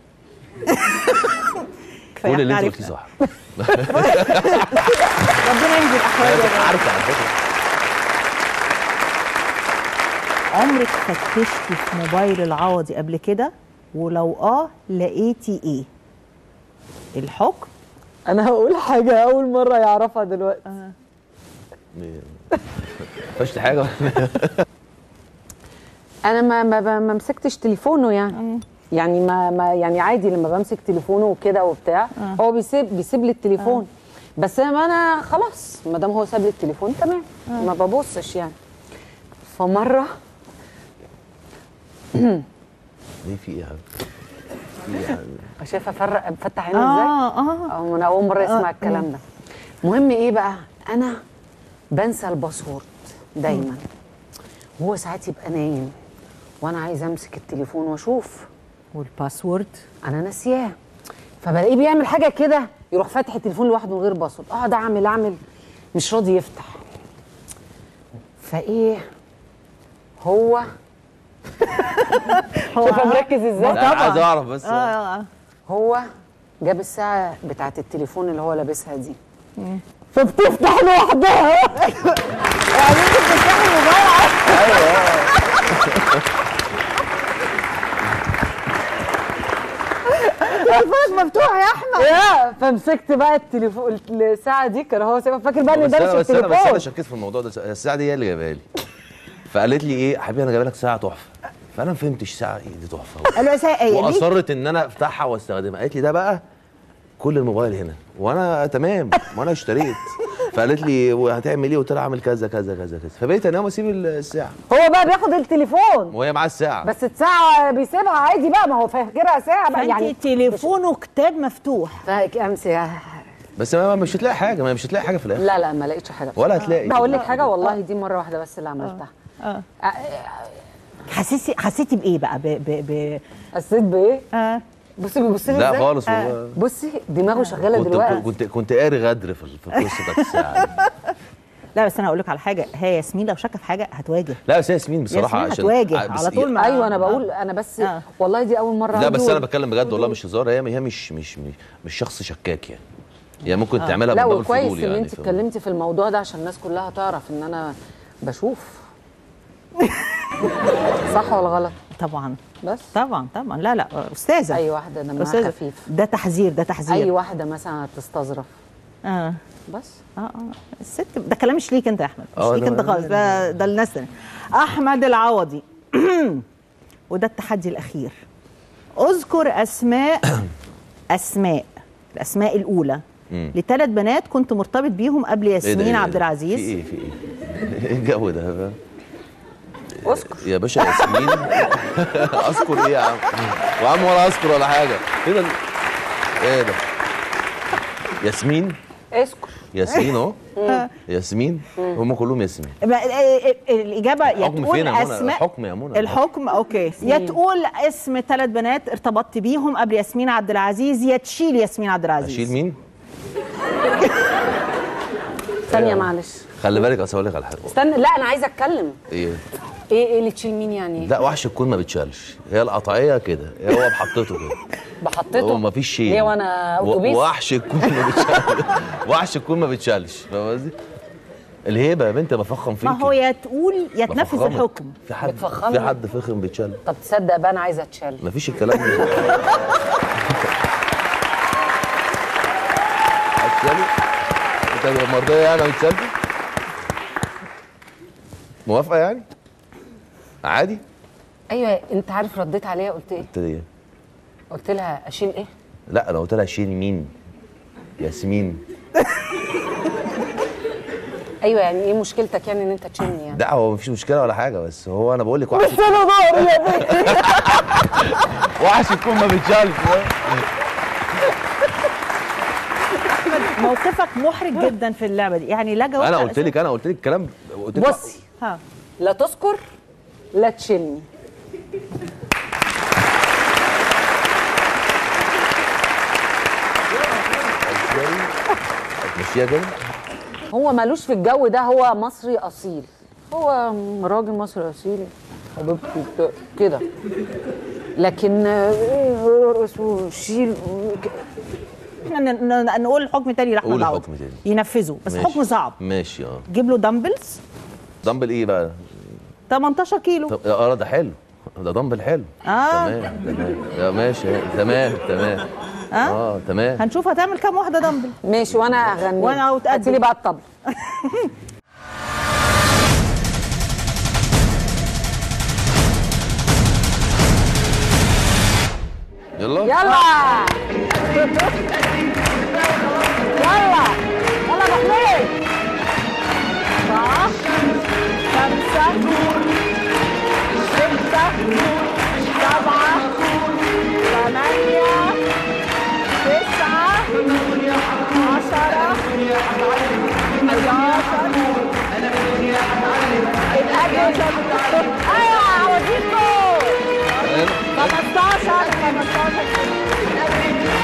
Speaker 1: كفاية
Speaker 7: كل اللي
Speaker 1: إحنا
Speaker 7: انت قلتيه
Speaker 1: عرفنا.
Speaker 7: صح
Speaker 1: ربنا ينزل احوالي يا جماعة.
Speaker 7: عارفه على فكره
Speaker 1: عمرك فتشتي في موبايل العوضي قبل كده ولو اه لقيتي ايه الحكم
Speaker 2: انا هقول حاجه اول مره يعرفها دلوقتي
Speaker 7: فشت حاجه
Speaker 2: انا ما ما, ما ما مسكتش تليفونه يعني يعني ما, ما يعني عادي لما بمسك تليفونه وكده وبتاع هو بيسيب بيسيب لي التليفون بس ما انا خلاص ما دام هو ساب لي التليفون تمام ما ببصش يعني فمره
Speaker 7: ليه في ايه يا حبيبي؟ في ايه يا حبيبي؟
Speaker 2: شايفه افرق فتح عيني ازاي
Speaker 1: اه اه
Speaker 2: اه انا اول مره اسمع الكلام ده المهم ايه بقى انا بنسى الباسورد دايما وهو ساعات يبقى نايم وانا عايزه امسك التليفون واشوف
Speaker 1: والباسورد
Speaker 2: انا ناسياه فبلاقيه بيعمل حاجه كده يروح فاتح التليفون لوحده من غير باسورد اقعد اعمل اعمل مش راضي يفتح فايه هو شوف مركز ازاي
Speaker 7: لا، انا عايز اعرف بس
Speaker 1: اه اه
Speaker 2: هو جاب الساعة بتاعت التليفون اللي هو لابسها دي فبتفتح لوحدها يعني انت بتفتح الموبايل
Speaker 1: تليفونك مفتوح يا احمد
Speaker 2: يا فمسكت بقى التليفون الساعة دي كان هو سايبها فاكر بقى ان
Speaker 7: بس
Speaker 2: ده
Speaker 7: انا
Speaker 2: مش
Speaker 7: بس انا بس انا
Speaker 2: التليفون
Speaker 7: شكيت في الموضوع ده الساعه دي هي اللي جايبها لي فقالت لي ايه حبيبي انا جايبه لك ساعه تحفه فانا ما فهمتش ساعه ايه دي تحفه
Speaker 1: قال له يا سا- هي دي
Speaker 7: واصرت ان انا افتحها واستخدمها قالت لي ده بقى كل الموبايل هنا وانا تمام وانا اشتريت فقالت لي وهتعمل ايه قلت لها اعمل كذا كذا كذا كذا فبقيت انام واسيب الساعه
Speaker 2: هو بقى بياخد التليفون
Speaker 7: وهي معاه الساعه
Speaker 2: بس الساعة بيسيبها عادي بقى ما هو فاكرها ساعة بقى
Speaker 1: فانت
Speaker 2: يعني
Speaker 1: تليفونه كتاب مفتوح
Speaker 2: فامسك
Speaker 7: بس ما مش هتلاقي حاجه ما مش هتلاقي حاجه في الاخر
Speaker 2: لا لا ما لقيتش حاجة
Speaker 7: ولا هتلاقي
Speaker 2: بقول لك حاجة والله دي مرة واحدة بس اللي عملتها
Speaker 1: اه
Speaker 2: آه،
Speaker 1: حسيتي حسيتي بايه بقى ب ب ب
Speaker 2: حسيت بايه؟
Speaker 1: اه
Speaker 2: بصي بيبص لي
Speaker 7: لا
Speaker 2: ازاي
Speaker 7: خالص والله.
Speaker 2: بصي دماغه شغاله
Speaker 7: كنت
Speaker 2: دلوقتي
Speaker 7: كنت كنت قاري غدر في في القصه بتاعت الساعه دي.
Speaker 1: لا بس انا هقول لك على حاجه هي ياسمين لو شاكه في حاجه هتواجه
Speaker 7: لا بس هي ياسمين بصراحه
Speaker 1: ياسمين
Speaker 7: عشان
Speaker 1: هتواجه
Speaker 7: ع- بس-
Speaker 1: على طول ما
Speaker 2: ايوه انا بقول انا بس
Speaker 1: آه.
Speaker 2: والله دي اول مره
Speaker 7: لا بس
Speaker 2: هدول.
Speaker 7: انا بتكلم بجد والله مش هزار هي هي مش مش مش, مش شخص شكاك يعني هي ممكن تعملها
Speaker 2: لا
Speaker 7: من باب
Speaker 2: وكويس
Speaker 7: الفضول
Speaker 2: ان
Speaker 7: يعني
Speaker 2: انت
Speaker 7: فاهم؟
Speaker 2: اتكلمتي في الموضوع ده عشان الناس كلها تعرف ان انا بشوف صح ولا غلط
Speaker 1: طبعا
Speaker 2: بس
Speaker 1: طبعا طبعا لا لا استاذه
Speaker 2: اي واحده دمها
Speaker 1: استاذه
Speaker 2: خفيف
Speaker 1: ده تحذير ده
Speaker 2: اي
Speaker 1: تحذير
Speaker 2: واحده مثلا هتستظرف
Speaker 1: اه
Speaker 2: بس
Speaker 1: اه اه الست ده كلام مش ليك انت يا احمد مش
Speaker 7: آه،
Speaker 1: ليك
Speaker 7: ده-
Speaker 1: انت خالص ده ده الناس تانية. احمد العوضي وده التحدي الاخير اذكر اسماء اسماء الاسماء الاولى
Speaker 7: مم.
Speaker 1: لثلاث بنات كنت مرتبط بيهم قبل
Speaker 7: إيه ده،
Speaker 1: ياسمين
Speaker 7: إيه ده؟
Speaker 1: عبد
Speaker 7: في
Speaker 1: العزيز
Speaker 7: ايه في ايه ايه الجو ده فاهم؟
Speaker 2: اذكر
Speaker 7: يا باشا ياسمين اذكر ايه يا عم ويا عم ولا اذكر ولا حاجه ايه ده ايه ده ياسمين
Speaker 2: اذكر
Speaker 7: ياسمين اهو ياسمين هم كلهم ياسمين
Speaker 1: بقى- ال- ال- الاجابه يا
Speaker 7: الحكم
Speaker 1: تقول
Speaker 7: فين يا منى
Speaker 1: اسماء
Speaker 7: الحكم يا منى
Speaker 1: الحكم اوكي يا تقول اسم ثلاث بنات ارتبطت بيهم قبل ياسمين عبد العزيز يا تشيل ياسمين عبد العزيز
Speaker 7: اشيل مين
Speaker 2: ثانيه معلش
Speaker 7: خلي بالك اصل اقول لك على حاجه
Speaker 2: استنى لا انا عايزه اتكلم
Speaker 7: ايه
Speaker 2: ايه ايه اللي تشيل مين يعني
Speaker 7: لا وحش الكون ما بتشالش هي القطعيه كده هو بحطته كده
Speaker 2: بحطته
Speaker 7: هو ما فيش شيء
Speaker 2: ليه وانا
Speaker 7: و-
Speaker 2: اتوبيس
Speaker 7: وحش الكون ما بتشالش وحش الكون ما بتشالش فاهم قصدي الهيبه يا بنت بفخم فيك
Speaker 1: ما هو يا تقول يا تنفذ
Speaker 7: بفخمك.
Speaker 1: الحكم
Speaker 7: في حد
Speaker 2: بتفخمني.
Speaker 7: في حد فخم بيتشال
Speaker 2: طب تصدق بقى انا عايزه اتشال
Speaker 7: ما فيش الكلام ده هتشالي انت مرضيه يعني هتشالي موافقه يعني عادي
Speaker 2: ايوه انت عارف رديت عليها قلت ايه
Speaker 7: قلت لي إيه؟
Speaker 2: قلت لها اشيل ايه
Speaker 7: لا انا قلت لها شيل مين ياسمين
Speaker 2: ايوه يعني ايه مشكلتك يعني ان انت تشيلني يعني
Speaker 7: لا هو مفيش مشكله ولا حاجه بس هو انا بقول لك وحش
Speaker 2: انا ضهري يا بنتي
Speaker 7: وحش الكون ما بيتشالش
Speaker 1: موقفك محرج جدا في اللعبه دي يعني لا جاوبت
Speaker 7: انا
Speaker 1: على
Speaker 7: قلت لك انا قلت لك الكلام قلت لك
Speaker 2: بصي
Speaker 1: ها
Speaker 2: لا تذكر لا تشيلني
Speaker 7: مشيها كده
Speaker 10: هو مالوش في الجو ده هو مصري اصيل هو راجل مصري اصيل حبيبتي بتاع- كده لكن آه، شيل
Speaker 1: احنا ن- ن- نقول حكم تاني لاحمد
Speaker 7: قولي
Speaker 1: عوض
Speaker 7: حكم تاني.
Speaker 1: ينفذه بس
Speaker 7: ماشي.
Speaker 1: حكم صعب
Speaker 7: ماشي اه
Speaker 1: جيب له دمبلز
Speaker 7: دمبل ايه بقى
Speaker 1: 18 كيلو
Speaker 7: طب اه ده حلو ده دمبل حلو
Speaker 1: آه.
Speaker 7: تمام تمام يا ماشي تمام تمام
Speaker 1: اه
Speaker 7: اه تمام
Speaker 1: هنشوف هتعمل كام واحده دمبل
Speaker 10: ماشي وانا اغني
Speaker 1: وأنا أتقدم.
Speaker 10: هاتي لي بقى الطبل
Speaker 7: يلا
Speaker 10: يلا يلا يلا ابو حميد
Speaker 1: أربعة خمسة ستة سبعة ثمانية تسعة عشرة 11 الأجل أيوة هوريكم 15 15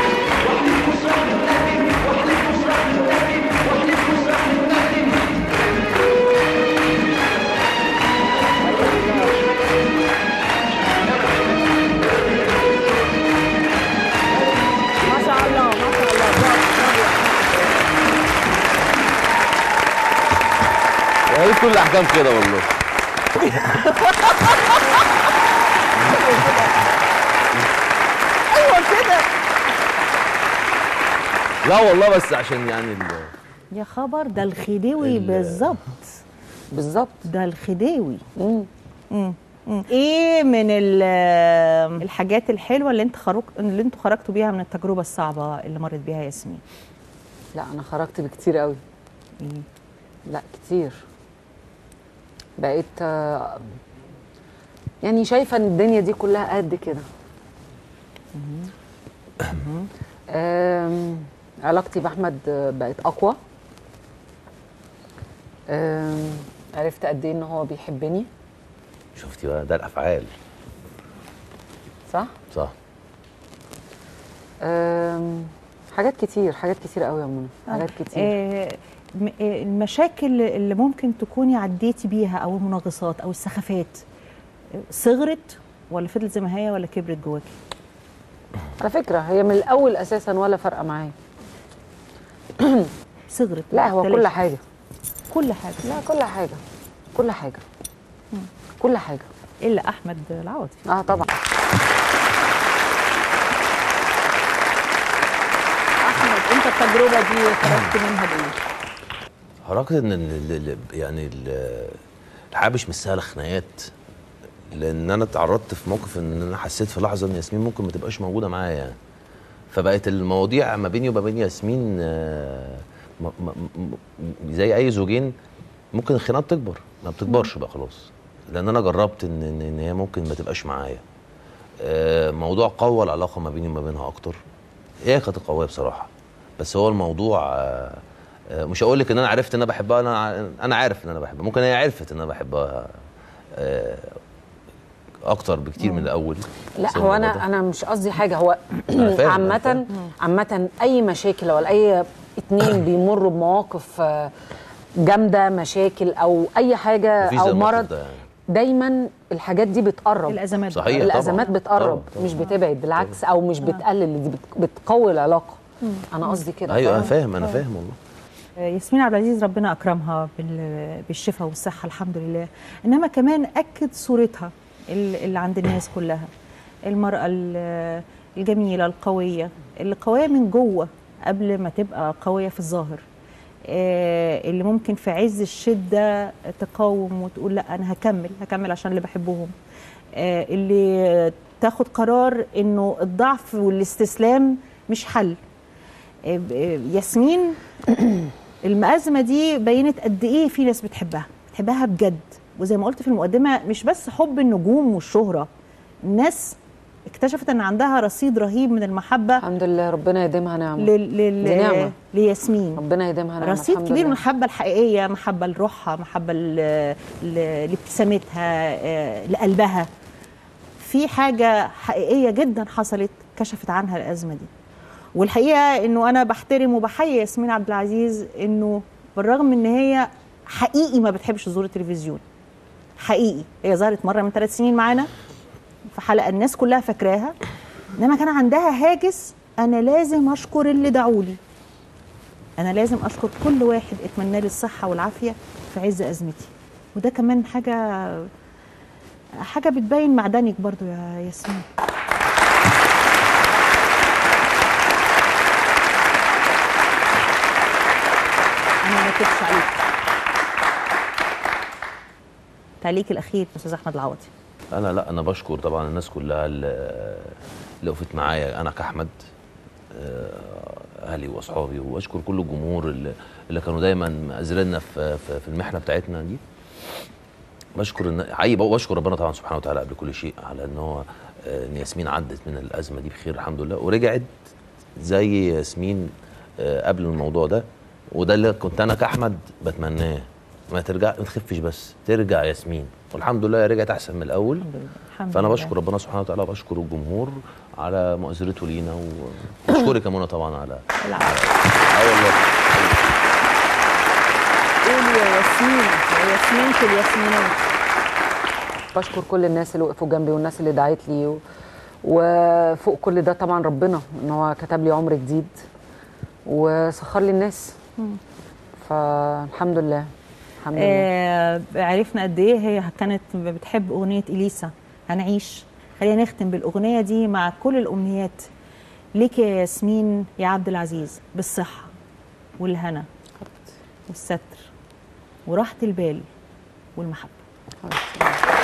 Speaker 1: ما شاء الله ما شاء الله برافو، برافو.
Speaker 7: هي كل الاحكام كده والله
Speaker 1: ايوه كده
Speaker 7: لا والله بس عشان يعني ال...
Speaker 1: يا خبر ده الخديوي
Speaker 7: ال-
Speaker 1: بالظبط
Speaker 10: بالظبط
Speaker 1: ده الخديوي مم. مم. ايه من ال- الحاجات الحلوه اللي انت خرج اللي انتوا خرجتوا بيها من التجربه الصعبه اللي مرت بيها ياسمين
Speaker 10: لا انا خرجت بكتير قوي لا كتير بقيت آه، يعني شايفه ان الدنيا دي كلها قد كده آم، علاقتي باحمد آه، بقت اقوى آم، عرفت قد ايه ان هو بيحبني
Speaker 7: شفتي بقى ده الافعال
Speaker 10: صح
Speaker 7: صح
Speaker 10: آم، حاجات كتير حاجات كتير قوي يا منى حاجات كتير
Speaker 1: آه، م- آه، المشاكل اللي ممكن تكوني عديتي بيها او المناغصات او السخافات آه، صغرت ولا فضلت زي ما هي ولا كبرت جواكي
Speaker 10: على فكره هي من الاول اساسا ولا فارقه معايا
Speaker 1: صغرت
Speaker 10: لا هو كل
Speaker 1: تلاشت.
Speaker 10: حاجه
Speaker 1: كل حاجه
Speaker 10: لا كل حاجه كل حاجه كل حاجه
Speaker 1: الا احمد العوضي
Speaker 10: اه طبعا
Speaker 1: احمد انت التجربه دي خرجت منها بايه
Speaker 7: حركة ان ال- ال- ال- يعني ال- الحياه مش مستاهله خناقات لان انا اتعرضت في موقف ان انا حسيت في لحظه ان ياسمين ممكن ما تبقاش موجوده معايا يعني فبقت المواضيع ما بيني وما بين ياسمين آه، م- م- م- زي اي زوجين ممكن الخناقات تكبر ما بتكبرش بقى خلاص لان انا جربت ان ان إن هي ممكن ما تبقاش معايا آه، موضوع قوى العلاقه ما بيني وما بينها اكتر هي كانت قويه بصراحه بس هو الموضوع آه، آه، مش هقول لك ان انا عرفت ان انا بحبها انا ع- انا عارف ان انا بحبها ممكن هي عرفت ان انا بحبها آه، اكتر بكتير من الاول
Speaker 10: لا
Speaker 7: بس
Speaker 10: هو
Speaker 7: الموضوع ده-
Speaker 10: انا انا مش قصدي حاجه هو
Speaker 7: أنا فاهم، أنا
Speaker 10: عامه
Speaker 7: فاهم.
Speaker 10: عامه اي مشاكل ولا اي اتنين بيمروا بمواقف آه، جامده مشاكل او اي حاجه
Speaker 7: مفيش زي
Speaker 10: او
Speaker 7: الموقف
Speaker 10: مرض
Speaker 7: ده يعني.
Speaker 10: دايما الحاجات دي بتقرب
Speaker 1: الازمات
Speaker 7: صحيح
Speaker 10: الازمات
Speaker 7: طبعاً.
Speaker 10: بتقرب
Speaker 7: طبعاً،
Speaker 10: مش بتبعد بالعكس او مش بتقلل دي بت- بتقوي العلاقه انا قصدي كده
Speaker 7: ايوه انا
Speaker 10: فاهم؟
Speaker 7: فاهم انا فاهم والله
Speaker 1: ياسمين عبد العزيز ربنا اكرمها بال- بالشفاء والصحه الحمد لله انما كمان اكد صورتها ال- اللي عند الناس كلها المراه ال- الجميله القويه اللي قويه من جوه قبل ما تبقى قويه في الظاهر آه، اللي ممكن في عز الشده تقاوم وتقول لا انا هكمل هكمل عشان اللي بحبهم آه، اللي تاخد قرار انه الضعف والاستسلام مش حل آه، ب- آه، ياسمين المأزمة دي بينت قد إيه في ناس بتحبها بتحبها بجد وزي ما قلت في المقدمة مش بس حب النجوم والشهرة الناس اكتشفت ان عندها رصيد رهيب من المحبة
Speaker 10: الحمد لله ربنا يديمها نعمه
Speaker 1: لل... لل...
Speaker 10: دي نعمة.
Speaker 1: لياسمين
Speaker 10: ربنا يديمها نعمه
Speaker 1: رصيد
Speaker 10: الحمد
Speaker 1: كبير من
Speaker 10: لله.
Speaker 1: المحبة الحقيقية محبة لروحها محبة ل- ل- لابتسامتها آه، لقلبها في حاجة حقيقية جدا حصلت كشفت عنها الأزمة دي والحقيقه انه انا بحترم وبحيي ياسمين عبد العزيز انه بالرغم ان هي حقيقي ما بتحبش ظهور التلفزيون حقيقي هي ظهرت مره من ثلاث سنين معانا في حلقه الناس كلها فاكراها انما كان عندها هاجس انا لازم اشكر اللي دعولي انا لازم اشكر كل واحد اتمنى لي الصحه والعافيه في عز ازمتي وده كمان حاجه حاجه بتبين معدنك برضو يا ياسمين انا ما كدبش عليك تعليق الاخير استاذ احمد العوضي
Speaker 7: انا لا انا بشكر طبعا الناس كلها اللي اللي وقفت معايا انا كاحمد آه، اهلي واصحابي واشكر كل الجمهور اللي, اللي كانوا دايما مأزرنا في, في, في المحنه بتاعتنا دي بشكر إن- حقيقي بشكر ربنا طبعا سبحانه وتعالى قبل كل شيء على ان هو آه، ان ياسمين عدت من الازمه دي بخير الحمد لله ورجعت زي ياسمين آه، قبل الموضوع ده وده اللي كنت انا كاحمد بتمناه ما ترجع ما تخفش بس ترجع ياسمين والحمد لله رجعت احسن من الاول
Speaker 1: الحمد
Speaker 7: فانا
Speaker 1: لله.
Speaker 7: بشكر ربنا سبحانه وتعالى وبشكر الجمهور على مؤازرته لينا و- واشكرك يا منى طبعا على
Speaker 1: العفو.
Speaker 7: اه والله
Speaker 1: قولي يا ياسمين يا ياسمين الياسمينات
Speaker 2: بشكر كل الناس اللي وقفوا جنبي والناس اللي دعت لي و... وفوق كل ده طبعا ربنا ان هو كتب لي عمر جديد وسخر لي الناس فالحمد لله الحمد لله
Speaker 1: آه عرفنا قد ايه هي كانت بتحب اغنيه اليسا هنعيش خلينا نختم بالاغنيه دي مع كل الامنيات ليك يا ياسمين يا عبد العزيز بالصحه والهنا والستر وراحه البال والمحبه